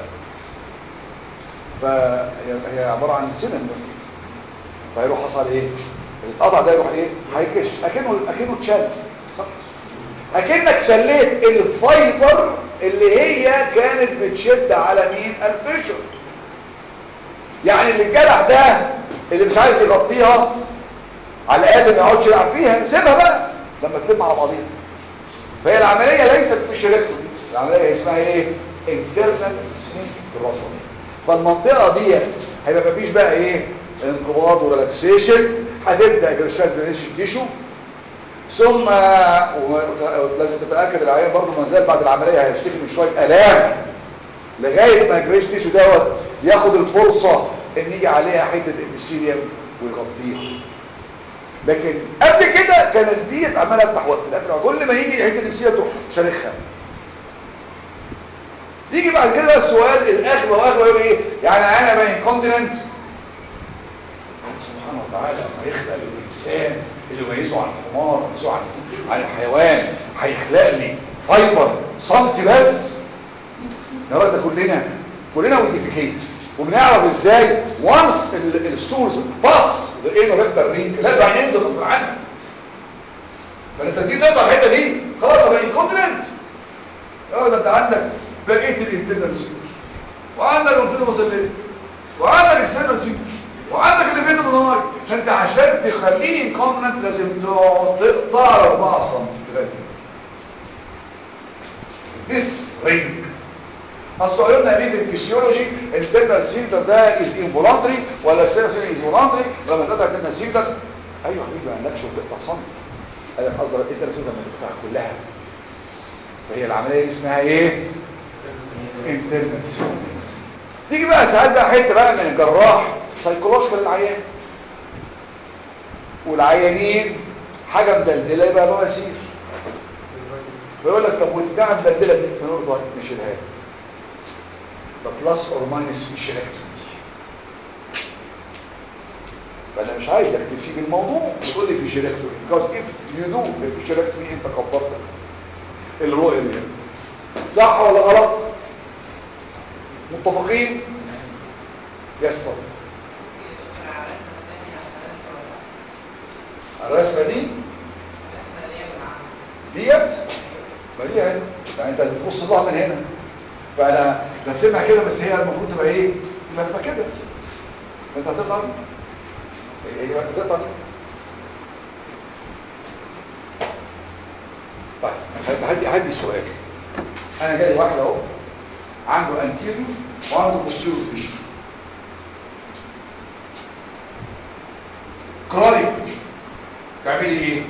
فهي عباره عن سنن فيروح حصل ايه القطع ده يروح ايه هيكش اكنه اكنه اتشل صح اكنك شليت الفايبر اللي هي كانت بتشد على مين الفيشر يعني اللي الجرح ده اللي مش عايز يغطيها على الاقل ما يقعدش يلعب فيها سيبها بقى لما تلم على بعضيها فهي العمليه ليست فيشريكتومي العمليه اسمها ايه انترنال سفنكتروتومي فالمنطقه ديت هيبقى مفيش بقى ايه انقباض وريلاكسيشن هتبدا جرشات درينشن تيشو ثم ولازم تتاكد العيان برضو ما زال بعد العمليه هيشتكي من شويه الام لغايه ما الجريش تيشو دوت ياخد الفرصه ان يجي عليها حته ابيثيليوم ويغطيها لكن قبل كده كانت ديت عماله تفتح وقت في الاخر كل ما يجي حته الابيثيليوم تروح شارخها يجي بعد كده بقى السؤال الاخر واخر يقول ايه يعني انا بين كونتيننت سبحانه وتعالى لما يخلق الانسان اللي يميزه عن الحمار يميزه عن عن الحيوان هيخلق لي فايبر سنتي بس نرى ده كلنا كلنا وديفيكيت وبنعرف ازاي وانس الستورز باص الايه ريكتر رينك لازم هينزل غصب عنك فانت تيجي تقطع الحته دي خلاص بقى كونتيننت اه ده انت عندك بقيه الانترنال سيكتور وعندك الانترنال اللي وعندك اكسترنال سيكتور وعندك اللي بين النهار فانت عشان تخليه كونتيننت لازم تقعد تقطع 4 سم لغايه this ring اصل قلنا ليه في الفسيولوجي الانترنال سفنكتر ده از انفولانتري ولا السيرس از فولانتري لما تقطع الانترنال سفنكتر ايوه حبيبي ما عندكش وتقطع سنتي قال لك قصدك الانترنال سفنكتر ما تقطع كلها فهي العمليه اسمها ايه انترنال سفنكتر تيجي بقى ساعات بقى حته بقى من الجراح سايكولوجيكال العيان والعيانين حاجه مدلدله يبقى بواسير بيقول لك طب والبتاع المبدله دي بنقول طيب نشيلها لك ده بلس اور ماينس فيشيلكتومي فانا مش عايزك تسيب الموضوع وتقول لي فيشيلكتومي because if you do الفيشيلكتومي انت كبرت الرؤيه دي صح ولا غلط متفقين يس اتفضل الرسمه دي ديت ما دي اهي يعني انت بتبص لها من هنا فانا رسمها كده بس هي المفروض تبقى ايه لفه كده انت هتطلع دي هي دي هتطلع دي طيب هدي هدي سؤال انا جاي واحد اهو عنده انتيريو وعنده بوستيريو فيشر كرونيك فيشر تعملي ايه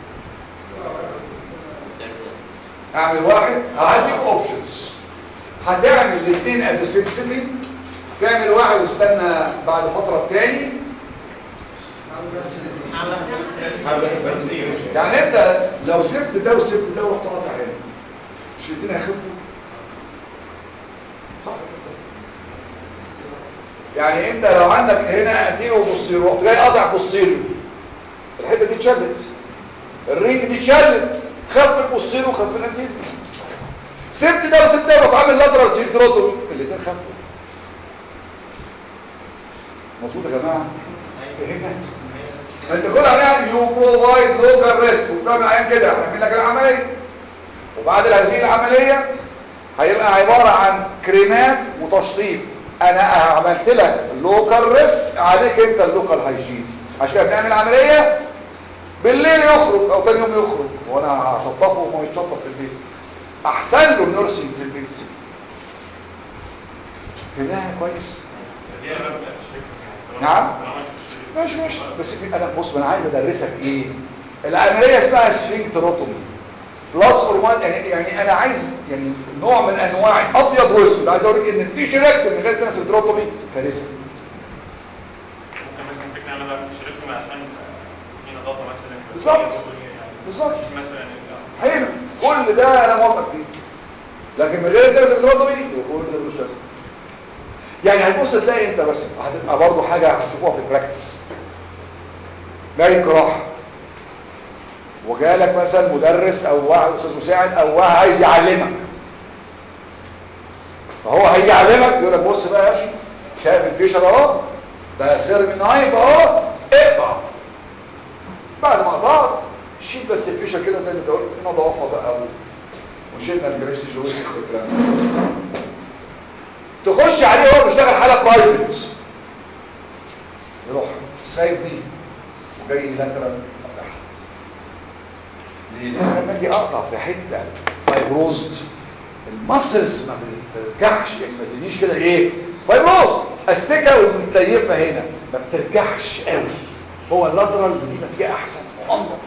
اعمل واحد هديك اوبشنز هتعمل الاثنين ات ذا سيم سيتنج تعمل واحد واستنى بعد فتره الثاني بس يعني انت لو سبت ده وسبت ده ورحت قاطع هنا مش الاثنين هيخفوا صح يعني انت لو عندك هنا انتيرو وبوستيرو رحت جاي قاطع بوستيرو الحته دي اتشلت الرينج دي اتشلت خف البوستيرو وخف الانتيرو سبت ده وسبت ده وتعمل لاترال سيركروتومي الاثنين خفوا مظبوط يا جماعه فهمنا انت كل عمليه يو بروفايد لوكال ريست وبتعمل عيان كده هنعمل لك العمليه وبعد هذه العمليه هيبقى عباره عن كريمات وتشطيب انا عملت لك لوكال ريست عليك انت اللوكال هايجين عشان بنعمل عمليه بالليل يخرج او تاني يوم يخرج وانا هشطفه وما يتشطف في البيت احسن له النورسينج في البيت فهمناها كويس نعم ماشي ماشي بس في انا بص انا عايز ادرسك ايه العمليه اسمها سفنكتروتومي بلس هرمون يعني يعني انا عايز يعني نوع من انواع ابيض واسود عايز اوريك ان في شركه من غير سفنكتروتومي كارثه ممكن مثلا فكرة انا بقى شركتهم عشان في نظافة مثلا بالظبط. بالظبط. مش مثلا حلو كل ده انا موافق فيه لكن من غير الدرس الدراسي يقول ده ملوش لازمه يعني هتبص تلاقي انت بس هتبقى برضه حاجه هتشوفوها في البراكتس جاي جراحه وجالك مثلا مدرس او واحد استاذ مساعد او واحد عايز يعلمك فهو هيجي يعلمك يقول لك بص بقى يا باشا شايف الفيشر اهو ده سيرمي نايف اهو اقطع بعد ما قطعت شيل بس الفيشر كده زي ما انت قلت نضافه بقى وشيلنا الجريستج الوسخ والكلام ده تخش عليه هو بيشتغل حاله برايفت يروح سايب دي وجاي لاترال قطعها ليه؟ لان لما اجي اقطع في حته فايبروزد المسلز ما بترجعش يعني ما تجيش كده ايه فايبروزد استكه ومتليفه هنا ما بترجعش قوي هو اللاترال دي ما فيها احسن وانضف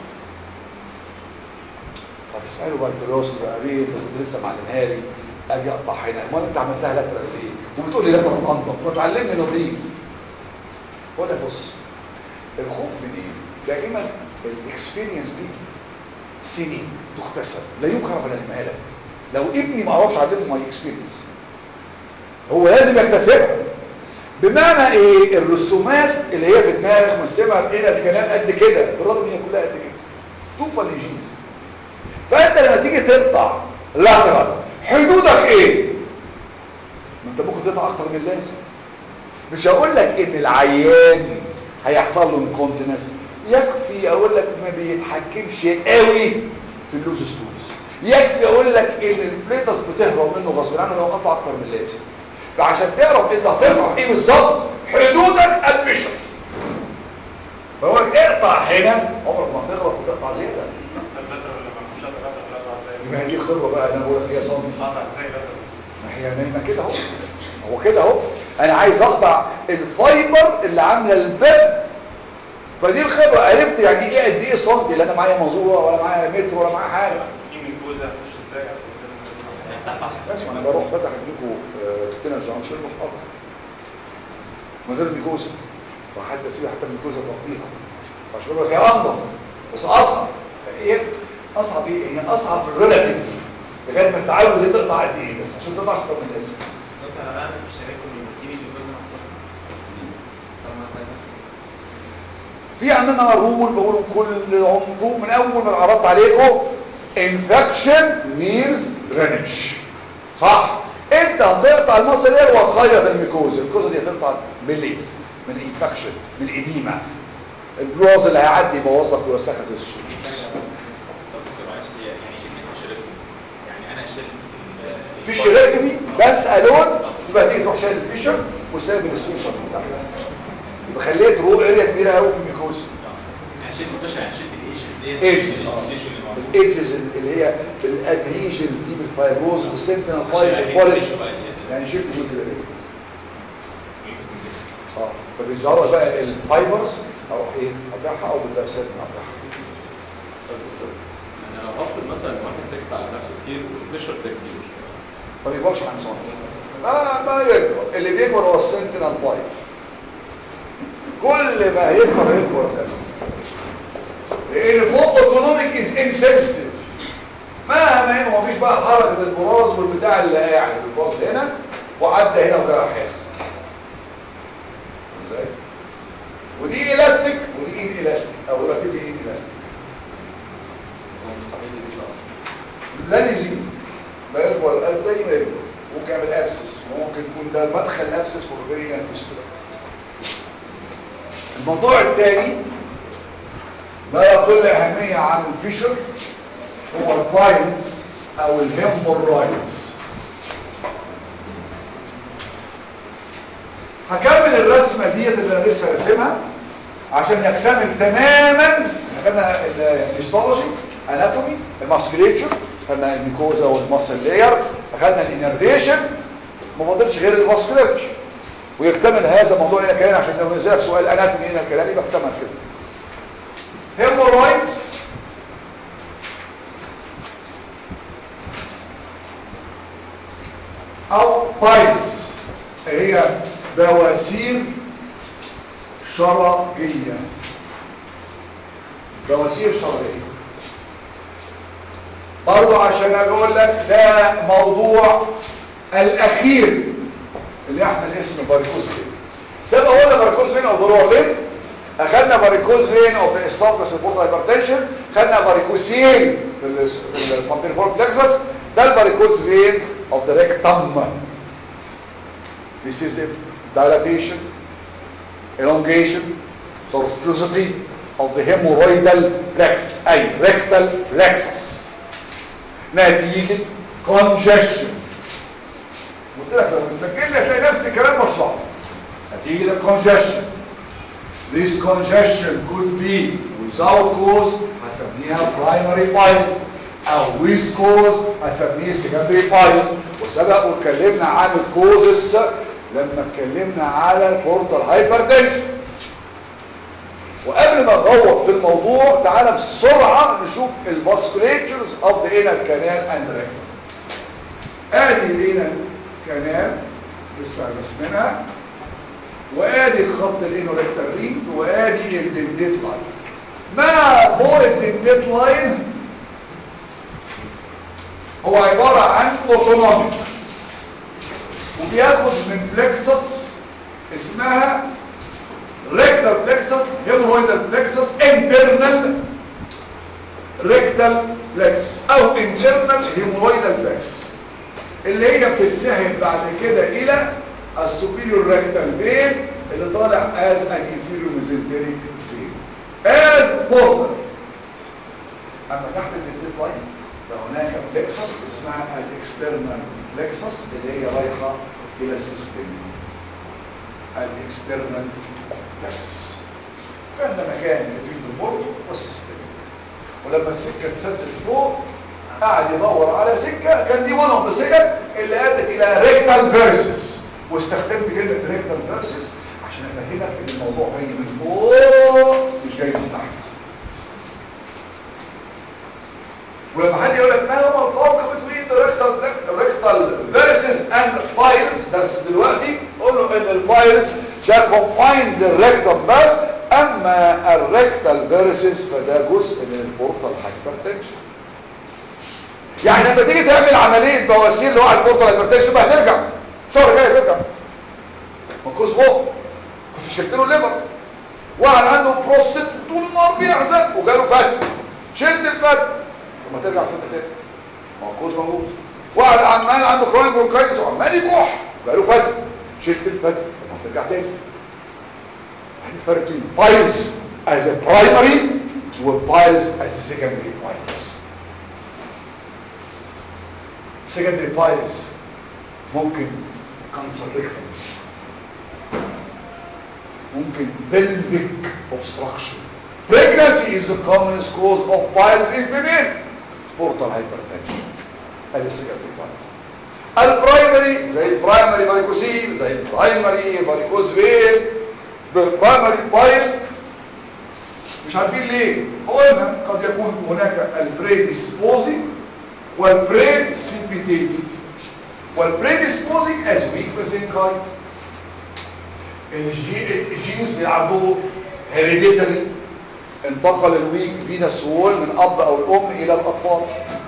فتساله بقى الكلوست بقى بيه انت كنت لسه معلمها لي اجي اقطع هنا امال انت عملتها لاترال ليه وبتقول لي لاترال انضف وتعلمني نظيف ولا بص الخوف من ايه دائما الاكسبيرينس دي سنين تكتسب لا يمكن ان اعلمها لك لو ابني ما اعرفش اعلمه ماي اكسبيرينس هو لازم يكتسبها بمعنى ايه الرسومات اللي هي في دماغك مرسمها بقينا الكلام قد كده بالرغم ان هي كلها قد كده توفى الانجيز فانت لما تيجي تقطع لاترال حدودك ايه ما انت ممكن تقطع اكتر من اللازم مش هقول لك ان العيان هيحصل له انكونتينس يكفي اقول لك ما بيتحكمش قوي في اللوز ستولز يكفي اقول لك ان الفليتس بتهرب منه غصب عنه لو قطع اكتر من اللازم فعشان تعرف انت هتقطع ايه بالظبط حدودك الفيشر فهو اقطع هنا عمرك ما هتغلط وتقطع زياده اللاترال لما اخش اقطع لاترال ازاي يبقى دي خبره بقى انا بقول لك هي سنتي اقطع ازاي لاترال ما هي نايمه كده اهو هو كده اهو انا عايز اقطع الفايبر اللي عامله البد فدي الخبره عرفت يعني ايه قد ايه سنتي لا انا معايا مزوره ولا معايا متر ولا معايا حاجه في ميكوزا مش ازاي بس ما انا بروح فتح لكم كتنا جانشن وحاضر من غير ميكوزا وحتى اسيب حتى الميكوزا تغطيها عشان يقول لك هي انضف بس اصعب ايه اصعب ايه هي اصعب ريلاتيف لغايه ما تتعود دي تقطع قد ايه بس عشان تقطع اكتر من اللازم دكتور انا بعمل في شركه ميكوزا ميكوزا طب ما في عندنا رول بقوله كل عمره من اول ما عرضت عليكم infection means drainage صح انت هتقطع المصل ايه وهتخيط الميكوزا الميكوزا دي هتقطع من الايه من الانفكشن من الاديمه البلوز اللي هيعدي يبوظ لك ويوسخ لك السوش طب دكتور معلش هي يعني كلمه شركه يعني انا شلت ال- في شريكتمي بس الون يبقى تيجي تروح شايل الفيشر وسايب السفنكتر من تحت يبقى خليت رو اريا كبيره قوي في الميكوزا يعني شلت الباشا يعني شلت الايش دي ايدجز الايدجز اللي هي الادهيجنز دي بالفايبروز والسنتينال بايب والكواليتي يعني شلت جزء الاريا اه فبيظهر بقى الفايبرز اروح ايه اقطعها او بالدرسات اقطعها طب دكتور، انا لو هفرض مثلا واحد ساكت على نفسه كتير والفيشر ده كبير ما بيكبرش عن سنتي لا ما يكبر اللي بيكبر هو السنتينال بايب كل ما يكبر يكبر ده لان فوق اوتونوميك از انسنسيتيف مهما هنا مفيش بقى حركه البراز والبتاع اللي قاعد البراز هنا وعدى هنا وجرح هنا ازاي ودي الاستيك ودي ان الاستيك او ريلاتيفلي ان الاستيك هو مستحيل يزيد عشان لن يزيد لا يكبر القلب زي ما يكبر ممكن يعمل ابسس وممكن يكون ده مدخل ابسس فورجرينا فيستولا الموضوع الثاني لا يقل اهميه عن الفيشر هو البايلز او الهيمورايدز هكمل الرسمه ديت اللي انا لسه راسمها عشان يكتمل تماما خدنا الهيستولوجي اناتومي الماسكليتشر خدنا الميكوزا والماسل لاير اخدنا الانرفيشن ما فاضلش غير الفاسكوليتشر ويكتمل هذا الموضوع هنا كمان عشان لو نزلك سؤال اناتومي هنا الكلام يبقى اكتمل كده هيمورايدز او بايلز هي بواسير شرجية بواسير شرجية برضو عشان اقول لك ده موضوع الاخير اللي يحمل اسم باريكوز فين سبب هو ده باريكوز فين او ضلوع لين اخدنا باريكوز فين او في الصفقه سبورت هايبرتنشن خدنا باريكوسين في ال في المنطقه فور بلكسس ده الباريكوز فين of the rectum this is it dilatation elongation tortuosity of the hemorrhoidal plexus اي rectal plexus نتيجة congestion قلت لك لو بتسجل لي هتلاقي نفس الكلام مشروع نتيجة congestion this congestion could be without cause هسميها primary pipe او with cause هسميه secondary pipe وسبق واتكلمنا عن الكوزس لما اتكلمنا على البورتال هايبرتنشن وقبل ما نغوط في الموضوع تعالى بسرعة نشوف الفاسكوليتشرز اوف ذا انال كانال اند ريكتم ادي الانال كانال لسه رسمينها وادي خط الانوريكتال رينج وادي الدنتيت لاين ما فوق الدنتيت لاين هو عبارة عن اوتونوميك وبياخد من بلكسس اسمها ريكتال بلكسس هيمورويدال بلكسس انترنال ريكتال بلكسس او انترنال هيمورويدال بلكسس اللي هي بتتسحب بعد كده الى السوبيريور ريكتال فين اللي طالع از ان انفيريور ميزنتريك فين از بوردر اما تحت الدنتيت لاين فهناك بلكسس اسمها الاكسترنال بلكسس اللي هي رايحه الى السيستم الاكسترنال بلكسس كان ده مكان بين البورد والسيستم ولما السكه اتسدت فوق قعد يدور على سكه كان دي وان اوف ذا سكك اللي ادت الى ريكتال فيرسس واستخدمت كلمه ريكتال فيرسس عشان افهمك ان الموضوع جاي من فوق مش جاي من تحت ولما حد يقول لك ما هو الفرق بين الريكتال ريكتال فيرسس اند بايلز درس دلوقتي قول له ان البايلز ده كونفايند للريكتال بس اما الريكتال فيرسس فده جزء من البورتال هايبرتنشن يعني لما تيجي تعمل عمليه بواسير لواحد بورتال هايبرتنشن بقى هترجع شهر جاي ترجع منقوص فوق كنت شلت له الليفر واحد عنده بروستات طول النهار بيعزق وجاله فتح شلت الفتح ما ترجع تحط تاني منقوص موجود واحد عمال عنده كرونيك برونكايتس وعمال يكح جاله فتح شلت الفتح ما ترجع تاني هذه الفرق بين بايلز as a primary وبايلز as a secondary بايلز secondary بايلز ممكن كانسر ريكتم ممكن pelvic obstruction pregnancy is the commonest cause of piles in female portal hypertension ادي السكندري بايلز البرايمري زي البرايمري فاريكوسيل زي البرايمري فاريكوز فين بالبرايمري بايل مش عارفين ليه قلنا قد يكون هناك البريديسبوزنج والبريسيبيتيتنج والبريديسبوزنج as weak mesenchyme الجينز بيلعب دور هيريديتري انتقل الويك فينس وول من اب او الام الى الاطفال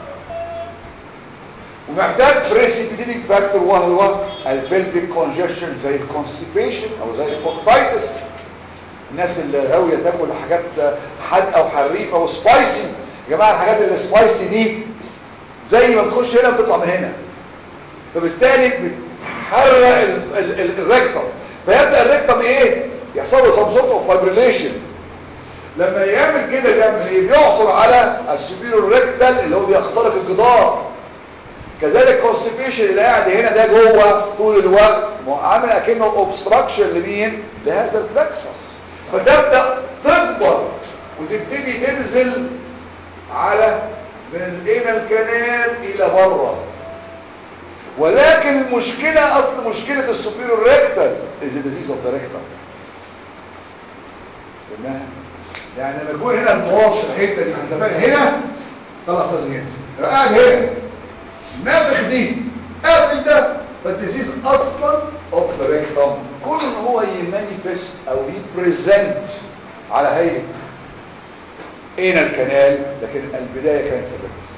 ومحتاج بريسيبيتيتنج فاكتور وهو البلفيك كونجكشن زي الكونستيبيشن او زي البوكتايتس الناس اللي غاويه تاكل حاجات حادقه وحريفه وسبايسي يا جماعه الحاجات اللي سبايسي دي زي ما بتخش هنا بتطلع من هنا فبالتالي بتحرق الريكتم فيبدا الريكتم ايه يحصل له سم سورت اوف فايبريليشن لما يعمل كده بيعمل ايه بيعصر على السوبيريور ريكتال اللي هو بيخترق الجدار كذلك كونستيبيشن اللي قاعد هنا ده جوه طول الوقت عامل اكنه اوبستراكشن لمين لهذا البلكسس فتبدا تكبر وتبتدي تنزل على من الانال كانال الى بره ولكن المشكله اصل مشكله السوبيريور ريكتال از ديزيز اوف ذا ريكتال تمام يعني لما يكون هنا المواصل الحته دي انت فاهم هنا خلاص لازم ينزل قاعد هنا نافخ دي قابل ده فالديزيز اصلا اوف ذا ريكتم كل هو يمانيفست او يبريزنت على هيئه اين الكنال لكن البدايه كانت في الريكتم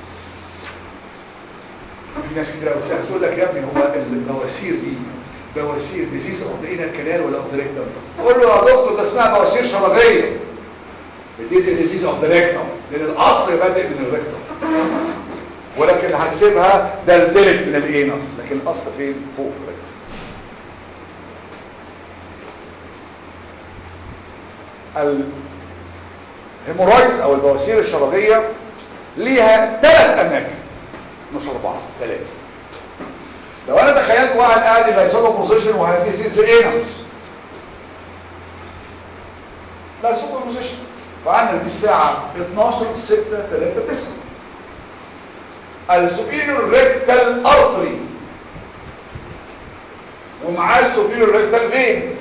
في ناس كتير قوي تقول لك يا ابني هو البواسير دي بواسير ديزيز اوف ذا اين الكنال ولا اوف ذا ريكتم قول له يا دكتور ده اسمها بواسير شرجيه ديز ديزيز اوف ذا ريكتم لان الاصل بادئ من الريكتم ولكن هنسيبها دلدلت من الانس لكن الاصل فين فوق في الريكتم الهيمورايز او البواسير الشرجيه ليها ثلاث اماكن مش اربعه ثلاثه لو انا تخيلت واحد قاعد يبقى يسوي بوزيشن وهيسيز انس لا يسوي بوزيشن فعندنا دي الساعه 12 6 3 9 السوبيريور ريكتال ارتري ومعاه السوبيريور ريكتال فين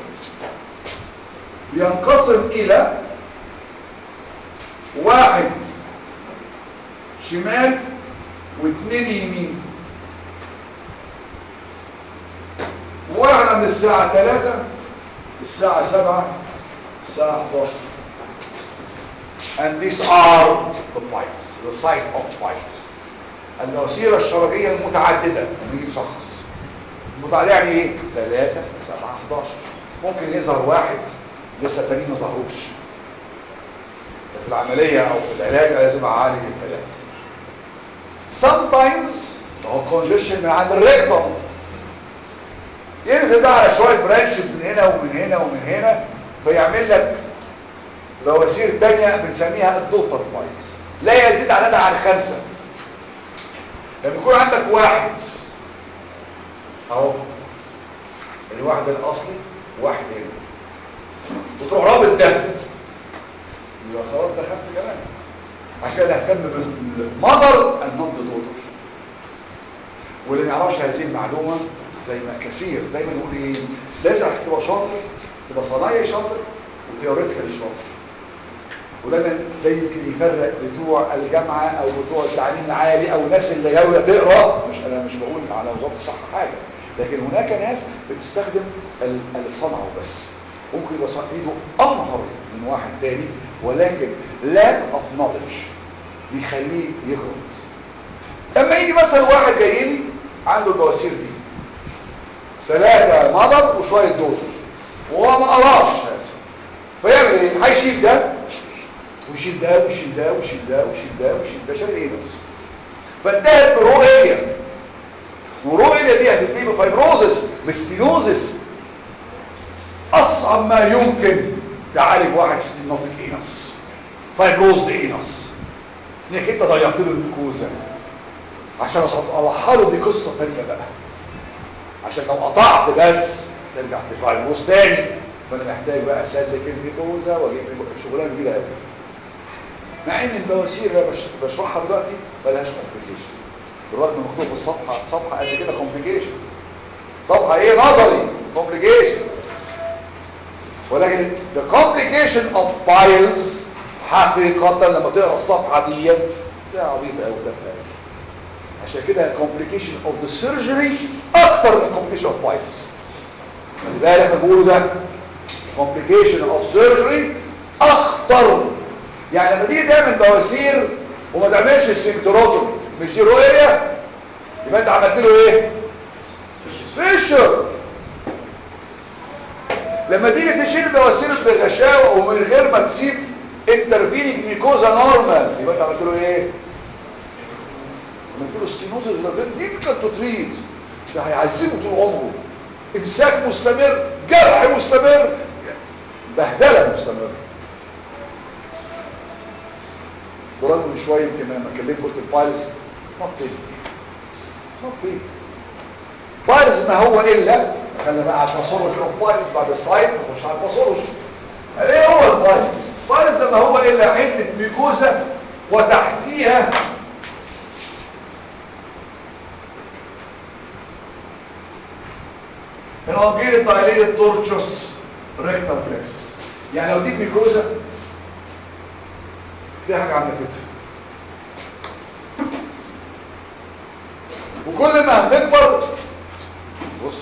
ينقسم الى واحد شمال واثنين يمين واحدة من الساعة 3 الساعة 7 الساعة 11 and these are the bites the site of bites البواسير الشرجية المتعددة لما نيجي نشخص المتعددة يعني ايه 3 7 11 ممكن يظهر واحد لسه تانيين ما ظهروش في العملية او في العلاج لازم اعالج الثلاثة sometimes هو congestion من عند الريكتوم ينزل بقى على شوية برانشز من هنا ومن هنا ومن هنا فيعمل لك بواسير تانية بنسميها الدوتر بايتس لا يزيد عددها عن خمسة لما يكون عندك واحد اهو الواحد الاصلي واحد هنا وتروح رابط ده يبقى خلاص ده خف كمان عشان نهتم بالمضر النبض دوتر واللي ما يعرفش هذه المعلومه زي ما كثير دايما يقول ايه لازم تبقى شاطر تبقى صنايعي شاطر وثيوريتيكالي شاطر ودايما ده يمكن يفرق بتوع الجامعه او بتوع التعليم العالي او الناس اللي غاويه تقرا مش انا مش بقول على الغلط صح حاجه لكن هناك ناس بتستخدم ال- الصنعه وبس ممكن يبقى ص- ايده امهر من واحد تاني ولكن lack of knowledge بيخليه يغلط اما يجي مثلا واحد جاي لي عنده البواسير دي ثلاثة مضر وشوية دوتر وهو ما قراش اسف فيعمل ايه هيشيل ده ويشيل ده ويشيل ده ويشيل ده ويشيل ده ويشيل ده شايل ايه بس فانتهت برؤية ورؤية دي هتنتهي بفايبروزس بستينوزس اصعب ما يمكن تعالج واحد ستينوتيك اينس فايبروزد اينس انك انت ضيعت له الجلوكوزا عشان اصحى له دي قصه ثانيه بقى عشان لو قطعت بس ترجع تفايبروز تاني فانا محتاج بقى اسلك الجلوكوزا واجيب شغلانه كبيره قوي مع ان البواسير اللي أنا بش- بشرحها دلوقتي ملهاش كومبليكيشن بالرغم من مكتوب في الصفحه صفحه قد كده كومبليكيشن صفحه ايه نظري كومبليكيشن ولكن the complication of piles حقيقة لما تقرا الصفحة دي ده عبيط أو تفهم عشان كده complication of the surgery أكتر من complication of piles خلي بالك اللي بقوله ده complication of surgery أخطر يعني لما تيجي تعمل بواسير وما تعملش سفنكتروتومي مش دي رؤية يبقى انت عملت له ايه؟ فيشر لما تيجي تشيل بواسير بغشاوه ومن غير ما تسيب انترفينيك ميكوزا نورمال يبقى انت عملت له ايه عملت له ستينوزس ولا غير ديفيكالت تو تريت ده هيعذبه طول عمره امساك مستمر جرح مستمر بهدله مستمره برغم من شويه يمكن لما كلمت قلت البايلز نوت بيج نوت بيج بايلز ما هو الا خلينا بقى عشان باثولوجي اوف بايلز بعد السايد نخش على الباثولوجي ايه هو البايلز بايلز ما هو الا حته ميكوزا وتحتيها elongated dilated tortuous rectal plexus يعني لو دي ميكوزا في حاجه عامله كده وكل ما هتكبر بص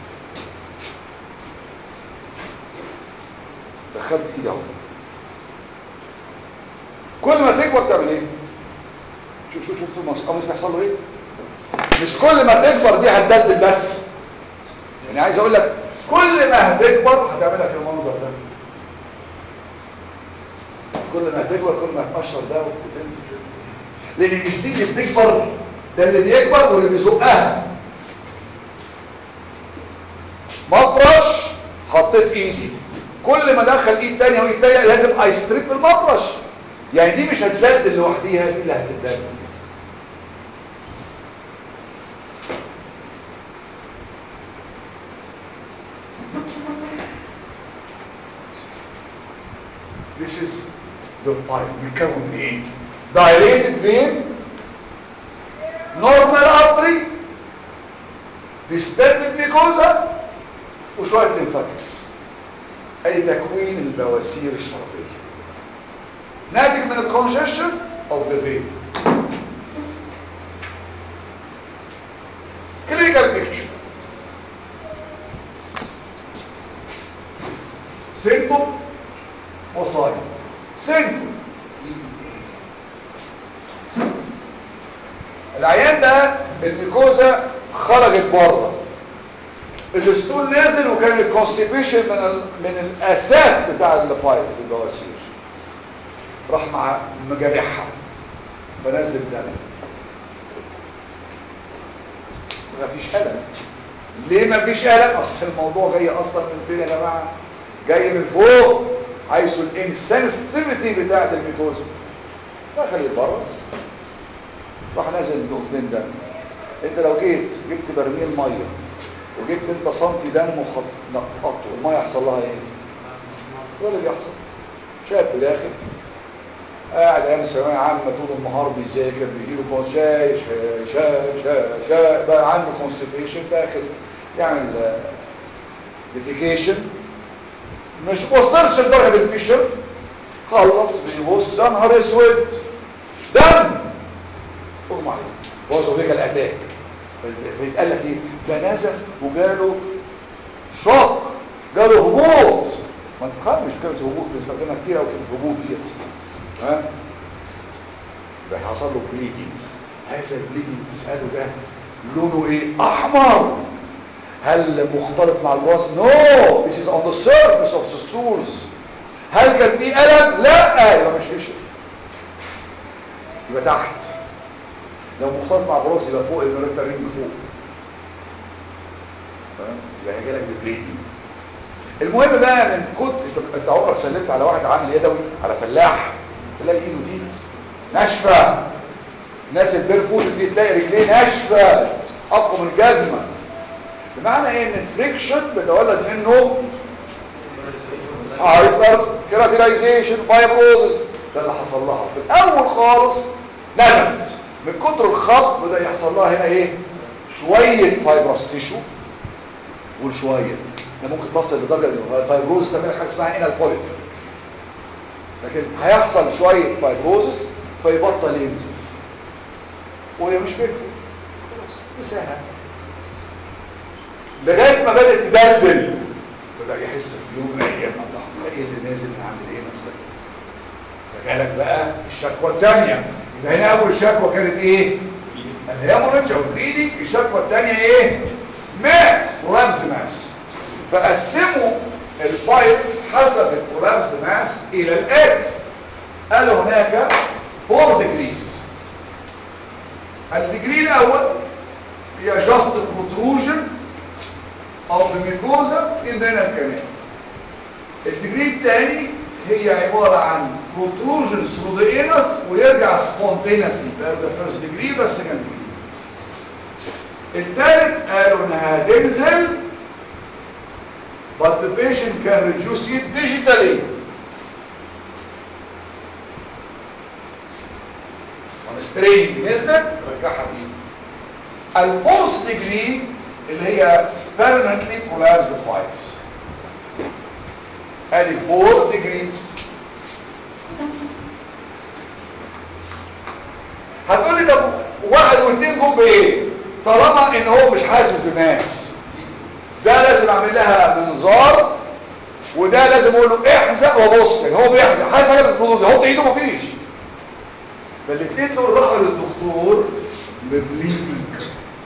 دخلت ايدي اهو كل ما تكبر تعمل ايه شوف شوف شوف القميص بيحصل له ايه مش كل ما تكبر دي هتدلدل بس يعني عايز اقول لك كل ما هتكبر هتعمل لك المنظر ده كل ما هتكبر كل ما هتقشر ده وتنزل لان مش دي اللي بتكبر ده اللي بيكبر واللي بيزقها مفرش حطيت ايدي كل ما دخل ايد تانية وايد تانية لازم ايستريب المفرش يعني دي مش هتدلدل لوحديها دي اللي هتدلدل This is the pipe بيتكون من ايه dilated vein normal artery distended mucosa وشويه ليمفاتكس اي تكوين البواسير الشرطيه ناتج من الكونجكشن of the vein clinical picture symptom وصايم symptom العيان ده الميكوزا خرجت بره الستول نازل وكان الكونستيبيشن من ال... من الاساس بتاع البايلز البواسير راح مع مجارحها بنزل دم مفيش الم ليه مفيش الم اصل الموضوع جاي اصلا من فين يا جماعه جاي من فوق حيث الانسنسيتيفيتي بتاعت الميكوزا دخل يتبرز راح نازل نقطتين دم انت لو جيت جبت برميل ميه وجبت انت سنتي دم وخططته الميه يحصل لها ايه ده اللي بيحصل شاب داخل قاعد ايام الثانويه عامه طول النهار بيذاكر بيجيله كون شاي شاي شاي شاي شاي بقى عنده كونستيبيشن داخل يعمل ديفيكيشن مش وصلش لدرجه الفيشر خلص بيبص يا نهار اسود دم اغمى عليه بوظوا بيك الاتاك بيتقال لك ايه ده نزف وجاله شوك جاله هبوط ما تخافش كلمه هبوط بنستخدمها كتير قوي كلمه هبوط ديت ها يبقى حصل له بليدنج هذا البليدنج تساله ده لونه ايه احمر هل مختلط مع الباص نو no. this is on the surface of the stools هل كان في ألم لا يبقى مش فيشر يبقى تحت لو مختلط مع براس يبقى فوق المرتب رينج فوق فاهم يبقى هيجي لك ببليدنج المهم بقى من كتر انت انت عمرك سلمت على واحد عامل يدوي على فلاح تلاقي ايده دي ناشفه الناس البيرفوت دي تلاقي رجليه ناشفه اقوى من الجزمه بمعنى ايه ان الفريكشن بيتولد منه هايبر كيراتينايزيشن فايبروزس ده اللي حصل لها في الاول خالص نزلت من كتر الخط بدا يحصل لها هنا ايه شويه فايبروس تيشو وشويه ده ممكن تصل لدرجه ان الفايبروز تعمل حاجه اسمها انال بوليب لكن هيحصل شويه فايبروزس فيبطل ينزل وهي مش بيرفكت خلاص مساها لغايه ما بدات تدلدل بدا يحس في يوم من الايام الله ايه اللي نازل من عند الايه مثلا فجالك بقى الشكوى الثانيه يبقى هنا اول شكوى كانت ايه الهيموريدج او البليدنج الشكوى الثانيه ايه ماس برولابس ماس فقسموا الفايلز حسب البرولابس ماس الى الاتي قالوا هناك 4 ديجريز الديجري الاول هي just protrusion of the mucosa in the anal canal الديجري الثاني هي عبارة عن protrusion through the anus ويرجع spontaneously ده first degree بس second degree الثالث قالوا انها تنزل but the patient can reduce it digitally ونسترين نزلت رجعها بايده الفورس ديجري اللي هي permanently collapsed files ادي 4 degrees هتقول لي طب واحد واثنين جم بايه طالما ان هو مش حاسس بماس ده لازم اعمل لها منظار وده لازم اقول له احزق وبص يعني هو بيحزق حاسس حاجه بالخطوط ده هو ايده مفيش فالاثنين دول راحوا للدكتور ببليدنج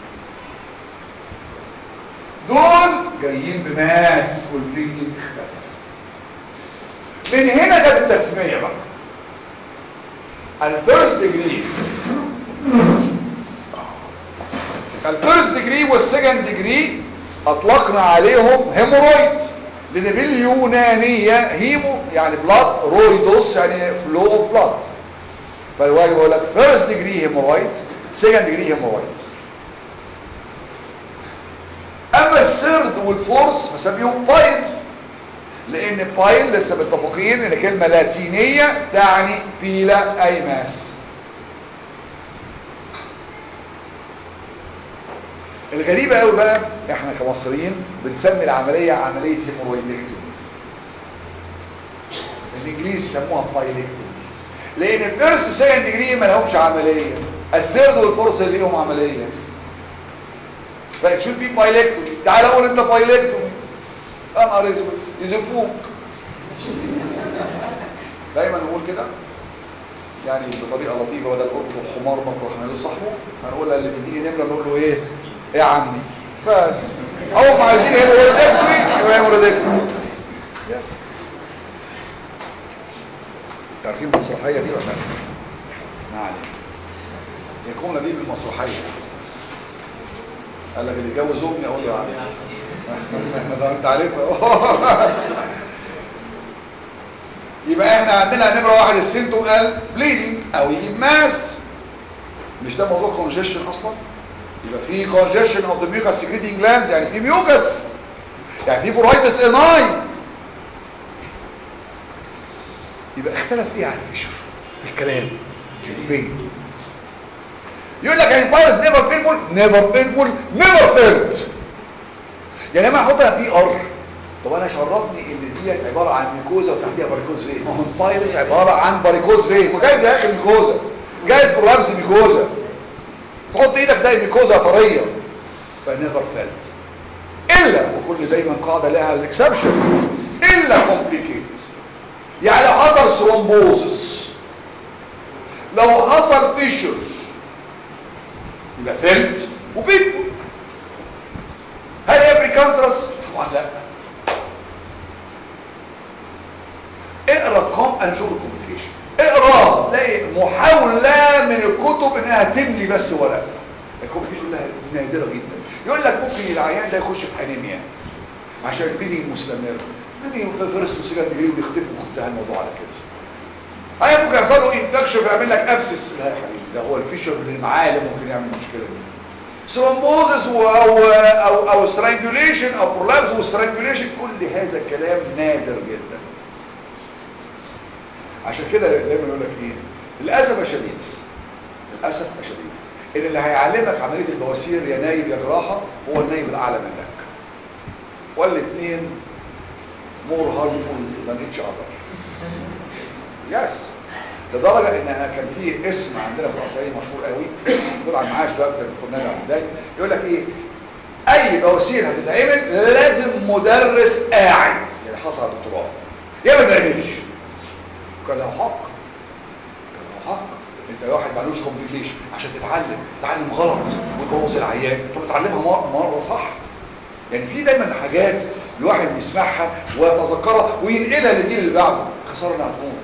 دول جايين بماس والبليدنج اختفى من هنا جت التسميه بقى الفيرست ديجري الفيرست ديجري والسكند ديجري اطلقنا عليهم هيمورويد لان باليونانيه هيمو يعني بلاد رويدوس يعني فلو اوف بلاد فالواجب يقول لك فيرست ديجري هيمورويد سكند ديجري هيمورويد اما السيرد والفورس فسميهم بايل لان بايل لسه متفقين ان كلمه لاتينيه تعني بيلا اي ماس الغريبة قوي بقى احنا كمصريين بنسمي العملية عملية هيمورويدكتومي الانجليز سموها بايلكتومي لان الفيرست سكند ديجري ما لهمش عملية السيرد والفورس اللي ليهم عملية فاكشن بي بايلكتومي تعال اقول انت بايلكتومي يا نهار اسود يزفوك دايما نقول كده يعني بطريقه لطيفه بدل قلت الحمار مطرح ما يقول صاحبه هنقول اللي بيديني نمره نقول له ايه ايه يا عمي بس اول ما عايزين هيموريدكتومي يبقى هيموريدكتومي يس عارفين المسرحيه دي ولا ما علينا يكون بيه بالمسرحيه قال لك اللي جوز امي اقول له ده انت عارفها يبقى احنا عندنا نمره واحد السيمتوم قال بليدنج او يجيب ماس مش ده موضوع كونجيشن اصلا يبقى في كونجيشن اوف ذا ميوكس سكريتنج جلاندز يعني في ميوكس يعني في فورايتس اناي يبقى اختلف ايه عن الفيشر في الكلام البين يقول لك يعني بايرس نيفر بينفول نيفر بينفول نيفر فيلت يعني لما احطها بي ار طب انا شرفني ان دي عباره عن ميكوزا وتحتيها باريكوز فين ما هو البايرس عباره عن باريكوز فين وجايز يا اخي ميكوزا جايز برولابس ميكوزا تحط ايدك تلاقي ميكوزا طريه فنيفر فيلت الا وكل دايما قاعده لها الاكسبشن الا كومبليكيتد يعني لو حصل ثرومبوزس لو حصل فيشر يبقى فهمت وبيتفول هل هي بريكانسرس طبعا لا اقرا كوم انشور كومبليكيشن اقرا تلاقي محاوله من الكتب انها تملي بس ورق الكومبليكيشن كلها نادره جدا يقول لك ممكن العيان ده يخش في انيميا عشان البيدنج مستمر البيدنج في فيرست وسكند ديجري ويختفي وانتهى الموضوع على كده هي ممكن يحصل له انفكشن ويعمل لك ابسس لا يا حبيبي ده هو الفيشر اللي معاه اللي ممكن يعمل مشكله دي ثرومبوزس او او او سترانجوليشن او برولابس وسترانجوليشن كل هذا الكلام نادر جدا عشان كده دايما يقول لك ايه للاسف الشديد للاسف الشديد ان اللي هيعلمك عمليه البواسير يا نايب يا جراحه هو النايب الاعلى منك والاثنين مور هارمفول ذان اتش اذر يس لدرجه ان انا كان في اسم عندنا في القصريه مشهور قوي اسم دول على المعاش دلوقتي كنا نادي عبد يقول لك ايه اي بواسير هتتعمل لازم مدرس قاعد يعني حصل على الدكتوراه يا ما تعملش كان له حق كان له حق انت واحد معلوش كومبليكيشن عشان تتعلم تتعلم غلط وتبوظ العيان طب اتعلمها مره صح يعني في دايما حاجات الواحد يسمعها ويتذكرها وينقلها للجيل اللي بعده خساره انها تموت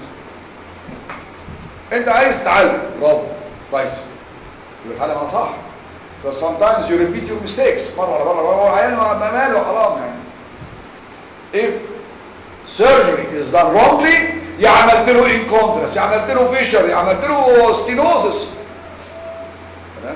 انت عايز تتعلم برافو كويس يبقى اتعلم صح بس sometimes you repeat your mistakes مره على مره هو عيال ما ماله حرام يعني if surgery is done wrongly يا عملت له incontinence يا عملت له فيشر يا عملت له stenosis تمام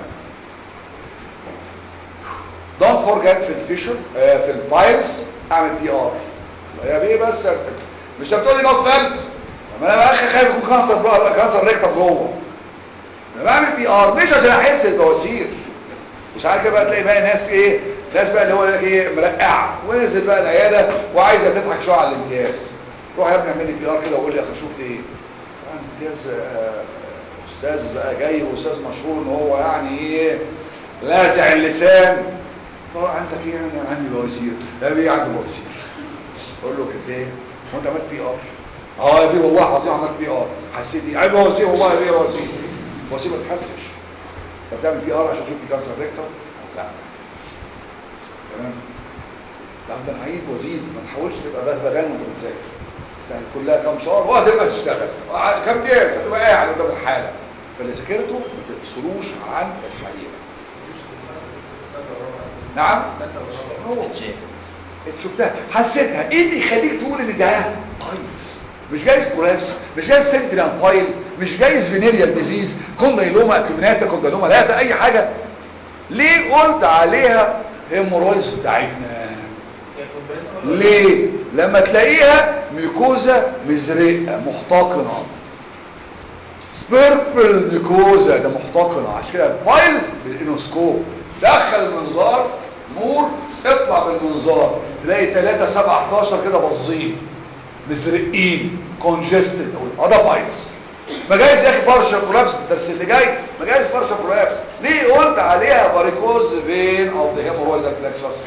don't forget في الفيشر آه في البايلز اعمل بي ار يا بيه بس مش بتقول لي نوت فلت طب انا بقى خايف يكون كانسر بقى كانسر ريكتم جوه انا بعمل بي ار مش عشان احس البواسير وساعات كده بقى تلاقي بقى ناس ايه ناس بقى اللي هو لك ايه مرقعه ونزل بقى العياده وعايزه تضحك شويه على الامتياز روح يا ابني اعمل لي بي ار كده وقول لي يا اخي شفت ايه امتياز آه استاذ بقى جاي واستاذ مشهور ان هو يعني ايه لازع اللسان طبعا عندك ايه يعني انا عندي بواسير لا بيه عنده بواسير اقول له كده ايه هو انت عملت بي ار اه يا بيه والله العظيم عملت بي ار حسيت ايه عيب بواسير والله يا بيه بواسير بواسير ما تحسش طب تعمل بي ار عشان تشوف في كانسر ريكتر لا تمام لا ده انا عيد وزيد ما تحاولش تبقى بغبغان وانت بتذاكر يعني كلها كام شهر وهتبقى تشتغل كام دقيقه هتبقى قاعد قدام الحاله فاللي ذاكرته ما تفصلوش عن الحقيقه نعم هو انت شفتها حسيتها ايه اللي يخليك تقول ان ده كويس مش جايز كولابس مش جايز سنترال بايل مش جايز فينيريال ديزيز كوندايلوما اكيوميناتا كوندايلوما لا اي حاجه ليه قلت عليها هيمورويدز بتاعتنا ليه لما تلاقيها ميكوزا مزرقه محتقنه بيربل ميكوزا ده محتقنه عشان كده بايلز بالانوسكوب دخل المنظار نور اطلع بالمنظار تلاقي 3 7 11 كده باظين مزرقين كونجستد او ده بايلز ما جايز يا اخي بارشا كولابس الدرس اللي جاي ما جايز بارشا كولابس ليه قلت عليها باريكوز فين اوف ذا هيمورويدال بلكسس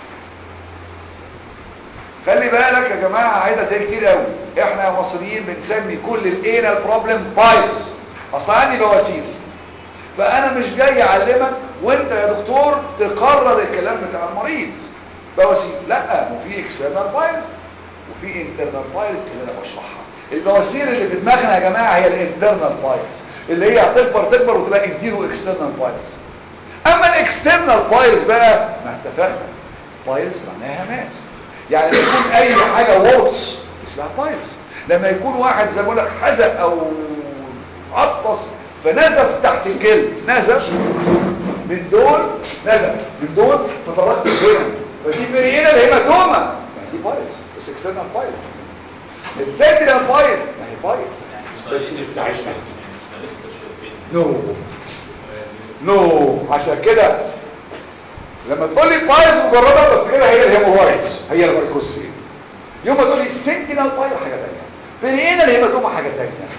خلي بالك يا جماعه عايده ده كتير قوي احنا يا مصريين بنسمي كل الانال بروبلم بايلز اصل عندي بواسير فانا مش جاي اعلمك وانت يا دكتور تقرر الكلام بتاع المريض بواسير لا وفي اكسترنال بايلز وفي انترنال بايلز اللي انا بشرحها البواسير اللي في دماغنا يا جماعه هي الانترنال بايلز اللي هي هتكبر تكبر وتبقى انتيرو اكسترنال بايلز اما الاكسترنال بايلز بقى ما اتفقنا بايلز معناها ماس يعني لما يكون اي حاجه وورتس اسمها بايلز لما يكون واحد زي ما بقول لك حزق او عطس فنزف تحت الجلد نزف من دول نزف من دول تطرقت هنا فدي بريئنا الهيماتوما ما دي بايلز بس اكسترنال بايلز السنترال بايل ما هي بايل بس مش بتاعتنا مش مالك تشويش نو نو عشان كده لما تقول لي بايلز مجرده بفتكرها هي الهيمورايدز هي الفاريكوز فين يوم ما تقول لي سنتينال بايل حاجه ثانيه بينينا الهيماتوما حاجه ثانيه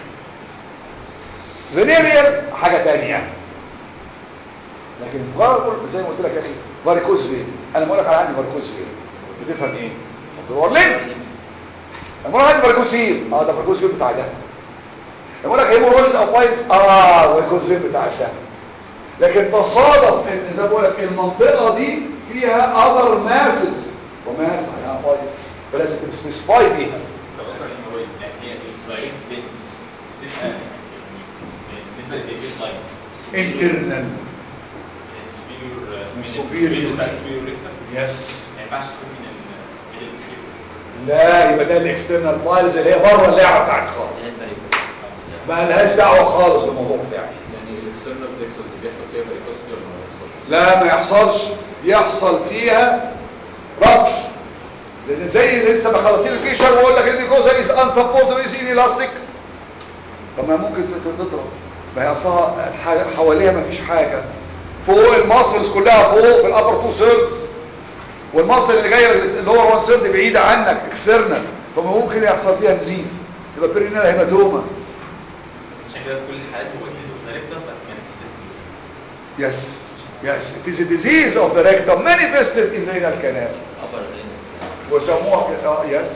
فينيريال حاجه ثانيه لكن مجرد زي ما قلت لك يا اخي فاريكوز فين انا بقول لك انا عندي فاريكوز فين بتفهم ايه بتقول لي لما اقول عندي فاريكوز فين اه ده فاريكوز فين بتاع ده لما اقول لك هيمورايدز او بايلز اه فاريكوز فين بتاع ده لكن تصادف ان زي ما بقول لك المنطقه دي فيها other masses وماس معناها بايل فلازم تسبيسيفاي بيها طب اقرا الهيمورويدز يعني هي الدايركت بينز بتبقى يعني بالنسبه للبيز لاين internal سوبيريور من superior. بتاع سوبيريور ريكتر يس ما ينفعش تكون من ال من ال- لا يبقى ده الاكسترنال بايلز اللي هي بره اللعبه بتاعتي خالص ما لهاش دعوه خالص بالموضوع بتاعي يعني الاكسترنال بليكسس اللي بيحصل فيها بريكوستي ولا ما بيحصلش لا ما يحصلش يحصل فيها ربش لان زي اللي لسه مخلصين الفيشر ويقول لك الجلوكوزا از ان سبورت ويز ان الاستيك طب ما ممكن تت- تضرب ما هي اصلها الح- حواليها ما فيش حاجه فوق الماسلز كلها فوق في الابر تو سيرد والماسل اللي جايه اللي هو 1 سيرد بعيده عنك اكسترنال فما ممكن يحصل فيها نزيف تبقى بيرينال هيماتوما عشان كده في كل الحالات هو ديز اوف ذا ريكتر بس مانيفستد في Yes, yes, it is a disease of the rectum manifested in the renal canal. upper limb. وسموها كده اه يس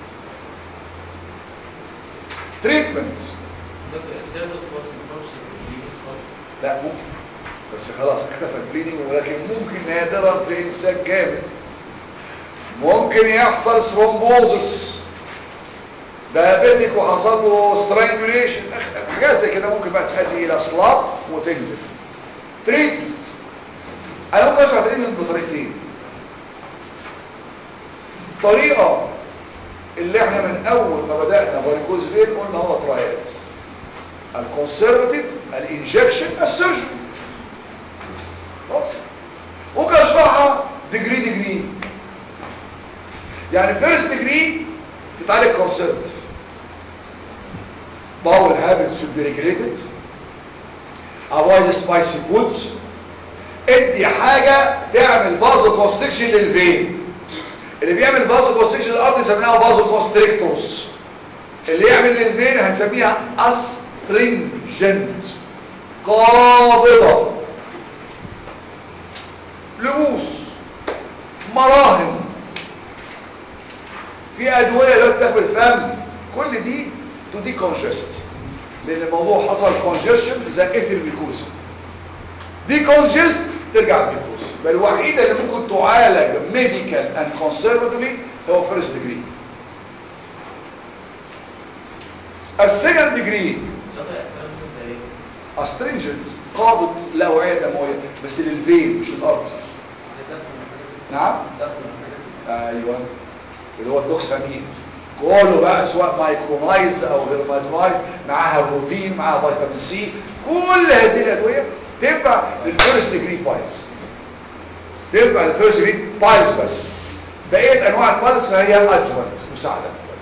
تريتمنت دكتور استيراد فورس فورس لا ممكن بس خلاص اختفى البليدنج ولكن ممكن نادرا في امساك جامد ممكن يحصل ثرومبوزس دايابيتيك وحصل له سترانجوليشن حاجات زي كده ممكن بقى تؤدي الى صلاب وتنزف تريتمنت انا ممكن اشرح تريتمنت بطريقتين طريقه اللي احنا من اول ما بدانا فاريكوز فين قلنا هو ترايات الكونسرفتيف الانجكشن السيرجن خلاص ممكن اشرحها ديجري ديجري يعني فيرست ديجري تتعالج كونسرفتيف bowel habits should be regulated avoid spicy foods ادي حاجة تعمل فازو كونستريكشن للفين اللي بيعمل فازو كونستريكشن للارض يسميها فازو كونستريكتورز اللي يعمل للفين هنسميها astringent قابضة لبوس مراهم في ادوية لو بتاكل فم كل دي تو دي كونجست لان الموضوع حصل كونجستشن زي اثر ميكوزا دي كونجست ترجع للميكوزا بل الوحيده اللي ممكن تعالج ميديكال اند كونسرفتيفلي هو فيرست ديجري السكند ديجري دكتور استيراد فورس ايه؟ استرنجنت قابض الاوعيه الدمويه بس للفين مش الارض نعم ايوه اللي هو الدوكسامين كله بقى سواء مايكرونايزد او غير مايكرونايزد معاها بروتين معاها فيتامين سي كل هذه الادويه تنفع للفيرست ديجري بايلز تنفع للفيرست ديجري بايلز بس بقيه انواع البايلز فهي ادجوانت مساعده بس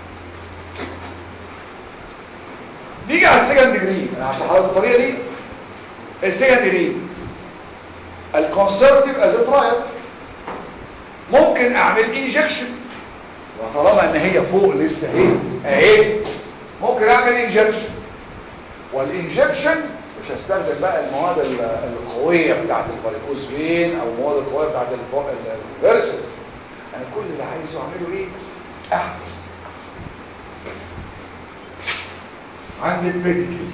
نيجي على السكند ديجري انا هشرح لك الطريقه دي السكند ديجري الكونسرفتيف از ترايل ممكن اعمل انجكشن وطالما ان هي فوق لسه اهي اهي ممكن اعمل انجكشن والانجكشن مش هستخدم بقى المواد ال- القويه بتاعت الباريكوز فين او المواد القويه بتاعت الفيرسس انا كل اللي عايزه اعمله ايه احمل عند البيديكل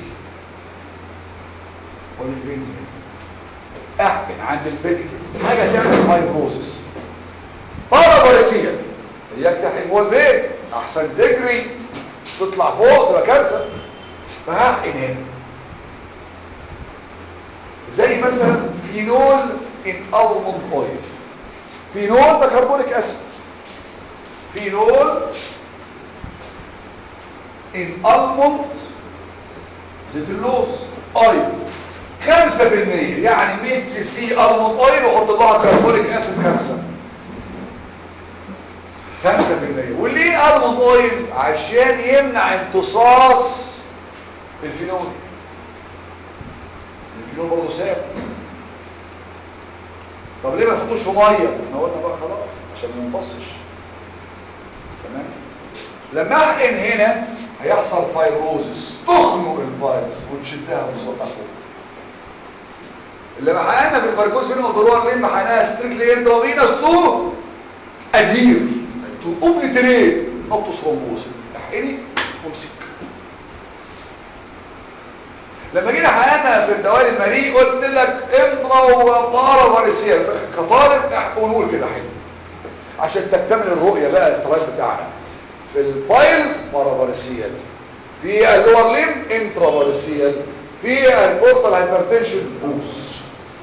والفينز احقن عند البيديكل حاجه تعمل فايبروزس بارابوليسيا يفتح الوالفين احسن تجري تطلع فوق تبقى كارثه فهحقن هنا زي مثلا فينول ان الموند اويل فينول ده كربونيك اسيد فينول ان الموند زيت اللوز اويل 5% يعني 100 سي سي الموند اويل وحط لها كربونيك اسيد 5 5% وليه الموند اويل عشان يمنع امتصاص الفينول الفينول برضه سام طب ليه ما تحطوش في ميه احنا قلنا بقى خلاص عشان ما يمتصش تمام لما احقن هنا هيحصل فايبروزس تخنق الفايروس وتشدها وتصوتها فوق اللي حققنا في الفاركوز فين وضروها ليه حققناها ستريكلي انترافينوس تو ادير تو اوبليتريت نقطه ثرومبوز احقني وامسك لما جينا حققنا في الدوال المريء قلت لك انترا وبارا فارسيال كطالب ونقول كده حلو عشان تكتمل الرؤيه بقى الطريق بتاعنا في البايلز بارافارسيال في اللور ليم انترافارسيال في البورتال هايبرتنشن بوس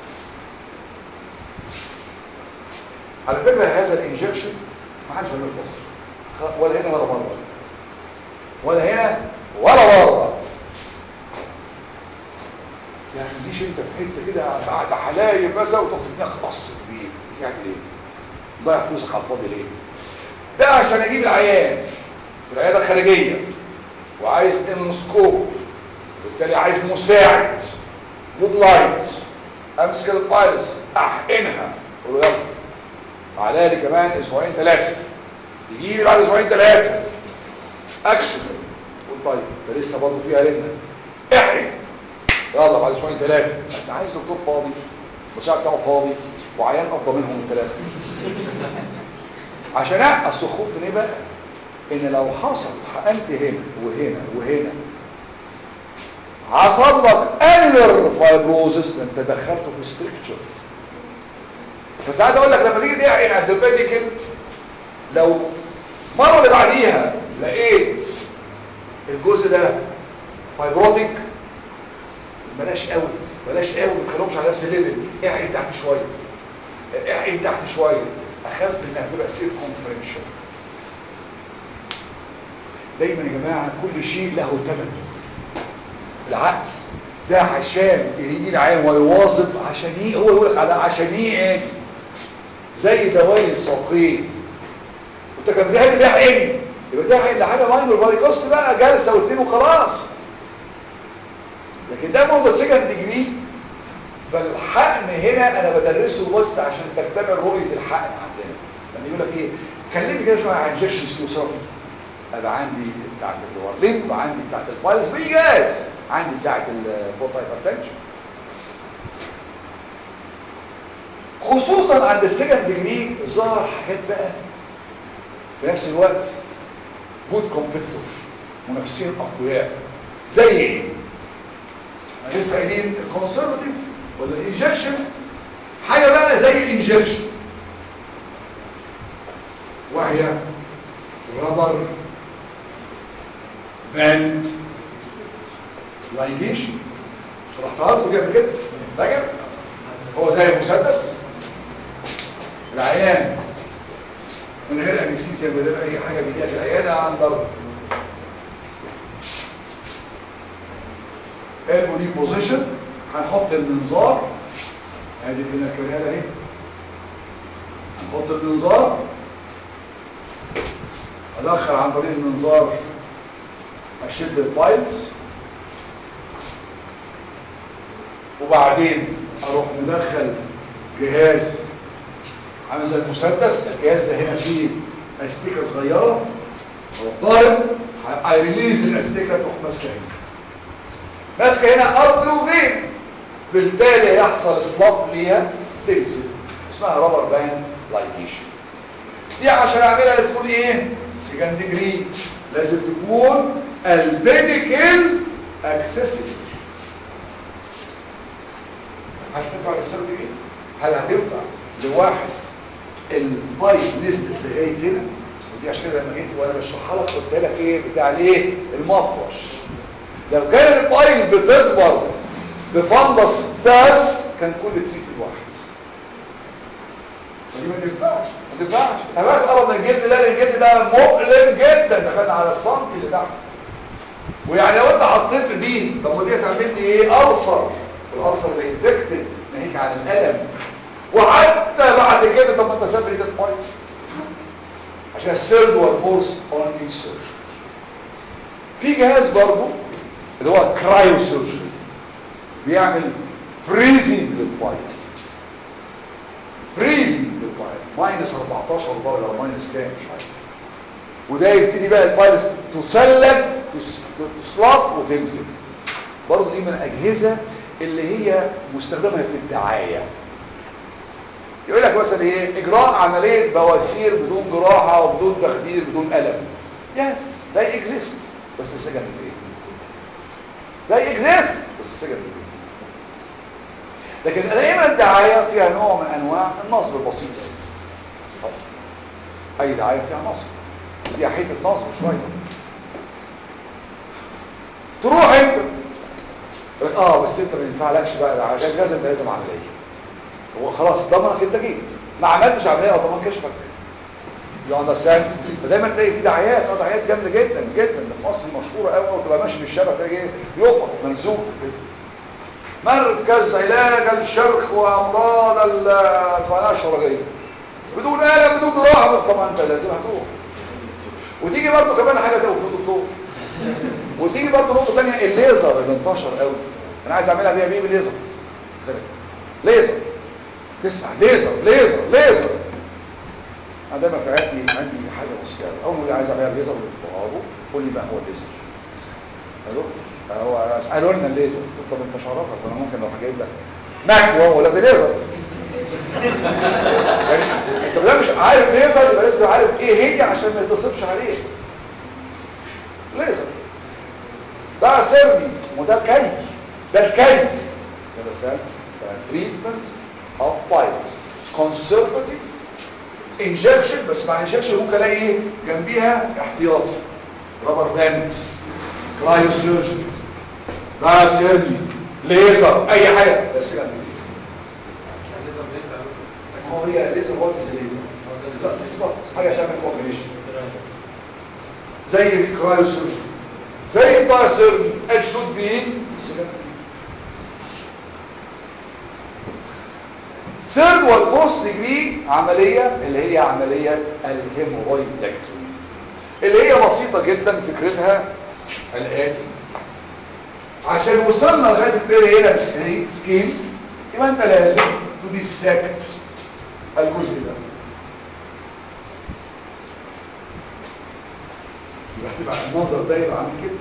على فكره هذا الانجكشن ما حدش عمله في مصر خ- ولا هنا ولا بره ولا هنا ولا بره يعني ديش انت في حته كده قاعد حلايب مثلا وتقعد تتناقض قص كبير يعني ليه ضيع فلوسك على الفاضي ليه ده عشان اجيب العيان في العياده الخارجيه وعايز انسكوب بالتالي عايز مساعد جود لايت امسك البايلس احقنها قول له يلا عليها لي كمان اسبوعين ثلاثه يجي لي بعد اسبوعين ثلاثه اكشن قول طيب ده لسه برضه فيها رنه احقن يلا بعد اسبوعين ثلاثه انت عايز دكتور فاضي المساعد بتاعه فاضي وعيان افضل منهم الثلاثه عشان اصل الخوف من ايه بقى ان لو حصل حقنت هنا وهنا وهنا حصل لك انلر فايبروزس انت دخلته في ستريكتشر بس عايز اقول لك لما تيجي تحقن عند الميديكال لو المره اللي بعديها لقيت الجزء ده فايبروتيك بلاش قوي بلاش قوي ما تخليهمش على نفس الليفل احقن تحت شويه احقن تحت شويه اخاف انها تبقى سير كونفرنشال دايما يا جماعه كل شيء له ثمن العقل ده عشان يجي العين ويواظب عشان ايه هو يقول لك على عشان ايه زي دواء الساقين انت كان بتحب تحقن يبقى تحقن لحاجه ماينور باريكوست بقى جلسه واثنين وخلاص لكن ده مو سكند ديجري فالحقن هنا انا بدرسه بس عشان تكتمل رؤيه الحقن عندنا لما يقول لك ايه كلمني كده شويه عن انجكشن سلوسرابي ابقى عندي بتاعت الورلين وعندي بتاعت الفايلز بيجاز عندي بتاعت البوت هايبرتنشن خصوصا عند السكند ديجري ظهر حاجات بقى في نفس الوقت جود كومبيتيتورز منافسين اقوياء زي ايه لسه قايلين الكونسرفتيف ولا الانجكشن حاجه بقى زي الانجكشن وهي رابر باند لايجيشن شرحتها لكم دي قبل كده فاكر هو زي المسدس العيان من غير انستيزيا من غير اي حاجه بيجي العياده عن ضرب البو دي بوزيشن هنحط المنظار ادي هنا الكرياله اهي هنحط المنظار ادخل عن طريق المنظار اشد البايلز وبعدين اروح مدخل جهاز عامل زي المسدس الجهاز ده هنا فيه استيكه صغيره والضارب هيريليز الاستيكه تروح ماسكه هنا ماسكه هنا ارض وفين بالتالي هيحصل اصلاف ليها تنزل اسمها رابر باند لايتيشن دي عشان اعملها لازم تكون ايه سكند ديجري لازم تكون البيديكال اكسسبل هل تنفع للسيرفي ايه هل هتنفع لواحد البايب نزلت لغايه هنا ودي عشان كده لما جيت وانا بشرحها لك قلت لك ايه بتاع الايه المفرش لو كان البايب بتكبر بفندس بس كان كل تريتمنت واحد فدي ما تنفعش ما تنفعش تمام قرب من الجلد ده الجلد ده مؤلم جدا دخلنا على السنتي اللي تحت ويعني لو انت حطيت دي طب ما دي هتعمل لي ايه ألسر والألسر ده انفكتد ناهيك عن الألم وحتى بعد كده طب ما انت سافر ايدك بايظ عشان السيرد والفورس اون انسيرشن في جهاز برضه اللي هو كرايوسيرجري بيعمل فريزنج للبايل فريزنج للبايل ماينس 14 درجه ولا ماينس كام مش عارف وده يبتدي بقى البايل تسلج تس- تسلط وتنزل برضه دي من الاجهزه اللي هي مستخدمه في الدعايه يقول لك مثلا ايه اجراء عمليه بواسير بدون جراحه وبدون تخدير بدون الم يس ده اكزيست بس سجن ايه ده اكزيست بس سجن ايه لكن دائما الدعايه فيها نوع من انواع النصب البسيط طبعا. اي دعايه فيها نصب فيها حته نصب شويه تروح انت يقول لك اه بس انت ما ينفعلكش بقى ده جاز جاز انت لازم عمليه هو خلاص ضمنك انت جيت ما عملتش عمليه او ضمان كشفك يو اندرستاند فدايما تلاقي في دعايات اه دعايات جامده جدا جدا في مصر مشهوره قوي وتبقى ماشي في الشارع تلاقي ايه يقف منزوق كده مركز علاج الشرخ وامراض القناه الشرجيه بدون آلة بدون جراحه طبعا انت لازم هتروح وتيجي برضه كمان حاجه تانية بدون دكتور وتيجي برضه نقطه ثانيه الليزر اللي انتشر قوي انا عايز اعملها بيها بيه بالليزر ليزر تسمع ليزر ليزر ليزر انا دايما في حياتي عندي حاجه بسيطه اول ما عايز اعملها ليزر بالبرافو قول لي ما هو الليزر يا دكتور هو اسالوا لنا الليزر قلت طب انت شرفك وانا ممكن لو هجيب لك مكوى ولا ده ليزر يعني انت ده مش عارف ليزر يبقى لازم عارف ايه هي عشان ما يتصبش عليه ليزر ده سيرمي وده كي ده الكي ده مثال تريتمنت اوف بايلز كونسرفاتيف انجكشن بس مع انجكشن ممكن الاقي ايه جنبيها احتياطي رابر باند كرايوسيرجي ده سيرجي ليزر اي حاجه بس جنبي هو هي ليزر هو ليزر بالظبط حاجه تعمل كومبينيشن زي الكرايوسيرجي زي الدايسيرجي الشوت بين ثيرد والفورث ديجري عمليه اللي هي عمليه الهيمورويدكتومي اللي هي بسيطه جدا فكرتها الاتي عشان وصلنا لغايه البيري هنا سكيم يبقى انت لازم تديسكت الجزء ده يبقى هتبقى المنظر ده يبقى عامل كده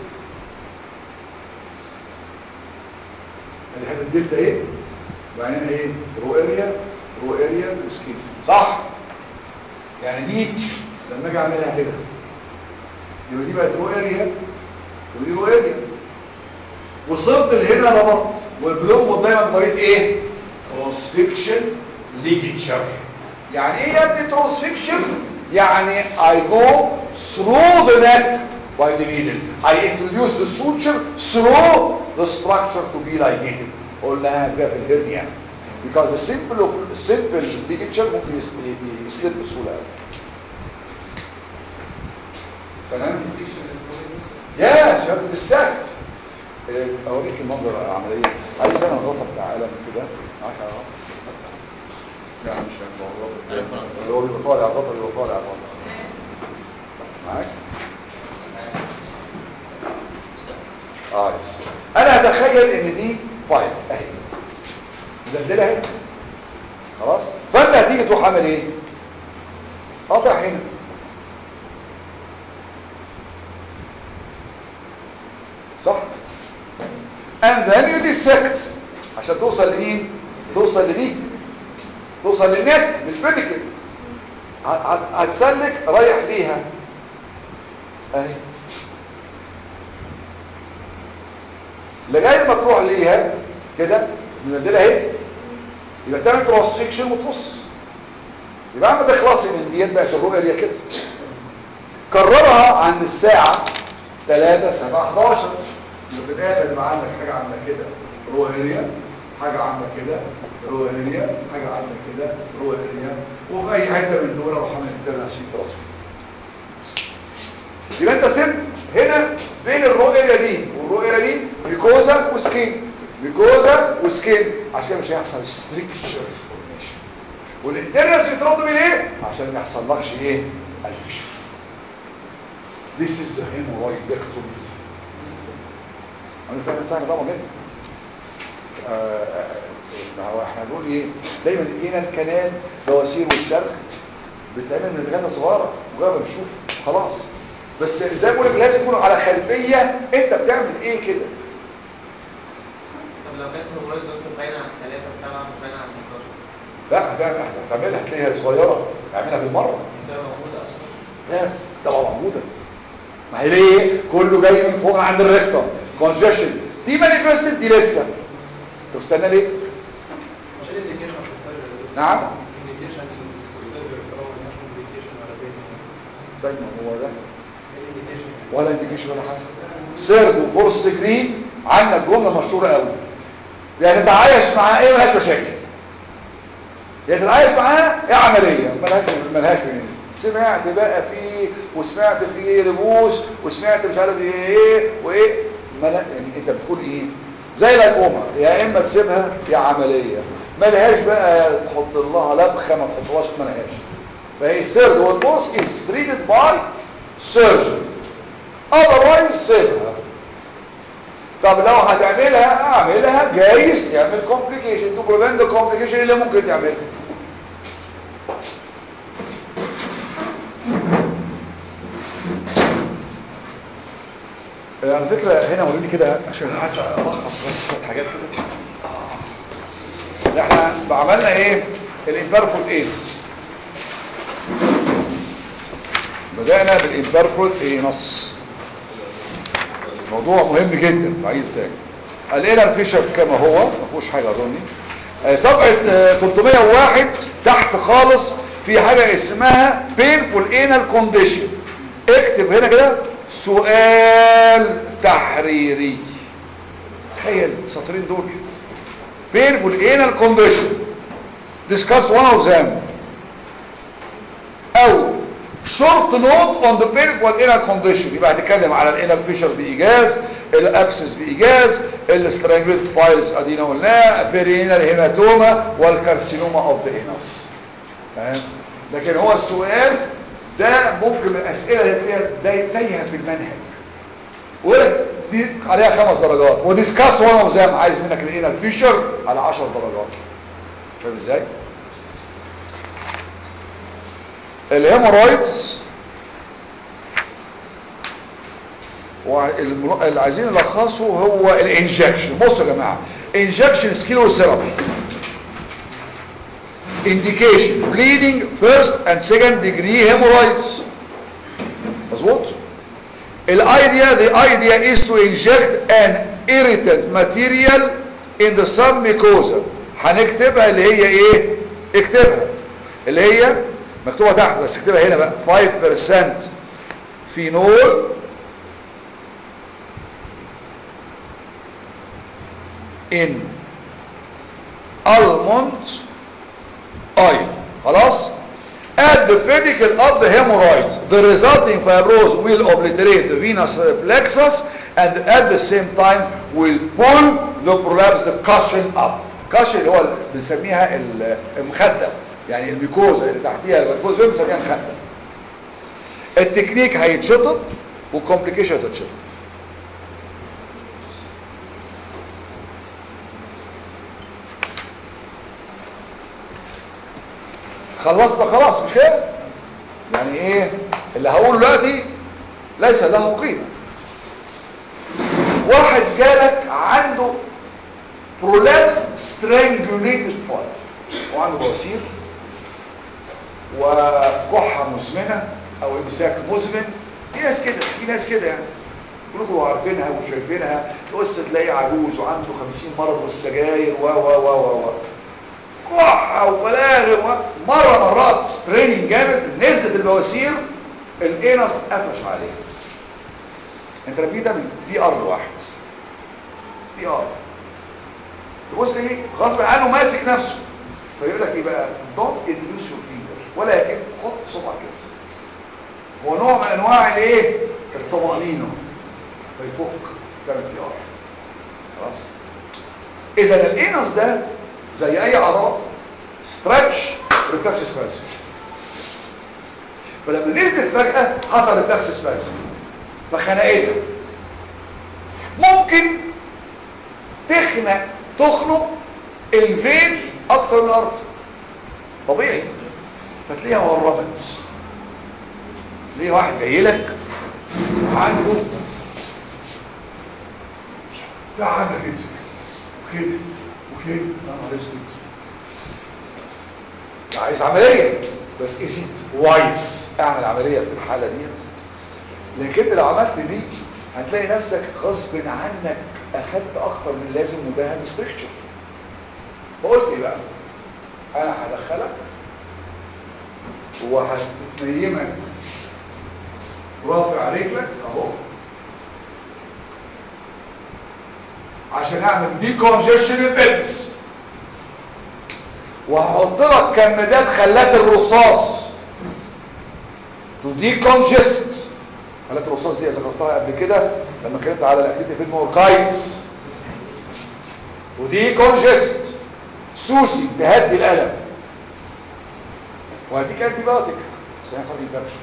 ادي حته الدلتا ايه وبعدين ايه رو اريا رو اريا سكين صح يعني دي لما اجي اعملها كده يبقى دي بقت رو اريا ودي رو اريا وصلت لهنا ربطت والبلوم دايما بطريقه ايه ترانسفيكشن ليجيتشر يعني ايه يا ابني ترانسفيكشن يعني I go through the neck by the needle I introduce the suture through the structure to be ligated قلناها بقى في الهرنيا because the simple simple ligature ممكن يس- ي- يسلب بسهوله قوي تمام يس you have to dissect إيه، اوريك المنظر العمليه عايز انا الغطا بتاع قلم كده معاك اهو لا مش هنبقى اللي هو بيبقى طالع الغطا بيبقى طالع طالع معاك اه يس انا اتخيل ان دي بايب اهي مدلدله اهي خلاص فانت هتيجي تروح عامل ايه قاطع هنا صح and then you dissect عشان توصل لمين توصل لدي توصل للنك مش بيديكل هتسلك رايح ليها اهي لغايه ما تروح ليها كده نمدلها اهي يبقى تعمل كروس سيكشن وتقص يبقى عم تخلصي من ديت بقت الرؤيه دي كده كررها عند الساعه 3 7 11 يبقى في الاخر يبقى عندك حاجه عامله كده روهيريا حاجه عامله كده روهيريا حاجه عامله كده روهيريا وفي اي حته من دول اروح اعمل انترناسيون ترانسفير يبقى انت سبت هنا بين الرؤيه دي والرؤيه دي ميكوزا وسكين ميكوزا وسكين عشان كده مش هيحصل ستريكشر فورميشن والانترنس يترد ليه عشان ما يحصلكش ايه الفشل This is the hemorrhoidectomy انا فعلا سهل طبعا جدا آه، آه، ما هو احنا بنقول ايه دايما هنا الكنال بواسير والشرخ بتتعمل من الغنة صغيرة مجرد ما بتشوف خلاص بس زي ما بقول لك لازم يكون على خلفية انت بتعمل ايه كده طب لو كانت الغرز دكتور باينه عن 3 7 مش باينه عن 12 لا هتعمل هتعملها هتلاقيها صغيرة تعملها بالمرة ده موجود اصلا ناس طبعا موجودة ما هي ليه كله جاي من فوق عند الريكتم كونجيشن دي مانيفستد دي لسه طب استنى ليه مش الانديكيشن في السيرجري نعم الانديكيشن في السيرجري طالما مش انديكيشن ولا بين طيب ما هو ده الانديكيشن ولا انديكيشن ولا حاجه سيرد وفورس ديجري عندك جمله مشهوره قوي يا تتعايش معاه ايه ملهاش مشاكل يا تتعايش معاه ايه عمليه ملهاش ملهاش منين سمعت بقى في وسمعت في ربوس وسمعت مش عارف ايه وايه ملا يعني انت بتقول ايه زي الاكوما يا اما تسيبها يا عمليه ملهاش بقى تحط لها لبخه ما تحطهاش ملهاش فهي السيرد والفورس is treated by surgeon otherwise سيبها طب لو هتعملها اعملها جايز تعمل complication to prevent the complication اللي ممكن تعملها آه، على فكرة هنا وريني كده عشان عايز الخص بس شوية حاجات كده آه. احنا عملنا ايه الامبرفول ايدز بدأنا بالامبرفول اينس موضوع مهم جدا بعيد تاني لقينا الفيشر كما هو ما فيهوش حاجه اظني آه، صفحه آه، 301 تحت خالص في حاجه اسمها painful anal condition اكتب هنا كده سؤال تحريري تخيل السطرين دول painful anal condition discuss one of them او short note on the painful anal condition يبقى هنتكلم على الانال فيشر بايجاز الابسس بايجاز السترانجليت بايلز ادينا قلناه بيرينال هيماتوما والكارسينوما اوف ذا انس فاهم لكن هو السؤال ده ممكن من الاسئله اللي فيها ده تايهه في المنهج ويقول لك دي عليها خمس درجات وديسكاس وان اوف ذم عايز منك الانال فيشر على 10 درجات فاهم ازاي الهيمورويدز واللي عايزين نلخصه هو الانجكشن بصوا يا جماعه انجكشن سكيلو ثيرابي indication bleeding first and second degree hemorrhoids مظبوط الايديا the idea is to inject an irritant material in the submucosa هنكتبها اللي هي ايه اكتبها اللي هي مكتوبه تحت بس اكتبها هنا بقى 5% فينول in almond oil خلاص at the pedicle of the hemorrhoids the resulting fibrose will obliterate the venous plexus and at the same time will pull the prolapsed cushion up cushion اللي هو بنسميها المخده يعني الميكوزا اللي تحتيها الميكوزا بنسميها مخده التكنيك هيتشطب والكومبليكيشن هتتشطب خلصت خلاص مش كده يعني ايه اللي هقوله دلوقتي ليس له قيمه واحد جالك عنده prolapse strangulated point وعنده بواسير وكحه مزمنه او امساك مزمن في ناس كده في ناس كده يعني كلكم عارفينها وشايفينها تبص تلاقي عجوز وعنده 50 مرض والسجاير و و و و و كحه وبلاغم مره مرات ستريننج جامد نزلت البواسير الانس قفش عليه انت في ده من بي ار واحد بي ار تبص ايه غصب عنه ماسك نفسه فيقول لك ايه بقى دونت ادريس يور فينجر ولكن حط صبعك كده هو نوع من انواع الايه الطمانينه فيفك تعمل بي ار خلاص اذا الانس ده زي اي عضله ستريتش ريفلكس سباسم فلما نزلت فجأة حصل ريفلكس سباسم فخنقتها ممكن تخنق تخنق الفين اكتر من الارض طبيعي فتلاقيها ورمت تلاقي واحد جاي لك وعنده لا عندك كده وكده وكده يا نهار اسود عايز عمليه بس اسيت وايز اعمل عمليه في الحاله ديت لكن لو عملت دي هتلاقي نفسك غصب عنك اخدت اكتر من لازم وده ستريكتشر فقلت ايه بقى انا هدخلك وهتنيمك رافع رجلك اهو عشان اعمل دي كونجيشن البلبس وهحط لك كمادات خلات الرصاص تو دي كونجست خلات الرصاص دي ذكرتها قبل كده لما اتكلمت على الاكتيف فيلم اوركايتس ودي كونجست سوسي تهدي الالم وهديك انتي بايوتيك بس هيحصل انفكشن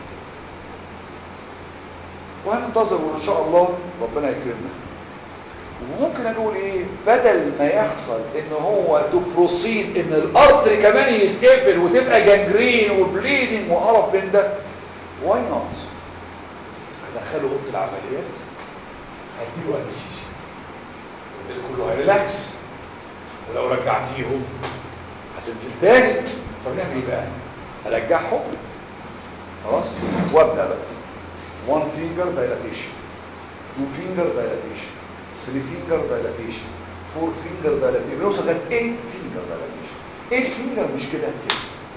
وهننتظر وان شاء الله ربنا يكرمنا وممكن اقول ايه بدل ما يحصل ان هو تو بروسيد ان الارتري كمان يتقفل وتبقى جانجرين وبليدنج وقرف من ده واي نوت هدخله اوضه العمليات هديله انستيزيا قلت له كله هيريلاكس ولو رجعتيهم هتنزل تاني طب نعمل ايه بقى ارجعهم خلاص وابدا بقى 1 finger dilatation 2 finger dilatation 3 finger dilatation 4 finger dilatation بيوصل لغايه 8 finger dilatation 8 finger مش كده كده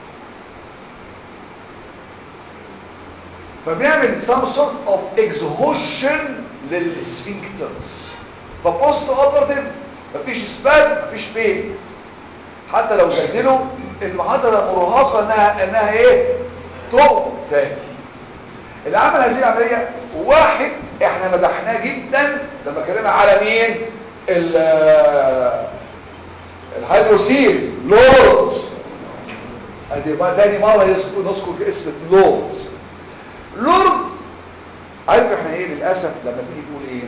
فبنعمل some sort of exhaustion للسفنكترز فبوست اوبرتيف مفيش سباز مفيش بين حتى لو جدلوا المحاضره مرهقه انها انها ايه طوق تاني اللي عمل هذه العمليه واحد احنا مدحناه جدا لما اتكلمنا على مين الهيدروسيل لورد ادي بقى تاني مره يذكر نذكر اسم لورد لورد عارف احنا ايه للاسف لما تيجي تقول ايه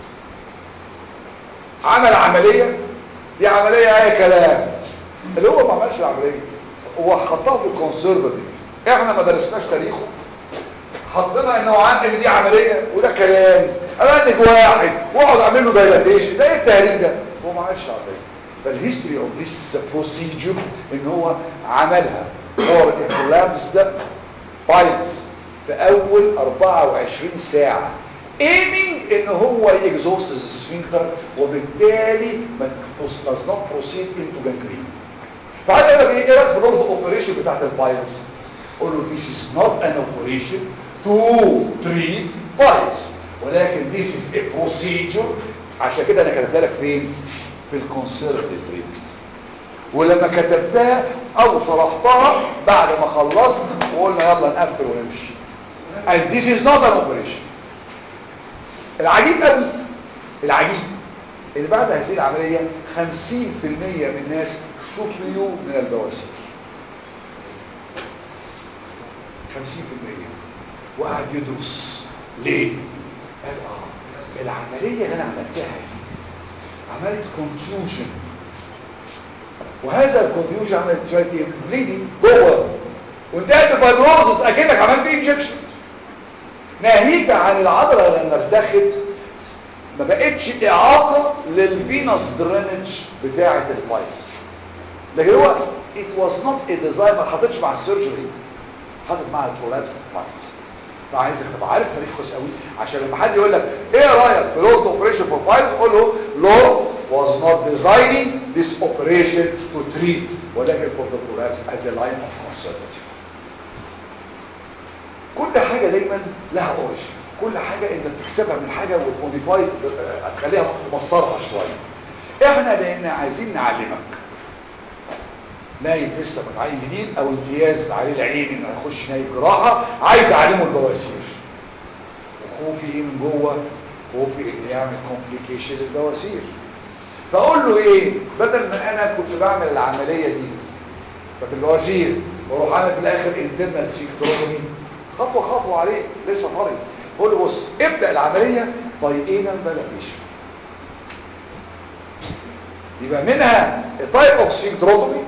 عمل عمليه دي عمليه اي كلام اللي هو ما عملش العمليه هو حطها في الكونسرفاتيف احنا ما درسناش تاريخه حطينا انه عن دي عمليه وده كلام ابنك واحد واقعد اعمل له دايلاتيشن ده ايه التهريج ده هو ما عملش عمليه فالهيستوري اوف ذيس بروسيجر ان هو عملها فور الكولابس ده بايلز في اول 24 ساعه aiming ان هو يكزوست السفنكتر وبالتالي ما does not proceed into gangrene فهذا يقول لك ايه رايك في برضه اوبريشن بتاعت البايلز قول له this is not an operation to treat piles ولكن this is a procedure عشان كده انا كتبتها لك فين في الكونسرفتيف تريتمنت ولما كتبتها او شرحتها بعد ما خلصت وقلنا يلا نقفل ونمشي and this is not an operation العجيب قوي العجيب ان بعد هذه العملية 50% من الناس شفيوا من البواسير 50% وقعد يدرس ليه قال اه العملية اللي انا عملتها دي عملت كونفيوجن وهذا الكونفيوجن عملت شويه بليدنج جوه وانتهت بفايبروزس اكنك عملت انجكشن ناهيك عن العضله لما ارتخت ما بقتش اعاقه للفينوس درينج بتاعه البايلز لكن هو it was not a design ما حطيتش مع السيرجري حاطط مع الكولابس بايلز فعايزك تبقى عارف تاريخ كويس قوي عشان لما حد يقول لك ايه رايك في لورد اوبريشن فور بايلز قول له لورد was not designing this operation to treat ولكن for the collapse as a line of conservative كل حاجة دايما لها اوريجن كل حاجة انت بتكسبها من حاجة وتموديفاي هتخليها تبصرها شوية احنا لان عايزين نعلمك نايب لسه متعين جديد او امتياز عليه العين انه يخش نايب جراحة عايز اعلمه البواسير وخوفي ايه من جوه خوفي ان يعمل كومبليكيشن للبواسير فاقول له ايه بدل ما انا كنت بعمل العملية دي بتاعت البواسير واروح اعمل في الاخر انترنال سيكترومي خطوة خطوة عليه لسه طري بقول له بص ابدأ العملية باي انال دايلاتيشن يبقى منها تايب اوف سفنكتروتومي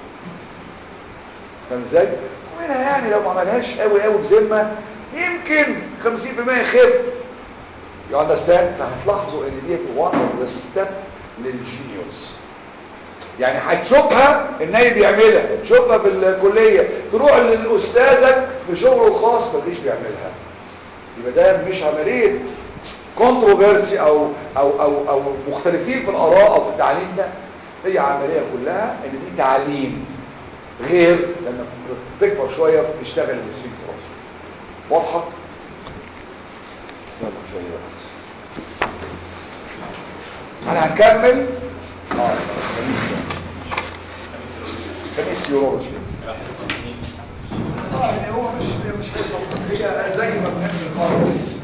فاهم ازاي ومنها يعني لو ما عملهاش قوي قوي بذمه يمكن 50% يخف يو اندرستاند فهتلاحظوا ان ديت وان اوف ذا ستيب للجينيوس يعني هتشوفها النايب بيعملها تشوفها في الكليه تروح للاستاذك في شغله الخاص مفيش بيعملها يبقى ده مش عمليه كونتروفيرسي او او او او مختلفين في الاراء او في التعليم ده هي عمليه كلها ان دي تعليم غير لما تكبر شويه تشتغل السفنكتروس واضحه يلا شويه بقى انا هنكمل اه خميس خميس يورولوجي اه يعني هو مش مش قصه هي زي ما بنعمل خالص